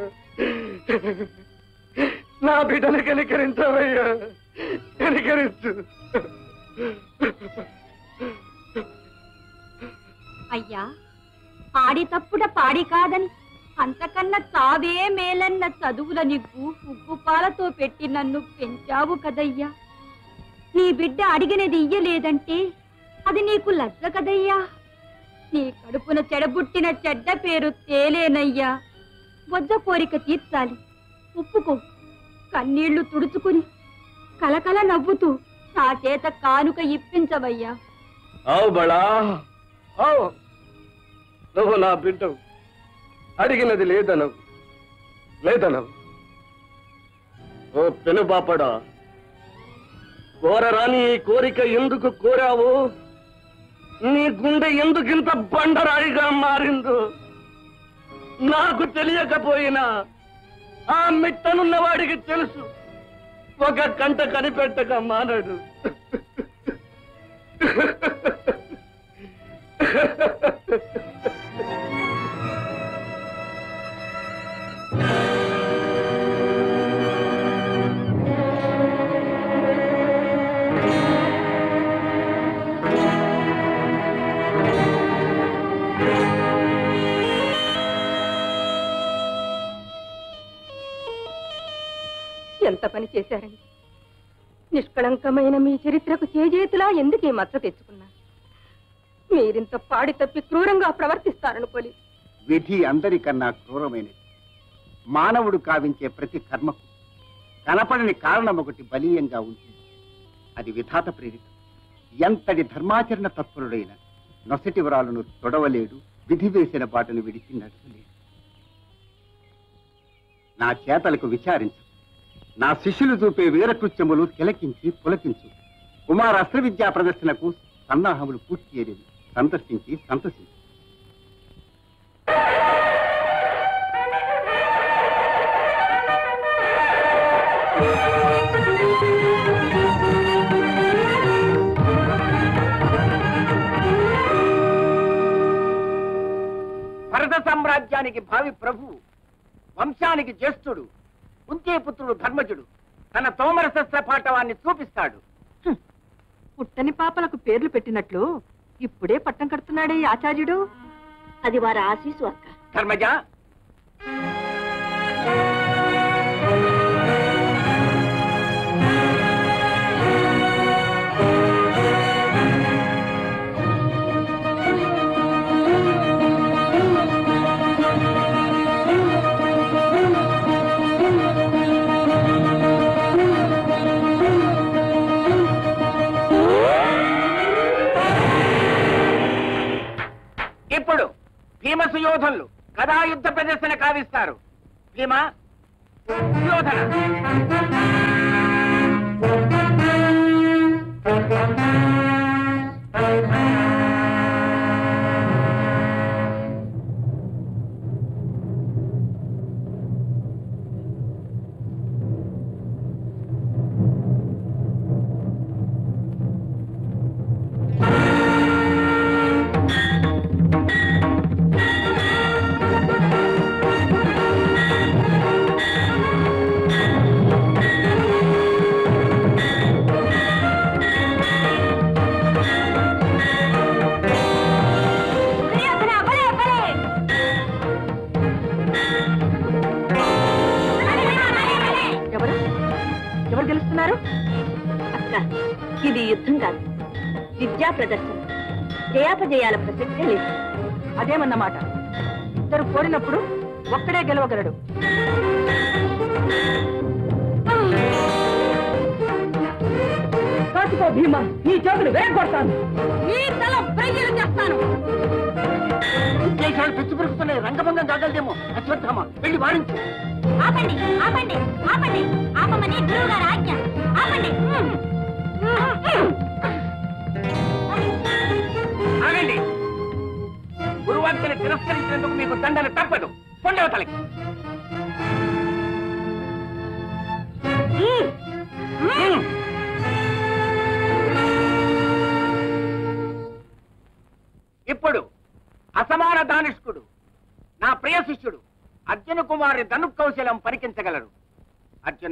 నా బిడ్డను కనికరించవయ్యా కనికరించు అయ్యా ఆడి తప్పుడ పాడి కాదని అంతకన్నా తావే మేలన్న చదువుల నిగ్గు ఉగ్గుపాలతో పెట్టి నన్ను పెంచావు కదయ్యా నీ బిడ్డ అడిగినది ఇయ్యలేదంటే అది నీకు లజ్జ కదయ్యా నీ కడుపున చెడబుట్టిన చెడ్డ పేరు తేలేనయ్యా వద్ద కోరిక తీర్చాలి ఒప్పుకో కన్నీళ్లు తుడుచుకుని కలకల నవ్వుతూ నా చేత కానుక ఇప్పించవయ్యా ఆవు బళా ఆవు నువ్వు నా బిడ్డవు అడిగినది లేదనవు లేదనవు ఓ పెనుబాపడా కోరరాని ఈ కోరిక ఎందుకు కోరావు నీ గుండె ఎందుకింత బండరాయిగా మారిందో నాకు తెలియకపోయినా ఆ మిట్టనున్న వాడికి తెలుసు ఒక కంట కనిపెట్టక మానడు ఎంత పని చేశారండి నిష్కళంకమైన మీ చరిత్రకు చేజేతులా ఎందుకు ఈ మచ్చ తెచ్చుకున్నారు మీరింత పాడి తప్పి క్రూరంగా ప్రవర్తిస్తారనుకోలేదు విధి అందరికన్నా క్రూరమైనది మానవుడు కావించే ప్రతి కర్మకు కనపడని కారణం ఒకటి బలీయంగా ఉంటుంది అది విధాత ప్రేరితం ఎంతటి ధర్మాచరణ తత్పరుడైన నొసటి వరాలను తొడవలేడు విధి వేసిన బాటను విడిచి నడవలేడు నా చేతలకు విచారించు నా శిష్యులు చూపే వీరకృత్యములు తిలకించి పులకించు కుమార అస్త్ర విద్యా ప్రదర్శనకు సన్నాహములు పూర్తి చేయలేదు సందర్శించి సంతసించు భరత సామ్రాజ్యానికి భావి ప్రభు వంశానికి జ్యేష్ఠుడు కుంతీపుత్రుడు ధర్మజుడు తన తోమర శస్త్ర పాఠవాన్ని చూపిస్తాడు పుట్టని పాపలకు పేర్లు పెట్టినట్లు ఇప్పుడే పట్టం కడుతున్నాడే ఈ ఆచార్యుడు అది వారి ఆశీసు అక్క ధర్మజ ఇప్పుడు భీమ సుయోధనులు కథా యుద్ధ ప్రదర్శన కావిస్తారు భీమ సుయోధన ఎవరు ఎవరు గెలుస్తున్నారు అక్క ఇది యుద్ధం కాదు విద్యా ప్రదర్శన జయాపజయాల ప్రసక్తే లేదు అదేమన్నమాట ఇద్దరు కోరినప్పుడు ఒక్కడే గెలవగలడు కాచుకో భీమా నీ చేతులు వేగొడతాను నీ తల ప్రజలు చేస్తాను ఉద్దేశాలు పిచ్చి పెరుగుతున్నాయి రంగభంగం కాగలదేమో అశ్వత్థామ వెళ్ళి వాడించు ఆపండి ఆపండి ఆపండి ఆపమని గురువు గారు ఆజ్ఞ ఆపండి ఆగండి గురువాక్యని తిరస్కరించినందుకు మీకు దండన తప్పదు పొండవతలకి ఇప్పుడు అసమాన దానిష్కుడు నా ప్రియ శిష్యుడు అర్జున కుమారి ధను కౌశలం పరికించగలరు అర్జున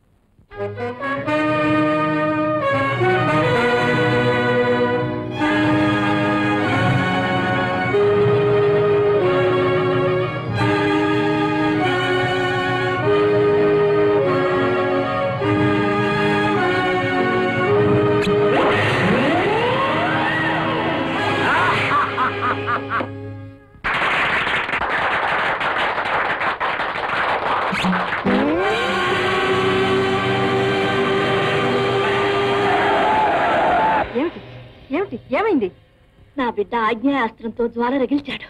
ఏమిటి ఏమిటి ఏమైంది నా బిడ్డ ఆజ్ఞాయాస్త్రంతో జ్వాల రగిల్చాడు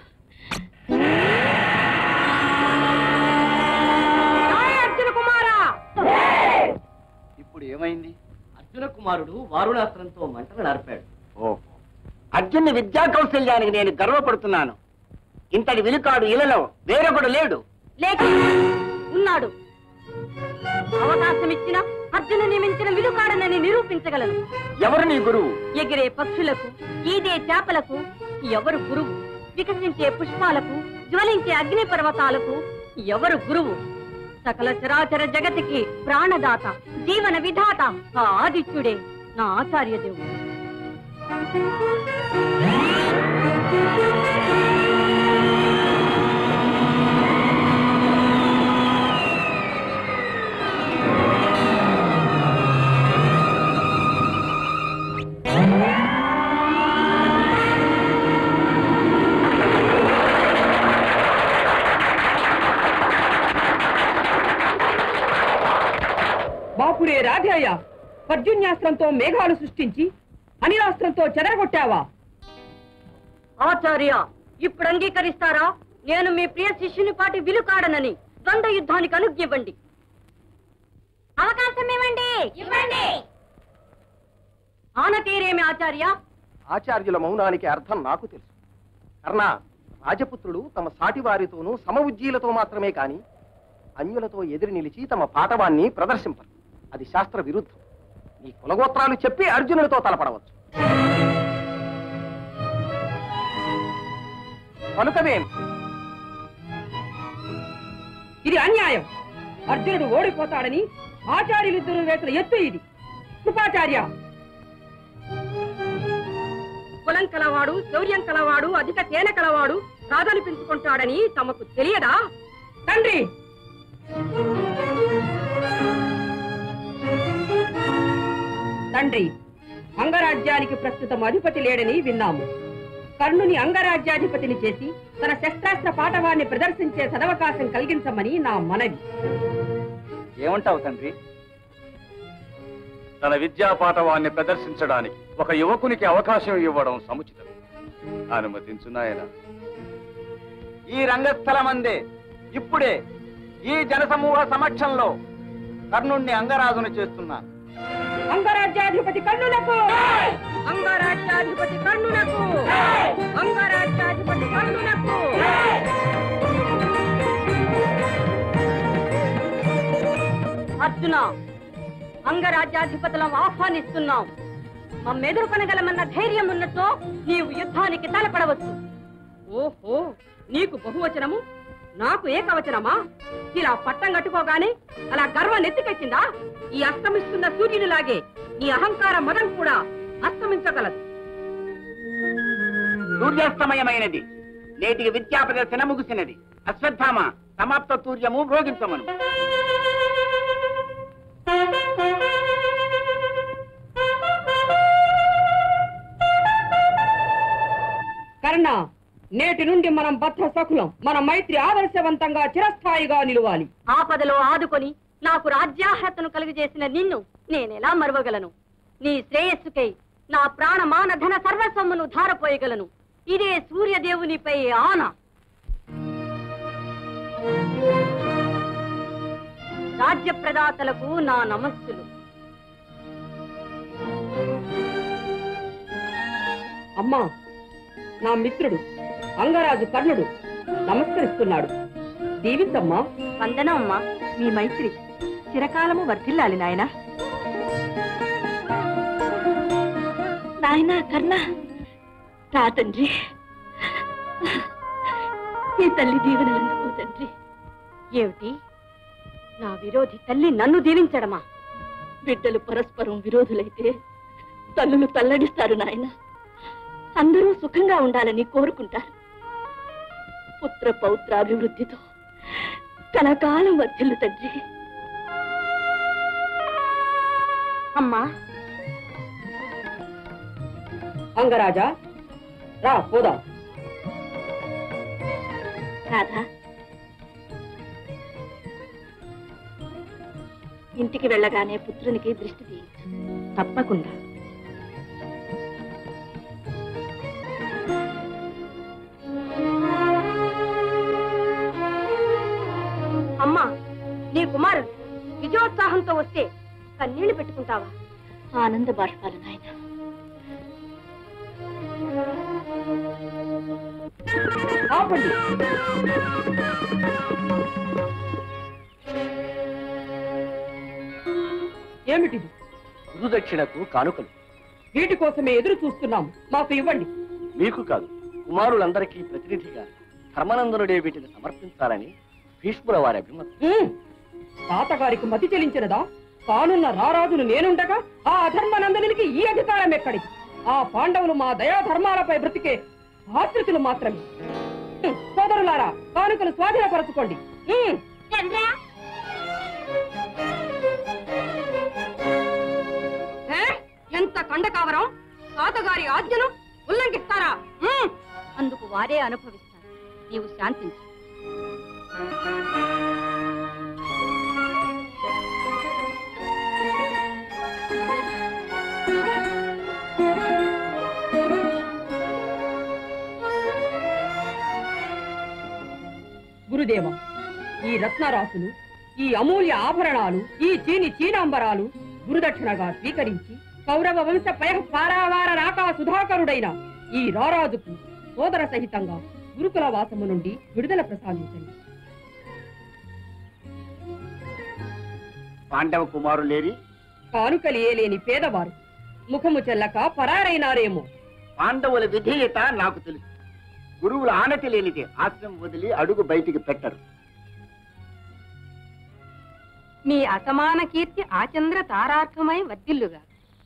అర్జున కుమారా ఇప్పుడు ఏమైంది అర్జున కుమారుడు వారుణాస్త్రంతో మంటలు నడిపాడు ఓహో అర్జున్ విద్యా కౌశల్యానికి నేను గర్వపడుతున్నాను ఇంతటి విలుకాడు ఇలలో వేరొకడు లేడు లేక ఉన్నాడు అవకాశం ఇచ్చిన అర్జునుని మించిన విలుకాడనని నిరూపించగలను ఎవరు నీ గురువు ఎగిరే పక్షులకు ఈదే చేపలకు ఎవరు గురువు వికసించే పుష్పాలకు జ్వలించే అగ్ని పర్వతాలకు ఎవరు గురువు సకల చరాచర జగతికి ప్రాణదాత జీవన విధాత ఆ ఆదిత్యుడే నా ఆచార్య దేవుడు బాపురే రాధేయ పర్జన్యాస్త్రంతో మేఘాలు సృష్టించి అనిలాస్త్రంతో చెదరగొట్టావా ఆచార్య ఇప్పుడు అంగీకరిస్తారా నేను మీ ప్రియ శిష్యుని పాటి విలుకాడనని ద్వంద యుద్ధానికి అనుజ్ఞివ్వండి అవకాశం ఇవ్వండి ఇవ్వండి ఆన తీరేమి ఆచార్య ఆచార్యుల మౌనానికి అర్థం నాకు తెలుసు కర్ణ రాజపుత్రులు తమ సాటి వారితోనూ సమవుజ్జీలతో మాత్రమే కాని అన్యులతో ఎదిరి నిలిచి తమ పాటవాన్ని ప్రదర్శింపరు అది శాస్త్ర విరుద్ధం నీ కులగోత్రాలు చెప్పి అర్జునుడితో తలపడవచ్చు కనుకవేమి ఇది అన్యాయం అర్జునుడు ఓడిపోతాడని ఆచార్యులిద్దరూ వేసిన ఎత్తు ఇది కృపాచార్య కులం కలవాడు శౌర్యం కలవాడు అధిక తేన కలవాడు కాదనిపించుకుంటాడని తమకు తెలియదా తండ్రి తండ్రి అంగరాజ్యానికి ప్రస్తుతం అధిపతి లేడని విన్నాము కర్ణుని అంగరాజ్యాధిపతిని చేసి తన శస్త్రాస్త్ర పాఠవాన్ని ప్రదర్శించే సదవకాశం కలిగించమని నా మనవి ఏమంటావు తండ్రి తన విద్యా పాఠవాన్ని ప్రదర్శించడానికి ఒక యువకునికి అవకాశం ఇవ్వడం సముచితం అనుమతించు నాయన ఈ రంగస్థలమందే ఇప్పుడే ఈ జనసమూహ సమక్షంలో కర్ణుణ్ణి అంగరాజును చేస్తున్నాను అంగరాజ్యాధిపతి కర్ణులకు అంగరాజ్యాధిపతి కర్ణునకు అంగరాజ్యాధిపతి కర్ణునకు అర్జున అంగరాజ్యాధిపతులం ఆహ్వానిస్తున్నాం మమ్మెదుర్కొనగలమన్న ధైర్యం ఉన్నతో నీవు యుద్ధానికి తలపడవచ్చు ఓహో నీకు బహువచనము నాకు ఏకవచనమా ఇలా పట్టం కట్టుకోగానే అలా గర్వం నెత్తికెక్కిందా ఈ అస్తమిస్తున్న సూర్యునిలాగే నీ అహంకార మదం కూడా అస్తమించగలదు సూర్యాస్తమయమైనది నేటికి విద్యా ప్రదర్శన ముగిసినది అశ్వత్థామ సమాప్త తూర్యము భోగించమను కర్ణ నేటి నుండి మనం బద్ధ సఖులం మన మైత్రి ఆదర్శవంతంగా చిరస్థాయిగా నిలవాలి ఆపదలో ఆదుకొని నాకు రాజ్యార్హతను కలుగజేసిన నిన్ను నేనెలా మరవగలను నీ శ్రేయస్సుకై నా ప్రాణమాన ధన సర్వస్వమును ధారపోయగలను ఇదే సూర్యదేవునిపై ఆన రాజ్య ప్రదాతలకు నా నమస్సులు అమ్మా నా మిత్రుడు అంగరాజు కర్ణుడు నమస్కరిస్తున్నాడు దీవించమ్మా వందనం అమ్మా మీ మైత్రి చిరకాలము వర్ధిల్లాలి నాయనా నాయనా కర్ణ రా తండ్రి ఈ తల్లి దీవెన ఎందుకు తండ్రి ఏమిటి నా విరోధి తల్లి నన్ను దీవించడమా బిడ్డలు పరస్పరం విరోధులైతే తల్లులు తల్లడిస్తారు నాయన అందరూ సుఖంగా ఉండాలని కోరుకుంటారు పుత్ర పౌత్రాభివృద్ధితో కలకాలం వర్ధిల్లు తండ్రి అమ్మా అంగరాజా రా పోదాం రాధా ఇంటికి వెళ్ళగానే పుత్రునికి దృష్టి తీయచ్చు తప్పకుండా అమ్మా నీ కుమారుడు విజయోత్సాహంతో వస్తే కన్నీళ్లు పెట్టుకుంటావా ఆనంద బాష్పాలు నాయన ఆపండి ఏమిటిది గురుదక్షిణకు కానుకలు వీటి కోసమే ఎదురు చూస్తున్నాం మాకు ఇవ్వండి మీకు కాదు కుమారులందరికీ ప్రతినిధిగా ధర్మనందనుడే వీటిని సమర్పించాలని భీష్ముల వారి అభిమతం ఉమ్, తాతగారికి మతి చెలించినదా కానున్న రారాజును నేనుండగా ఆ అధర్మనందనునికి ఈ అధికారం ఎక్కడిది ఆ పాండవులు మా దయా ధర్మాలపై బ్రతికే ఆశ్రితులు మాత్రమే ఉమ్, సోదరులారా కానుకలు స్వాధీనపరచుకోండి ఉమ్. ఏ? ఎంత కండకావరం తాతగారి ఆజ్ఞను ఉల్లంఘిస్తారా ఉమ్. అందుకు వారే అనుభవిస్తారు నీవు శాంతించు గురుదేవ ఈ రత్నరాశులు ఈ అమూల్య ఆభరణాలు ఈ చీని చీనాంబరాలు గురుదక్షిణగా స్వీకరించి కౌరవ వంశ పయ పారావార రాకా సుధాకరుడైన ఈ రారాజుకు సోదర సహితంగా గురుకుల వాసము నుండి విడుదల ప్రసాదించండి పాండవ కుమారులేరి కానుకలు ఏలేని పేదవారు ముఖము చెల్లక పరారైనారేమో పాండవుల విధేయత నాకు తెలుసు గురువుల ఆనతి లేనిదే ఆశ్రమం వదిలి అడుగు బయటికి పెట్టరు మీ అసమాన కీర్తి ఆచంద్ర తారార్థమై వర్ధిల్లుగా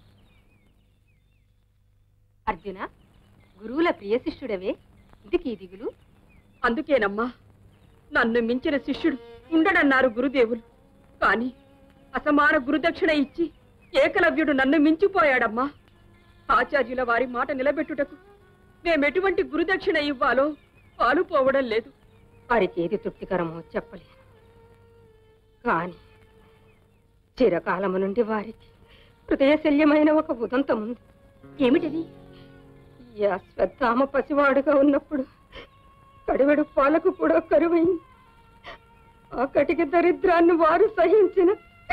అర్జున గురువుల ప్రియ శిష్యుడవే ఇదికి ఈ దిగులు అందుకేనమ్మా నన్ను మించిన శిష్యుడు ఉండడన్నారు గురుదేవులు కాని అసమాన గురుదక్షిణ ఇచ్చి ఏకలవ్యుడు నన్ను మించిపోయాడమ్మా ఆచార్యుల వారి మాట నిలబెట్టుటకు మేమెటువంటి గురుదక్షిణ ఇవ్వాలో పాలుపోవడం లేదు వారికి ఏది తృప్తికరమో చెప్పలేను కాని చిరకాలము నుండి వారికి హృదయశల్యమైన ఒక ఉదంతం ఉంది ఏమిటిది ఈ అశ్వత్థామ పసివాడుగా ఉన్నప్పుడు కడివెడు పాలకు కూడా కరువైంది ఆ కటికి దరిద్రాన్ని వారు సహించిన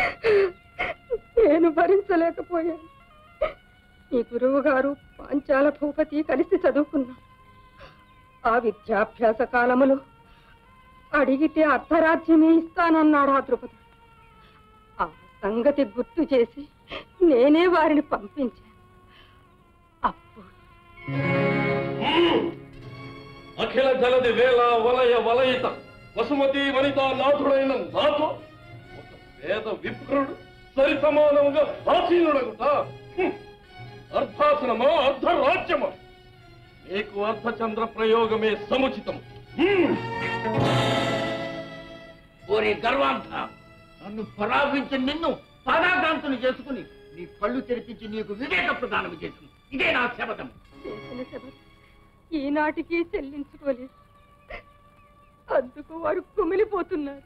నేను భరించలేకపోయాను ఈ గురువు గారు పాంచాల భూపతి కలిసి చదువుకున్నా ఆ విద్యాభ్యాస కాలములో అడిగితే అర్ధరాజ్యమే ఇస్తానన్నాడు ఆ ద్రుపదుడు ఆ సంగతి గుర్తు చేసి నేనే వారిని పంపించాను అఖిల జలది వేల వలయ వలయిత వసుమతి వనిత నాథుడైన నాతో ఒక పేద విప్రుడు సరి సమానముగా ఆసీనుడగుట హ్మ్. అర్ధాసనమా అర్ధరాజ్యమా నీకు అర్ధచంద్ర ప్రయోగమే సముచితం హ్మ్. ఓరే గర్వాంత నన్ను పరాభించి నిన్ను పాదాకాంతులు చేసుకుని నీ కళ్ళు తెరిపించి నీకు వివేక ప్రదానం చేసింది ఇదే నా శపథం చేసిన శబదం ఈనాటికి చెల్లించుకోలేదు అందుకు వారు కుమిలిపోతున్నారు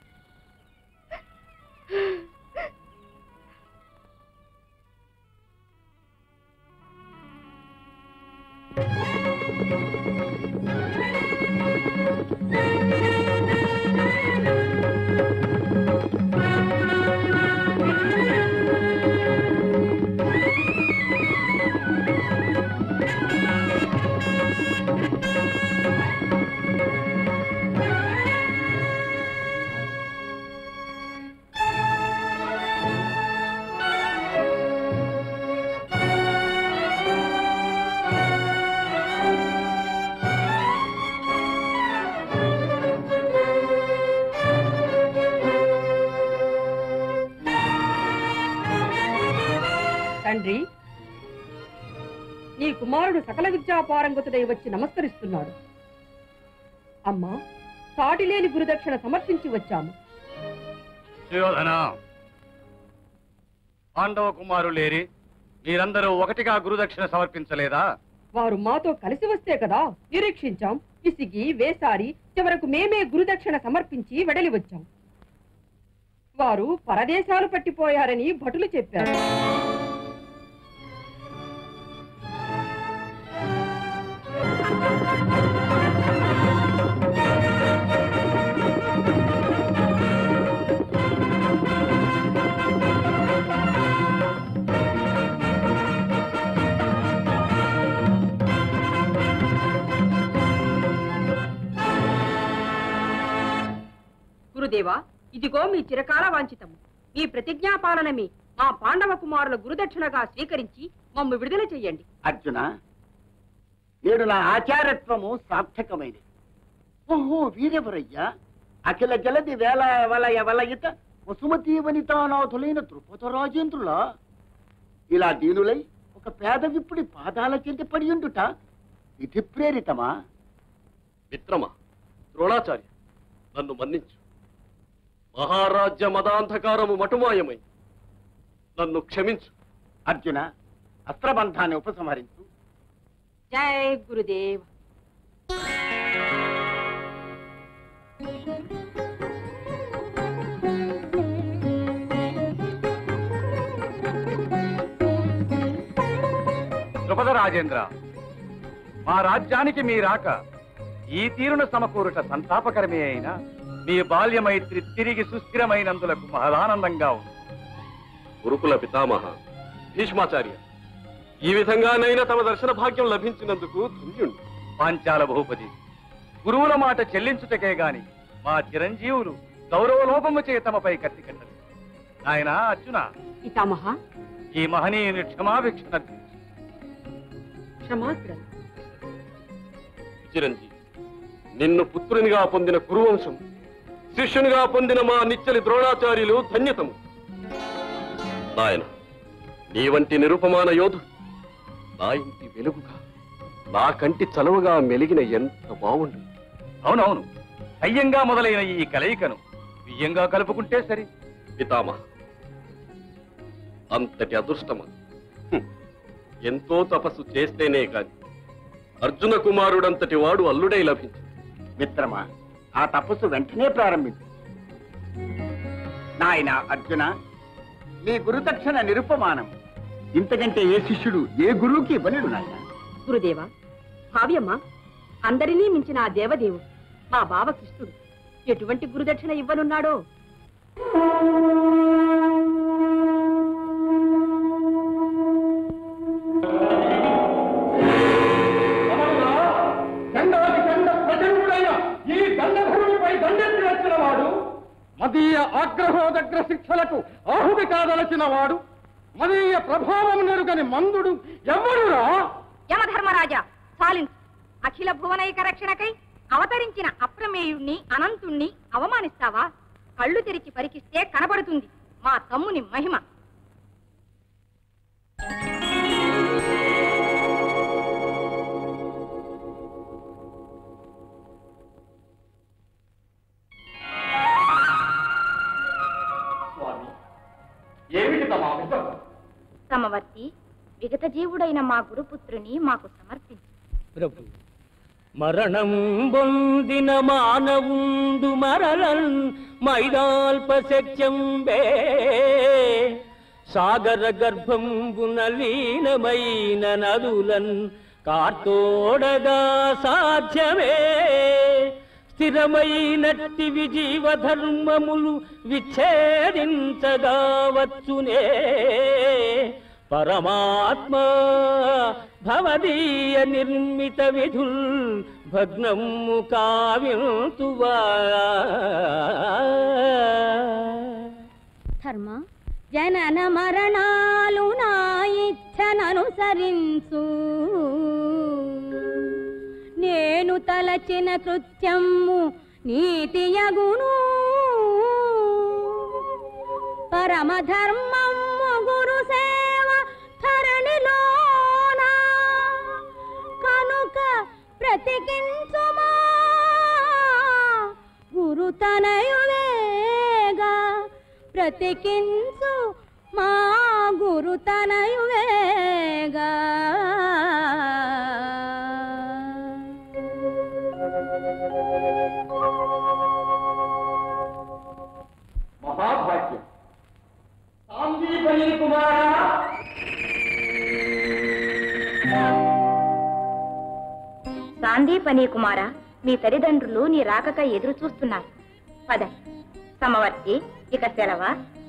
తండ్రి నీ కుమారుడు సకల విద్యా పారంగతుడై వచ్చి నమస్కరిస్తున్నాడు అమ్మా సాటి లేని గురుదక్షిణ సమర్పించి వచ్చాము సుయోధన పాండవ కుమారులేరి మీరందరూ ఒకటిగా గురుదక్షిణ సమర్పించలేదా వారు మాతో కలిసి వస్తే కదా నిరీక్షించాం విసిగి వేసారి చివరకు మేమే గురుదక్షిణ సమర్పించి వెడలి వచ్చాం వారు పరదేశాలు పట్టిపోయారని భటులు చెప్పారు గురుదేవా ఇదిగో మీ చిరకాల వాంఛితము మీ ప్రతిజ్ఞాపాలనమి మా పాండవ కుమారుల గురుదక్షిణగా స్వీకరించి మమ్ము విడుదల చెయ్యండి అర్జున నేడు నా ఆచారత్వము సార్థకమైనది ఓహో వీరెవరయ్యా అఖిల జలది వేల వలయ వలయిత వసుమతి వనితానాథులైన ద్రుపద రాజేంద్రులా ఇలా దీనులై ఒక పేద విప్పుడి పాదాల చెంత పడి ఉండుట విధి ప్రేరితమా మిత్రమా ద్రోణాచార్య నన్ను మన్నించు మహారాజ్య మదాంధకారము మటుమాయమై నన్ను క్షమించు అర్జున అస్త్రబంధాన్ని ఉపసంహరించు జై గురుదేవ్ ద్రుపద రాజేంద్ర మా రాజ్యానికి మీ రాక ఈ తీరున సమకూరుట సంతాపకరమే అయినా మీ బాల్యమైత్రి తిరిగి సుస్థిరమైనందులకు మహదానందంగా ఉంది గురుకుల పితామహ భీష్మాచార్య ఈ విధంగానైనా తమ దర్శన భాగ్యం లభించినందుకు ధన్యుణ్ణి పాంచాల భూపతి గురువుల మాట చెల్లించుటకే గాని మా చిరంజీవులు గౌరవలోపము చే తమపై కత్తి కట్టదు ఆయన అర్జున పితామహ ఈ మహనీయుని క్షమాభిక్షణ క్షమాగ్ర చిరంజీవి నిన్ను పుత్రునిగా పొందిన కురువంశం శిష్యునిగా పొందిన మా నిచ్చలి ద్రోణాచార్యులు ధన్యతము నాయన నీ వంటి నిరుపమాన యోధుడు నా ఇంటి వెలుగుగా నా కంటి చలువగా మెలిగిన ఎంత బాగుండు అవునవును అయ్యంగా మొదలైన ఈ కలయికను బియ్యంగా కలుపుకుంటే సరి పితామహ అంతటి అదృష్టమా హ్మ్. ఎంతో తపస్సు చేస్తేనే కాని అర్జున కుమారుడంతటి వాడు అల్లుడై లభించు మిత్రమా ఆ తపస్సు వెంటనే ప్రారంభించు నాయన అర్జున నీ గురుదక్షిణ నిరుపమానం ఇంతకంటే ఏ శిష్యుడు ఏ గురువుకి ఇవ్వలేడు నాయన గురుదేవా భావ్యమ్మ అందరినీ మించిన ఆ దేవదేవుడు మా బావ కృష్ణుడు ఎటువంటి గురుదక్షిణ ఇవ్వనున్నాడో చండాది చండ ప్రచండుడైన ఈ దండధరుడిపై దండెత్తి వచ్చిన వాడు మదీయ ఆగ్రహోదగ్ర శిక్షలకు ఆహుతి కాదలచిన వాడు మదీయ ప్రభావం నెరుగని మందుడు ఎవరురా యమధర్మరాజా సాలిన్స్ అఖిల భువనైక రక్షణకై అవతరించిన అప్రమేయుణ్ణి అనంతుణ్ణి అవమానిస్తావా కళ్ళు తెరిచి పరికిస్తే కనబడుతుంది మా తమ్ముని మహిమ స్వామి ఏమిటి తమ అభిప్రాయం సమవర్తి విగత జీవుడైన మా గురుపుత్రుని మాకు సమర్పించు ప్రభు మరణం బొందిన మానవుండు మరలన్ మైదాల్ప సత్యంబే సాగర గర్భంబున లీనమైన నదులన్ కార్తోడగా సాధ్యమే స్థిరమైనట్టి విజీవ ధర్మములు విచ్ఛేదించగా వచ్చునే పరమాత్మ భవదీయ నిర్మిత విధుల్ భగ్నము కావ్యంతువా ధర్మ జనన మరణాలు నా ఇచ్చననుసరించు నేను తలచిన కృత్యము నీతియగును పరమధర్మము గురు సేవ ధరణిలోన కనుక ప్రతికించుమా గురుతనయువేగా ప్రతికించు మా గురుతనయువేగా మహాభాగ్యం సాందీపని కుమారా సాందీపని కుమార మీ తల్లిదండ్రులు నీ రాకక ఎదురు చూస్తున్నారు పద సమవర్తి ఇక సెలవా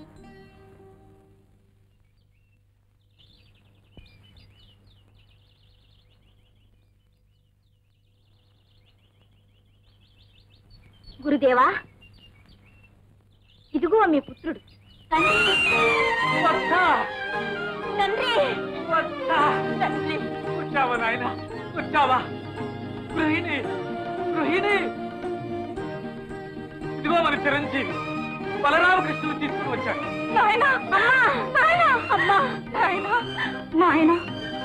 గురుదేవా ఇదిగో మీ పుత్రుడు తండ్రి తండ్రి తండ్రి వచ్చావా నాయన వచ్చావా గృహిణి గృహిణి ఇదిగో మన చిరంజీవి బలరామకృష్ణుడు తీసుకుని వచ్చాడు నాయనా అమ్మా నాయనా అమ్మా నాయనా నాయనా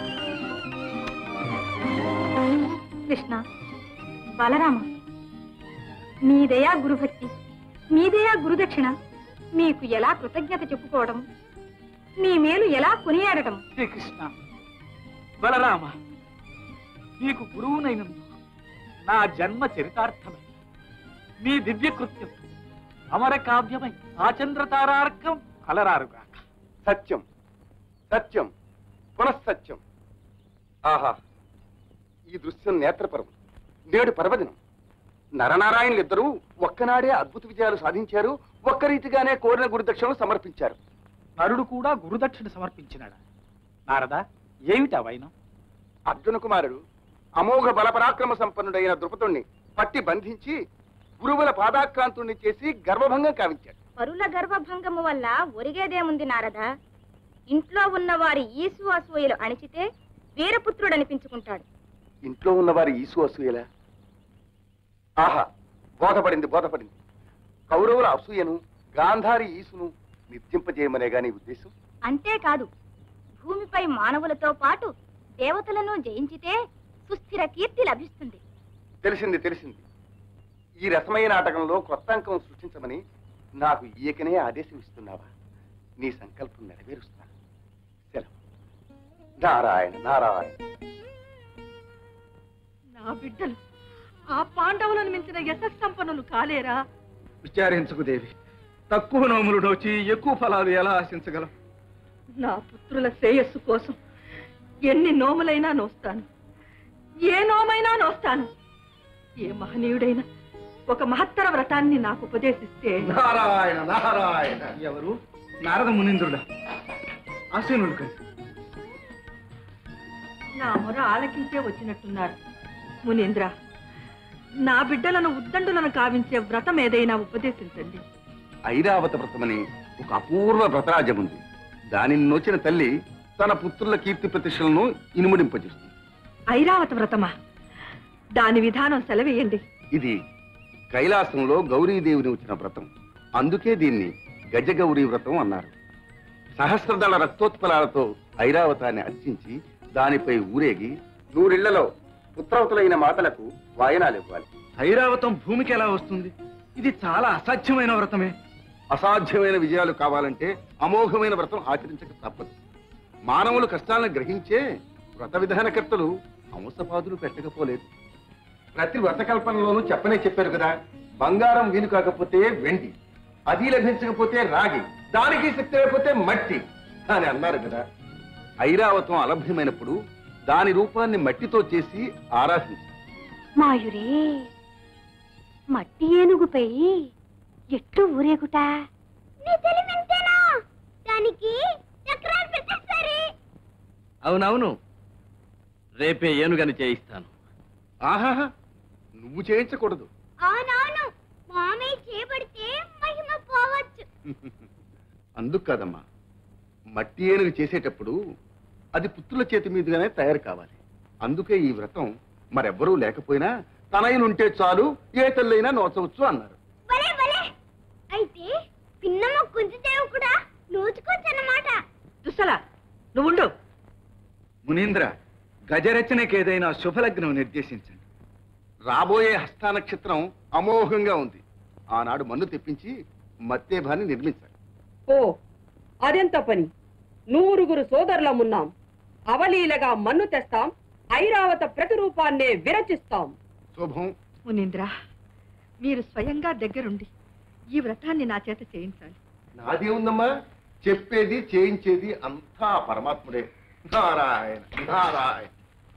కృష్ణ బలరామ మీదయా గురుభక్తి మీదయా గురుదక్షిణ మీకు ఎలా కృతజ్ఞత చెప్పుకోవడం మీ మేలు ఎలా కొనియాడటం శ్రీకృష్ణ బలరామ నీకు గురువునైనందుకు నా జన్మ చరితార్థమై మీ దివ్య కృత్యం అమర కావ్యమై ఆచంద్ర తారార్కం కలరారుగాక సత్యం సత్యం పునఃసత్యం ఆహా ఈ దృశ్యం నేత్రపరం నేడు పర్వదినం నరనారాయణులిద్దరూ ఒక్కనాడే అద్భుత విజయాలు సాధించారు ఒక్క రీతిగానే కోరిన గురుదక్షిణలు సమర్పించారు నరుడు కూడా గురుదక్షిణ సమర్పించినాడా నారదా ఏమిటా వైనం అర్జున కుమారుడు అమోఘ బలపరాక్రమ సంపన్నుడైన ద్రుపదుణ్ణి పట్టి బంధించి గురువుల పాదాక్రాంతుణ్ణి చేసి గర్వభంగం కావించాడు పరుల గర్భభంగము వల్ల ఒరిగేదేముంది నారద ఇంట్లో ఉన్న వారి ఈసు అసూయలు అణిచితే వీరపుత్రుడు అనిపించుకుంటాడు ఇంట్లో ఉన్నవారి ఈసు అసూయలా ఆహా బోధపడింది బోధపడింది కౌరవుల అసూయను గాంధారి ఈసును నిర్జింపజేయమనే గాని ఉద్దేశం అంతేకాదు భూమిపై మానవులతో పాటు దేవతలను జయించితే సుస్థిర కీర్తి లభిస్తుంది తెలిసింది తెలిసింది ఈ రసమయ నాటకంలో కొత్త అంకం సృష్టించమని నాకు ఈయకనే ఆదేశం ఇస్తున్నావా నీ సంకల్పం నెరవేరుస్తా సెలవు నారాయణ నారాయణ నా బిడ్డలు ఆ పాండవులను మించిన యశస్సంపన్నులు కాలేరా విచారించుకు దేవి తక్కువ నోములు నోచి ఎక్కువ ఫలాలు ఎలా ఆశించగలం నా పుత్రుల శ్రేయస్సు కోసం ఎన్ని నోములైనా నోస్తాను ఏ నోమైనా నోస్తాను ఏ మహనీయుడైనా ఒక మహత్తర వ్రతాన్ని నాకు ఉపదేశిస్తే నారాయణ నారాయణ ఎవరు నారద మునీంద్రుడా ఆసీనులు కదా నా మొర ఆలకించే వచ్చినట్టున్నారు మునీంద్ర నా బిడ్డలను ఉద్దండులను కావించే వ్రతం ఏదైనా ఉపదేశించండి ఐరావత వ్రతమని ఒక అపూర్వ వ్రతరాజ్యం ఉంది దానిని నోచిన తల్లి తన పుత్రుల కీర్తి ప్రతిష్టలను ఇనుముడింపజేస్తుంది ఐరావత వ్రతమా దాని విధానం సెలవేయండి ఇది కైలాసంలో గౌరీదేవిని వచ్చిన వ్రతం అందుకే దీన్ని గజగౌరీ వ్రతం అన్నారు సహస్రదళ రక్తోత్పలాలతో ఐరావతాన్ని అర్చించి దానిపై ఊరేగి నూరిళ్లలో పుత్రవతులైన మాతలకు వాయనాలు ఇవ్వాలి ఐరావతం భూమికి ఎలా వస్తుంది ఇది చాలా అసాధ్యమైన వ్రతమే అసాధ్యమైన విజయాలు కావాలంటే అమోఘమైన వ్రతం ఆచరించక తప్పదు మానవులు కష్టాలను గ్రహించే వ్రత విధానకర్తలు అంశపాదులు పెట్టకపోలేదు ప్రతి వ్రతకల్పనలోనూ చెప్పనే చెప్పారు కదా బంగారం వీలు కాకపోతే వెండి అది లభించకపోతే రాగి దానికి శక్తి లేకపోతే మట్టి అని అన్నారు కదా ఐరావతం అలభ్యమైనప్పుడు దాని రూపాన్ని మట్టితో చేసి ఆరాధించారు మాయురే మట్టి ఏనుగుపై ఎట్లు ఊరేగుట నీ తెలివింతేనా దానికి చక్రాలు పెట్టేస్తారు అవునవును రేపే ఏనుగని చేయిస్తాను ఆహాహా నువ్వు చేయించకూడదు అవునవును మామయ్య చేయబడితే మహిమ పోవచ్చు అందుకు కాదమ్మా మట్టి ఏనుగు చేసేటప్పుడు అది పుత్రుల చేతి మీదుగానే తయారు కావాలి అందుకే ఈ వ్రతం మరెవ్వరూ లేకపోయినా తనయులుంటే చాలు ఏ తల్లైనా నోచవచ్చు అన్నారు భలే భలే అయితే పిన్నమ్మ కుంచిదేవు కూడా నోచుకోవచ్చు అన్నమాట దుస్సలా నువ్వుండు మునీంద్ర గజరచనకి ఏదైనా శుభలగ్నం నిర్దేశించండి రాబోయే హస్త నక్షత్రం అమోఘంగా ఉంది ఆనాడు మన్ను తెప్పించి మత్తేభాన్ని నిర్మించాలి ఓ అదెంత పని నూరుగురు సోదరులమున్నాం అవలీలగా మన్ను తెస్తాం ఐరావత ప్రతిరూపాన్నే విరచిస్తాం శుభం మునీంద్ర మీరు స్వయంగా దగ్గరుండి ఈ వ్రతాన్ని నా చేత చేయించాలి నాదేముందమ్మా చెప్పేది చేయించేది అంతా ఆ పరమాత్ముడే నారాయణ నారాయణ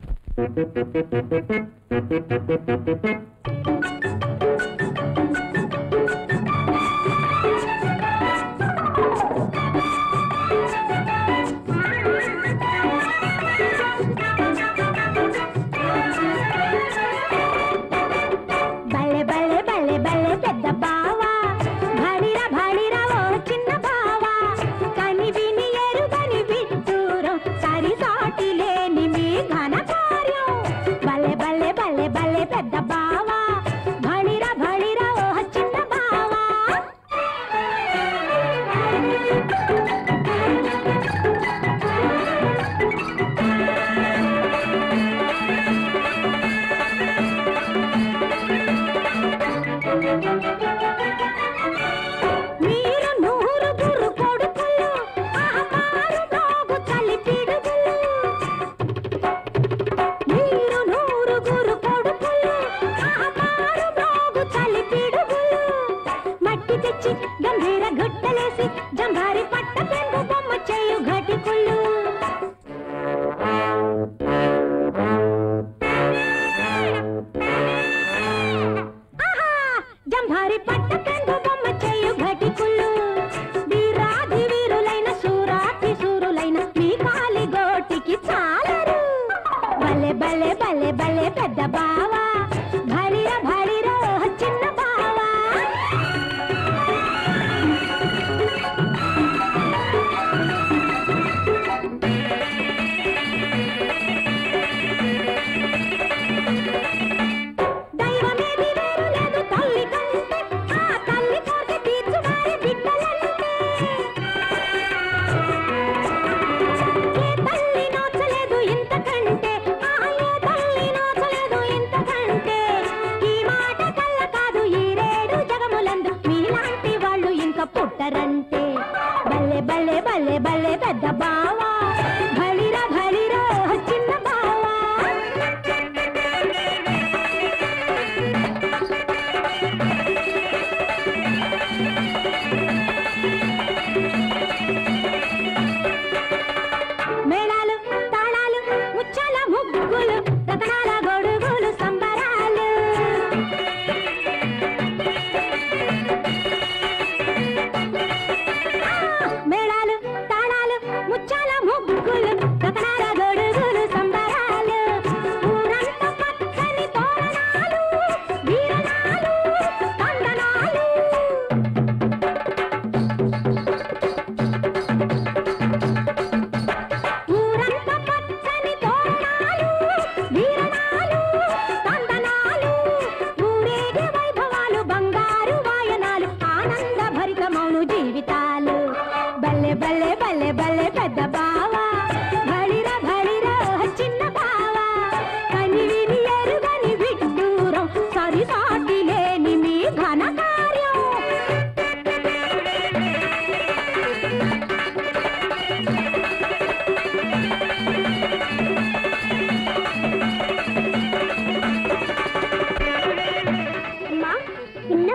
భలే భలే భలే భలే పెద్ద బావా భళిరా భళిరా ఓ చిన్న బావా కని విని ఎరుగని విడ్డూరం సరిసాటి లేని మీ ఘన కార్యం భలే భలే భలే భలే పెద్ద బావా భళిరా భళిరా ఓ చిన్న బావా మీరు నూరుగురు కొడుకులు ఆహారు నాగు కలిపిడుగులు మీరు నూరుగురు కొడుకులు ఆహారు నాగు కలిపిడుగులు మట్టి తెచ్చి గంభీర గుట్టలేసి జంగారి పట్ట పెంగు బొమ్మ చేయు ఘటికులు ఆహా జంభారి పట్ట పెంగు బొమ్మ చేయు ఘటికులు వీరాది వీరులైన సూరాతి సూరులైన మీ కాలి గోటికి చాలరు భలే భలే భలే భలే పెద్ద బావా భళిర భళిర ఓ చిన్న బావా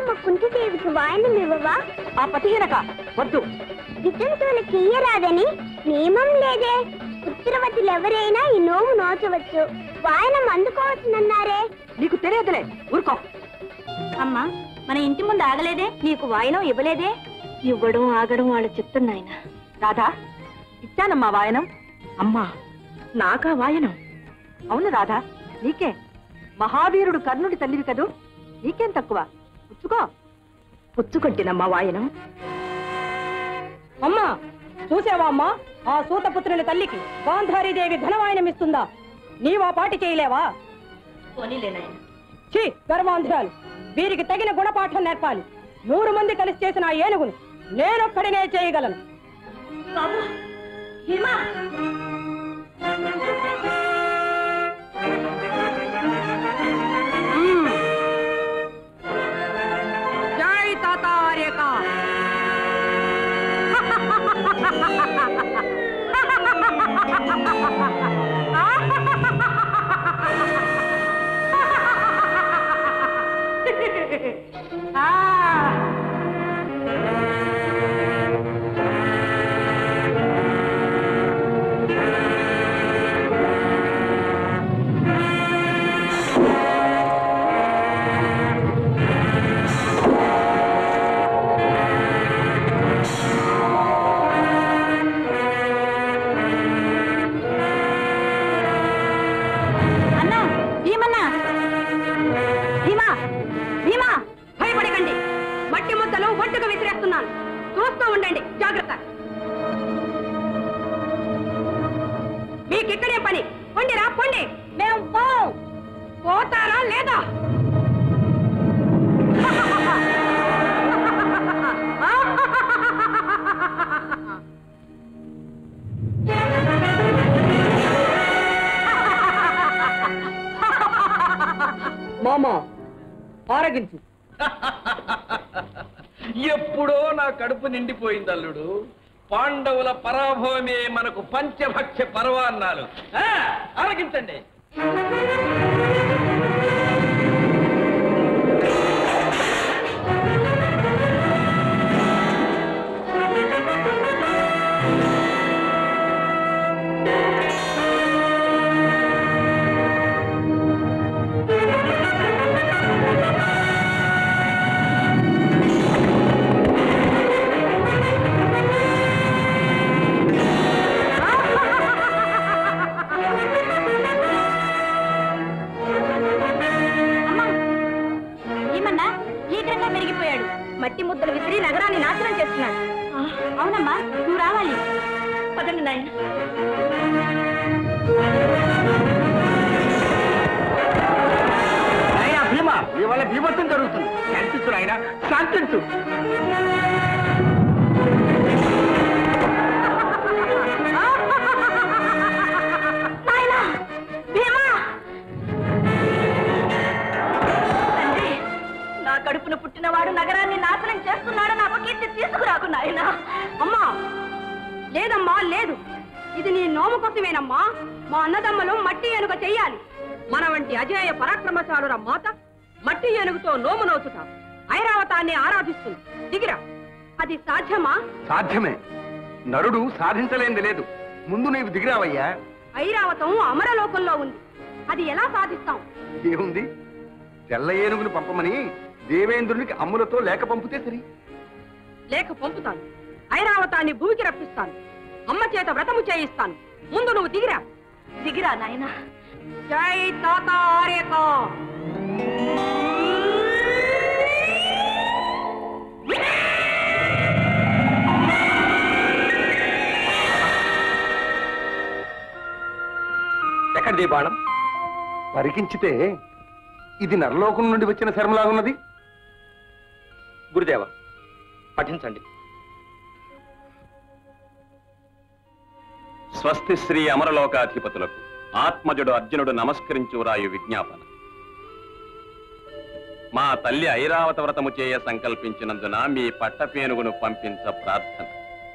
అమ్మమ్మ కుంతిదేవికి వాయనం ఇవ్వవా ఆ పతిహీనక వద్దు గిట్టలతోలకి ఇయ్యరాదని నియమం లేదే ఉత్తరవతులు ఎవరైనా ఈ నోము నోచవచ్చు వాయనం అందుకోవచ్చునన్నారే నీకు తెలియదులే ఊరుకో అమ్మా మన ఇంటి ముందు ఆగలేదే నీకు వాయినం ఇవ్వలేదే ఇవ్వడం ఆగడం వాళ్ళు చెప్తున్నాయన రాధా ఇచ్చానమ్మా వాయనం అమ్మా నాకా వాయనం అవును రాధా నీకే మహావీరుడు కర్ణుడి తల్లివి కదూ నీకేం తక్కువ పుచ్చుకో పుచ్చుకొట్టినమ్మా వాయనం అమ్మా చూసావా అమ్మా ఆ సూతపుత్రుని తల్లికి గాంధారీదేవి ఘనవాయనం ఇస్తుందా నీవా పాటి చేయలేవా పోనీలే నాయన ఛీ గర్వాంధ్రాలు వీరికి తగిన గుణపాఠం నేర్పాలి నూరు మంది కలిసి చేసిన ఆ ఏనుగును నేనొక్కడినే చేయగలను బాబు హిమా జై తాతార్యక అన్నా భీమన్నా భీమా భీమా భయపడకండి మట్టి ముద్దలు ఒట్టుకు విసిరేస్తున్నాను చూస్తూ ఉండండి జాగ్రత్త మీకిక్కడే పని పొండిరా పొండి మేము పోం పోతారా లేదా మామా ఆరగించు ఎప్పుడో నా కడుపు నిండిపోయింది అల్లుడు పాండవుల పరాభవమే మనకు పంచభక్ష పర్వాన్నాలు ఆ, ఆరగించండి ఏమన్నా శీఘ్రంగా పెరిగిపోయాడు మట్టి ముద్దలు విసిరి నగరాన్ని నాశనం చేస్తున్నాడు అవునమ్మా నువ్వు రావాలి పదండి నాయన నాయనా భీమ ఇవాళ భీమత్వం జరుగుతుంది శాంతించు నాయన శాంతించు నాయనా భీమా తండ్రి నా కడుపున పుట్టినవాడు నగరాన్ని నాశనం చేస్తున్నాడు నా అపకీర్తి తీసుకురాకు నాయనా అమ్మా లేదమ్మా లేదు ఇది నీ నోము కోసమేనమ్మా మా అన్నదమ్మలు మట్టి ఏనుగ చెయ్యాలి మన వంటి అజేయ పరాక్రమశాలుర మాత మట్టి ఏనుగుతో నోము నోచుట ఐరావతాన్ని ఆరాధిస్తుంది దిగిరా అది సాధ్యమా సాధ్యమే నరుడు సాధించలేంది లేదు ముందు నీవు దిగిరావయ్యా ఐరావతం అమరలోకంలో ఉంది అది ఎలా సాధిస్తాం ఏముంది తెల్ల ఏనుగును పంపమని దేవేంద్రునికి అమ్ములతో లేక పంపితే సరి లేక పంపుతాను ఐరావతాన్ని భూమికి రప్పిస్తాను అమ్మ చేత వ్రతము చేయిస్తాను ముందు నువ్వు దిగిరా దిగిరా నాయనా జై తాత ఆర్యక ఎక్కడిది బాణం పరికించితే ఇది నరలోకం నుండి వచ్చిన శర్మలాగున్నది గురుదేవ పఠించండి స్వస్తి శ్రీ అమరలోకాధిపతులకు ఆత్మజుడు అర్జునుడు నమస్కరించు రాయు విజ్ఞాపన మా తల్లి ఐరావత వ్రతము చేయ సంకల్పించినందున మీ పట్టపేనుగును పంపించ ప్రార్థన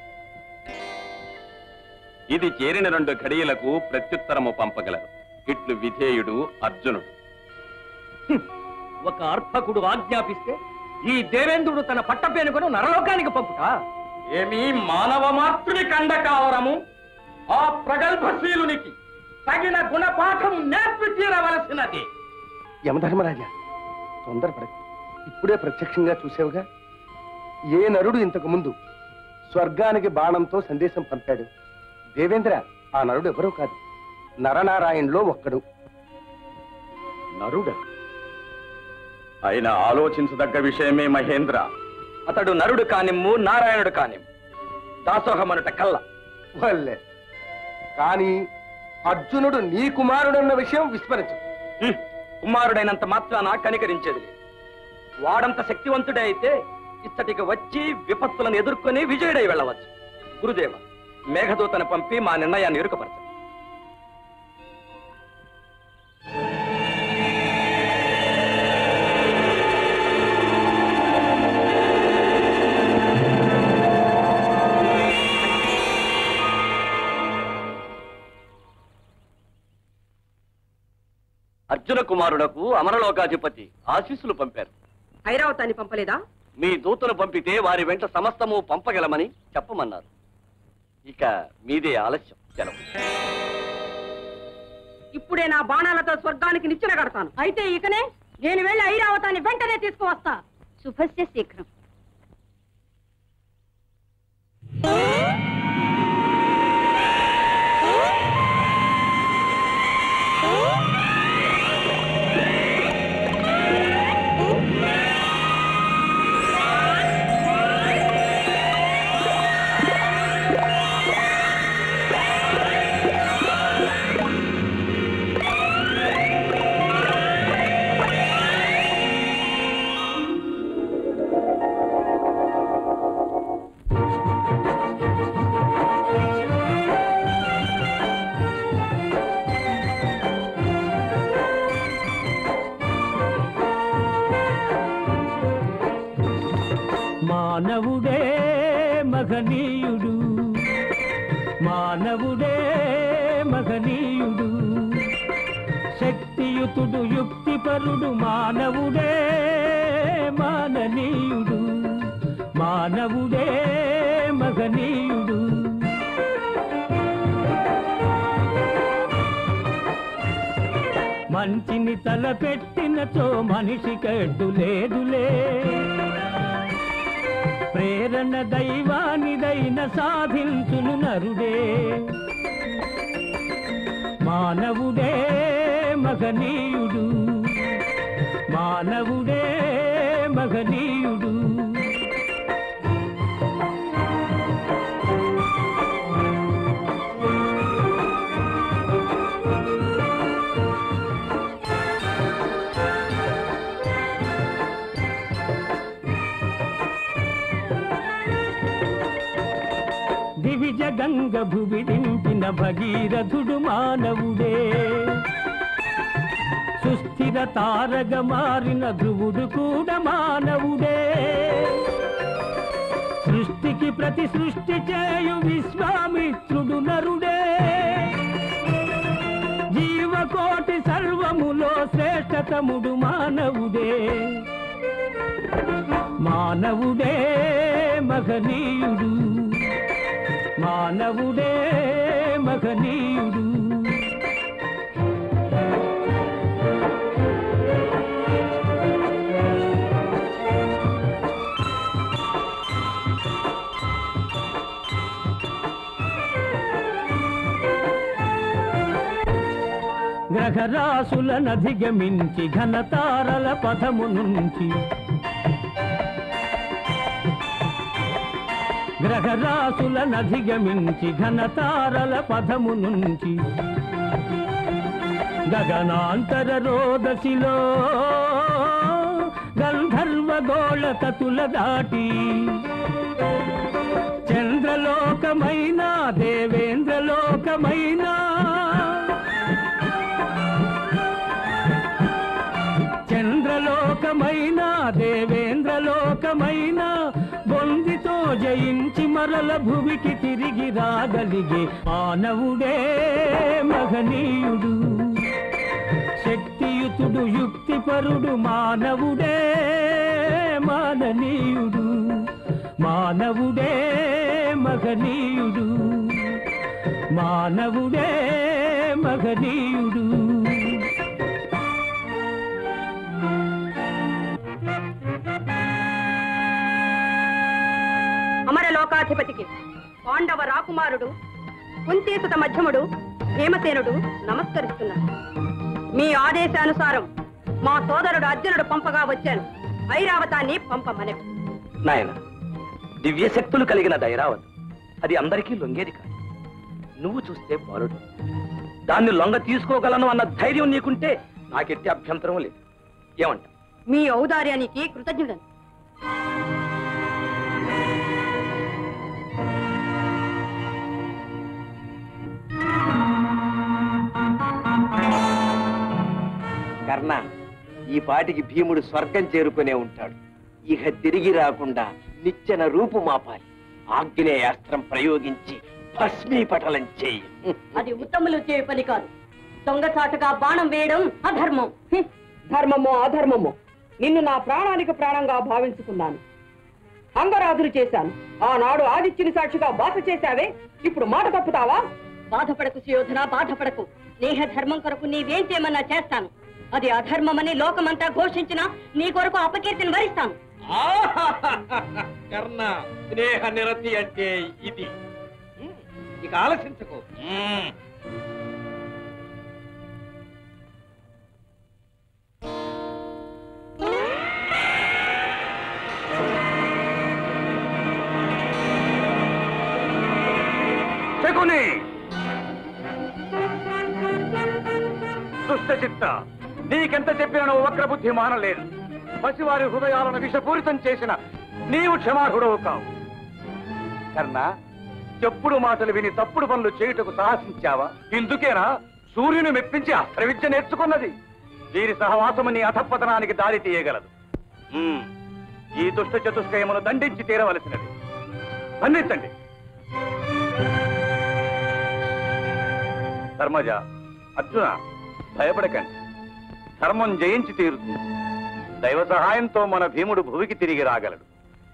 ఇది చేరిన రెండు ఘడియలకు ప్రత్యుత్తరము పంపగలరు ఇట్లు విధేయుడు అర్జునుడు ఒక అర్భకుడు ఆజ్ఞాపిస్తే ఈ దేవేంద్రుడు తన పట్టపేనుకను నరలోకానికి పంపుట ఏమీ మానవ మాతృని కండ కావరము ఆ ప్రగల్భశీలునికి తగిన గుణపాఠం నేర్పి తీరవలసినది యమధర్మరాజా తొందరపడకు ఇప్పుడే ప్రత్యక్షంగా చూసావుగా ఏ నరుడు ఇంతకు ముందు స్వర్గానికి బాణంతో సందేశం పంపాడు దేవేంద్ర ఆ నరుడు ఎవరూ కాదు నరనారాయణలో ఒక్కడు నరుడ అయినా ఆలోచించదగ్గ విషయమే మహేంద్ర అతడు నరుడు కానిమ్ము నారాయణుడు కానిమ్ము దాసోహమనుట కల్ల వల్లే కానీ అర్జునుడు నీ కుమారుడన్న విషయం విస్మరించు హ్మ్. కుమారుడైనంత మాత్రాన కనికరించేది లేదు. వాడంత శక్తివంతుడే అయితే ఇచ్చటికి వచ్చి విపత్తులను ఎదుర్కొని విజయుడై వెళ్ళవచ్చు గురుదేవ మేఘదూతను పంపి మా నిర్ణయాన్ని ఇరుకపరచండి అర్జున కుమారుడకు అమరలోకాధిపతి ఆశీస్సులు పంపారు ఐరావతాన్ని పంపలేదా మీ దూతను పంపితే వారి వెంట సమస్తము పంపగలమని చెప్పమన్నారు ఇక మీదే ఆలస్యం సెలవు ఇప్పుడే నా బాణాలతో స్వర్గానికి నిచ్చెన కడతాను అయితే ఇకనే నేను వెళ్ళి ఐరావతాన్ని వెంటనే తీసుకువస్తా శుభస్య శీఘ్రం మానవుడే మగనీయుడు మానవుడే మగనీయుడు శక్తియుతుడు యుక్తిపరుడు మానవుడే మాననీయుడు మానవుడే మగనీయుడు మంచిని తలపెట్టినచో మనిషి కడ్డు లేదులే ప్రేరణ దైవానిదైన సాధించును నరుడే మానవుడే మగనీయుడు మానవుడే మగనీయుడు దివిజ గంగ భువి దింపిన భగీరథుడు మానవుడే సుస్థిర తారగ మారిన ధ్రువుడు కూడా మానవుడే సృష్టికి ప్రతి సృష్టి చేయు విశ్వామిత్రుడు నరుడే జీవకోటి సర్వములో శ్రేష్టతముడు మానవుడే మానవుడే మగనీయుడు మానవుడే మగనీయుడు గ్రహరాశులనధిగమించి ఘనతారల పథము నుంచి గ్రహరాశులనధిగమించి ఘనతారల పథము నుంచి గగనాంతర రోదశిలో గంధర్వ గోళ తతుల దాటి చంద్రలోకమైనా దేవేంద్రలోకమైనా చంద్రలోకమైనా దేవేంద్రలోకమైనా బొందితో జయించి మరల భువికి తిరిగి రాగలిగే మానవుడే మహనీయుడు శక్తియుతుడు యుక్తిపరుడు మానవుడే మాననీయుడు మానవుడే మగనీయుడు మానవుడే మగనీయుడు అమరలోకాధిపతికి పాండవ రాకుమారుడు కుంతీసుత మధ్యముడు భీమసేనుడు నమస్కరిస్తున్నారు మీ ఆదేశానుసారం మా సోదరుడు అర్జునుడు పంపగా వచ్చాను ఐరావతాన్ని పంపమని నాయన దివ్య శక్తులు కలిగిన దైరావతి అది అందరికీ లొంగేది కాదు నువ్వు చూస్తే బాలుడు దాన్ని లొంగ తీసుకోగలను అన్న ధైర్యం నీకుంటే నాకెట్టి అభ్యంతరం లేదు ఏమంట మీ ఔదార్యానికి కృతజ్ఞుడను కర్ణ ఈ పాటికి భీముడు స్వర్గం చేరుకునే ఉంటాడు ఇక తిరిగి రాకుండా నిచ్చెన రూపు మాపాలి ఆగ్నేయాస్త్రం ప్రయోగించి భస్మీపటలం చేయి అది ఉత్తములు చే పని కాదు దొంగచాటుగా బాణం వేయడం అధర్మం హ్మ్. ధర్మమో అధర్మమో నిన్ను నా ప్రాణానికి ప్రాణంగా భావించుకున్నాను అంగరాజులు చేశాను ఆనాడు ఆదిత్యుని సాక్షిగా బాస చేశావే ఇప్పుడు మాట తప్పుతావా బాధపడకు సుయోధన బాధపడకు స్నేహ ధర్మం కొరకు నీవేం చేయమన్నా చేస్తాను అది అధర్మమని లోకమంతా ఘోషించినా నీ కొరకు అపకీర్తిని వరిస్తాను కర్ణ స్నేహ నిరతి అంటే ఇది ఇక ఆలోచించకు శకుని దుష్ట చిత్త నీకెంత చెప్పినా వక్ర బుద్ధి మానలేదు పసివారి హృదయాలను విషపూరితం చేసిన నీవు క్షమార్హుడవు కావు కర్ణ చెప్పుడు మాటలు విని తప్పుడు పనులు చేయుటకు సాహసించావా ఇందుకేనా సూర్యుని మెప్పించి అస్త్ర విద్య నేర్చుకున్నది వీరి సహవాసము నీ అధపతనానికి దారి తీయగలదు ఉమ్, ఈ దుష్ట చతుష్టయమును దండించి తీరవలసినది దండించండి ధర్మజ అర్జున భయపడకండి ధర్మం జయించి తీరుతుంది దైవ సహాయంతో మన భీముడు భూమికి తిరిగి రాగలడు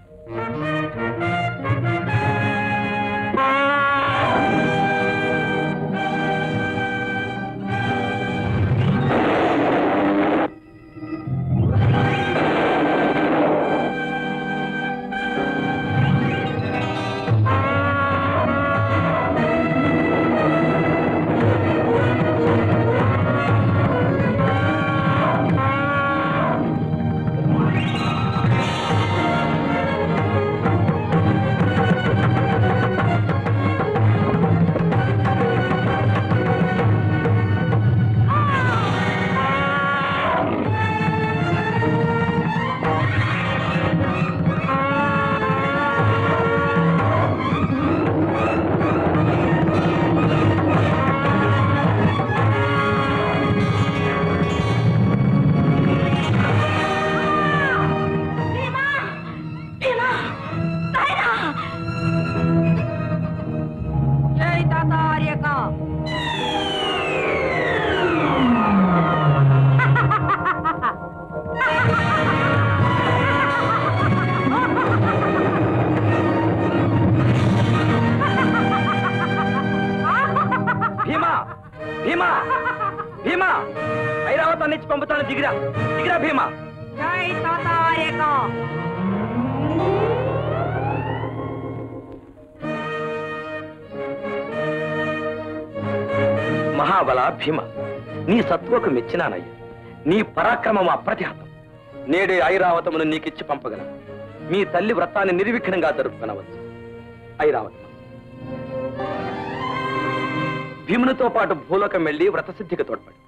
జై తాతార్యక భీమా భీమా భీమా ఐరావతాన్ని ఇచ్చి పంపుతాను దిగిరా దిగిరా భీమా జై తాతార్యక మహాబల భీమ నీ సత్వకు మెచ్చినానయ్య నీ పరాక్రమం అప్రతిహతం నేడే ఐరావతమును నీకిచ్చి పంపగలను మీ తల్లి వ్రతాన్ని నిర్విఘ్నంగా జరుపుకొనవచ్చు ఐరావతం భీమునితో పాటు భూలోకం వెళ్లి వ్రతసిద్ధికి తోడ్పడి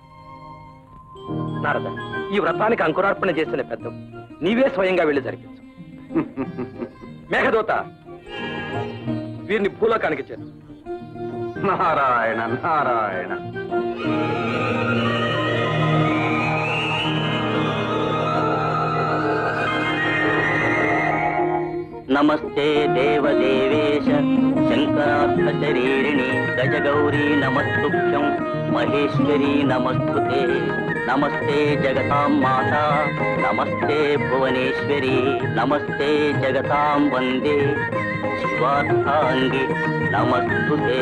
నారద ఈ వ్రతానికి అంకురార్పణ చేసిన పెద్ద నీవే స్వయంగా వెళ్లి జరిపించు మేఘదూత వీరిని భూలోకానికి చేరు నారాయణ నారాయణ నమస్తే దేవదేవేశ శంకరాత్మశరీరిణి గజగౌరీ నమస్తుభ్యం మహేశ్వరీ నమస్తుతే నమస్తే జగతాం మాత నమస్తే భువనేశ్వరి నమస్తే జగతాం వందే శివార్థాంగి నమస్తుతే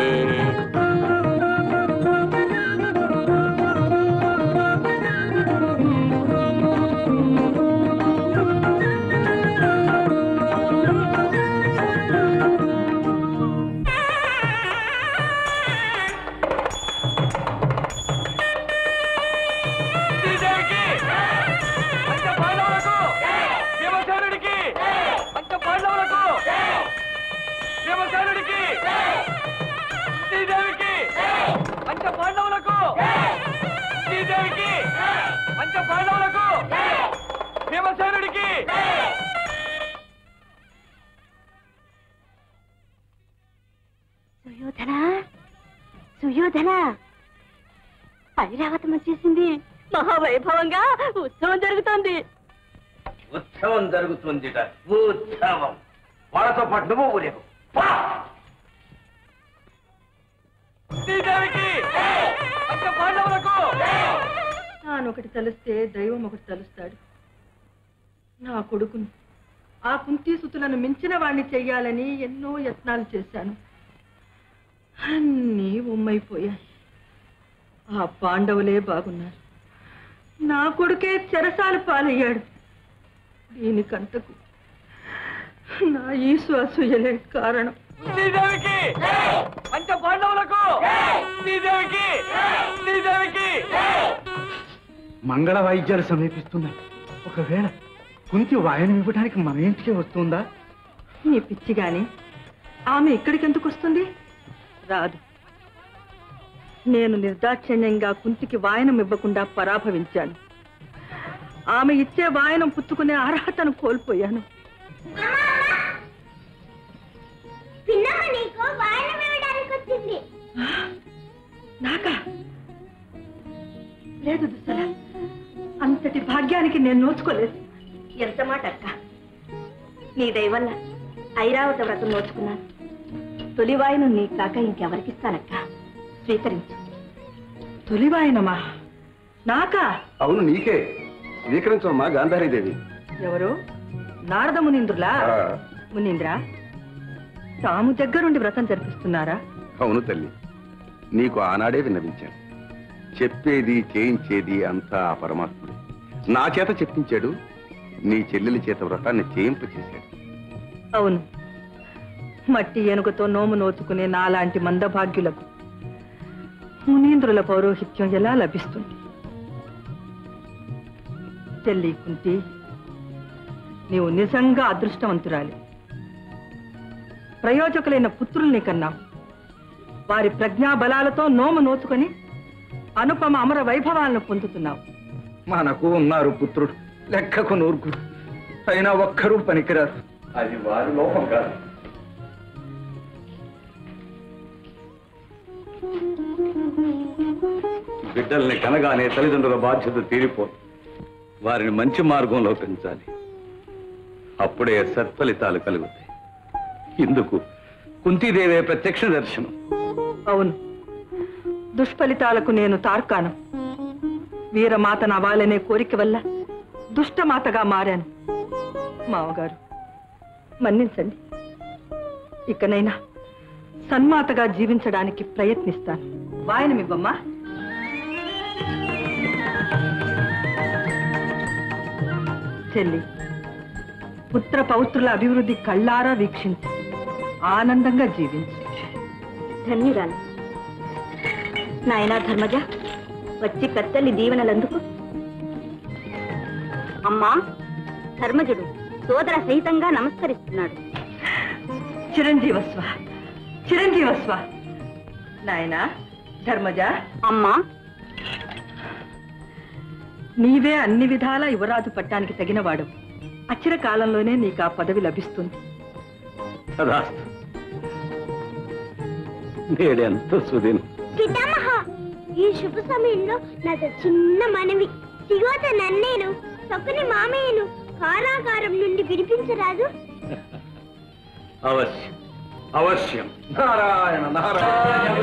భీమసేనుడికి పంచ పాండవులకు భీమసేనుడికి శ్రీదేవికి పంచ పాండవులకు శ్రీదేవికి పంచ పాండవులకు భీమసేనుడికి సుయోధన సుయోధన ఐరావతం వచ్చేసింది మహావైభవంగా ఉత్సవం జరుగుతోంది ఉత్సవం జరుగుతుంది ఉత్సవం వాళ్ళతో పాటు నువ్వు ఊరేగు పా! శ్రీదేవికి పంచ పాండవులకు తానొకటి తలిస్తే దైవం ఒకటి తలుస్తాడు నా కొడుకును ఆ కుంతీసుతులను మించిన వాణ్ణి చెయ్యాలని ఎన్నో యత్నాలు చేశాను అన్నీ ఉమ్మైపోయాయి ఆ పాండవులే బాగున్నారు నా కొడుకే చెరసాల పాలయ్యాడు దీనికంతకు నా ఈశ్వాసూయలే కారణం శ్రీదేవికి పంచ పాండవులకు శ్రీదేవికి శ్రీదేవికి మంగళ వాయిద్యాలు సమీపిస్తున్నాయి ఒకవేళ కుంతి వాయనం ఇవ్వడానికి మన ఇంటికి వస్తుందా నీ పిచ్చి గాని ఆమె ఇక్కడికి ఎందుకు వస్తుంది రాదు నేను నిర్దాక్షిణ్యంగా కుంతికి వాయనం ఇవ్వకుండా పరాభవించాను ఆమె ఇచ్చే వాయనం పుచ్చుకునే అర్హతను కోల్పోయాను పిన్నమ్మ నీకు వాయనం ఇవ్వడానికి వచ్చింది నాకా లేదు దుసల అంతటి భాగ్యానికి నేను నోచుకోలేదు ఎంత మాట అక్క నీ దయవల్ల ఐరావత వ్రతం నోచుకున్నాను తొలివాయును నీ కాక ఇంకెవరికిస్తానక్క స్వీకరించు తొలివాయనమా నాకా అవును నీకే స్వీకరించమ్మా గాంధారీదేవి ఎవరు నారద మునీంద్రులా మునీంద్ర తాము దగ్గరుండి వ్రతం జరిపిస్తున్నారా అవును తల్లి నీకు ఆనాడే విన్నవించాను చెప్పేది చేయించేది అంతా ఆ పరమాత్ముడు నా చేత చెప్పించాడు నీ చెల్లెలి చేత వ్రతాన్ని చేయింపచేశాడు అవును మట్టి ఏనుగుతో నోము నోచుకునే నాలాంటి మందభాగ్యులకు మునీంద్రుల పౌరోహిత్యం ఎలా లభిస్తుంది తెల్లి కుంతి నీవు నిజంగా అదృష్టవంతురాలి ప్రయోజకులైన పుత్రుల్ని కన్నావు వారి ప్రజ్ఞా బలాలతో నోము నోచుకొని అనుపమ అమర వైభవాలను పొందుతున్నావు మనకు ఉన్నారు పుత్రుడు లెక్కకు నూరుకుడు అయినా ఒక్కరూ పనికిరారు అది వారి లోపం కాదు బిడ్డల్ని కనగానే తల్లిదండ్రుల బాధ్యత తీరిపోదు వారిని మంచి మార్గంలో పెంచాలి అప్పుడే సత్ఫలితాలు కలుగుతాయి ఇందుకు కుంతీదేవే ప్రత్యక్ష దర్శనం అవును దుష్ఫలితాలకు నేను తార్కాను వీరమాత నవ్వాలనే కోరిక వల్ల దుష్టమాతగా మారాను మామగారు మన్నించండి ఇకనైనా సన్మాతగా జీవించడానికి ప్రయత్నిస్తాను వాయనమివ్వమ్మా చెల్లి పుత్ర పౌత్రుల అభివృద్ధి కళ్ళారా వీక్షించి ఆనందంగా జీవించు ధన్యురాలు నాయనా ధర్మజ వచ్చి పెద్దల్ని దీవెనలందుకు అమ్మా ధర్మజుడు సోదర సహితంగా నమస్కరిస్తున్నాడు చిరంజీవస్వ చిరంజీవస్వ నాయనా ధర్మజ అమ్మా నీవే అన్ని విధాలా యువరాజు పట్టానికి తగినవాడు అచిర కాలంలోనే నీకు ఆ పదవి లభిస్తుంది తదాస్తు నేడెంతో సుదినం పితామహ ఈ శుభ సమయంలో నాతో చిన్న మనవి సిగోత నన్నేను సొక్కని మామయ్యను కారాగారం నుండి విడిపించరాదు అవశ్యం అవశ్యం నారాయణ నారాయణ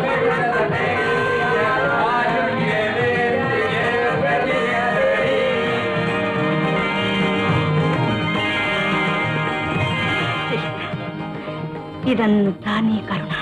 ఇదంతా నీ కరుణ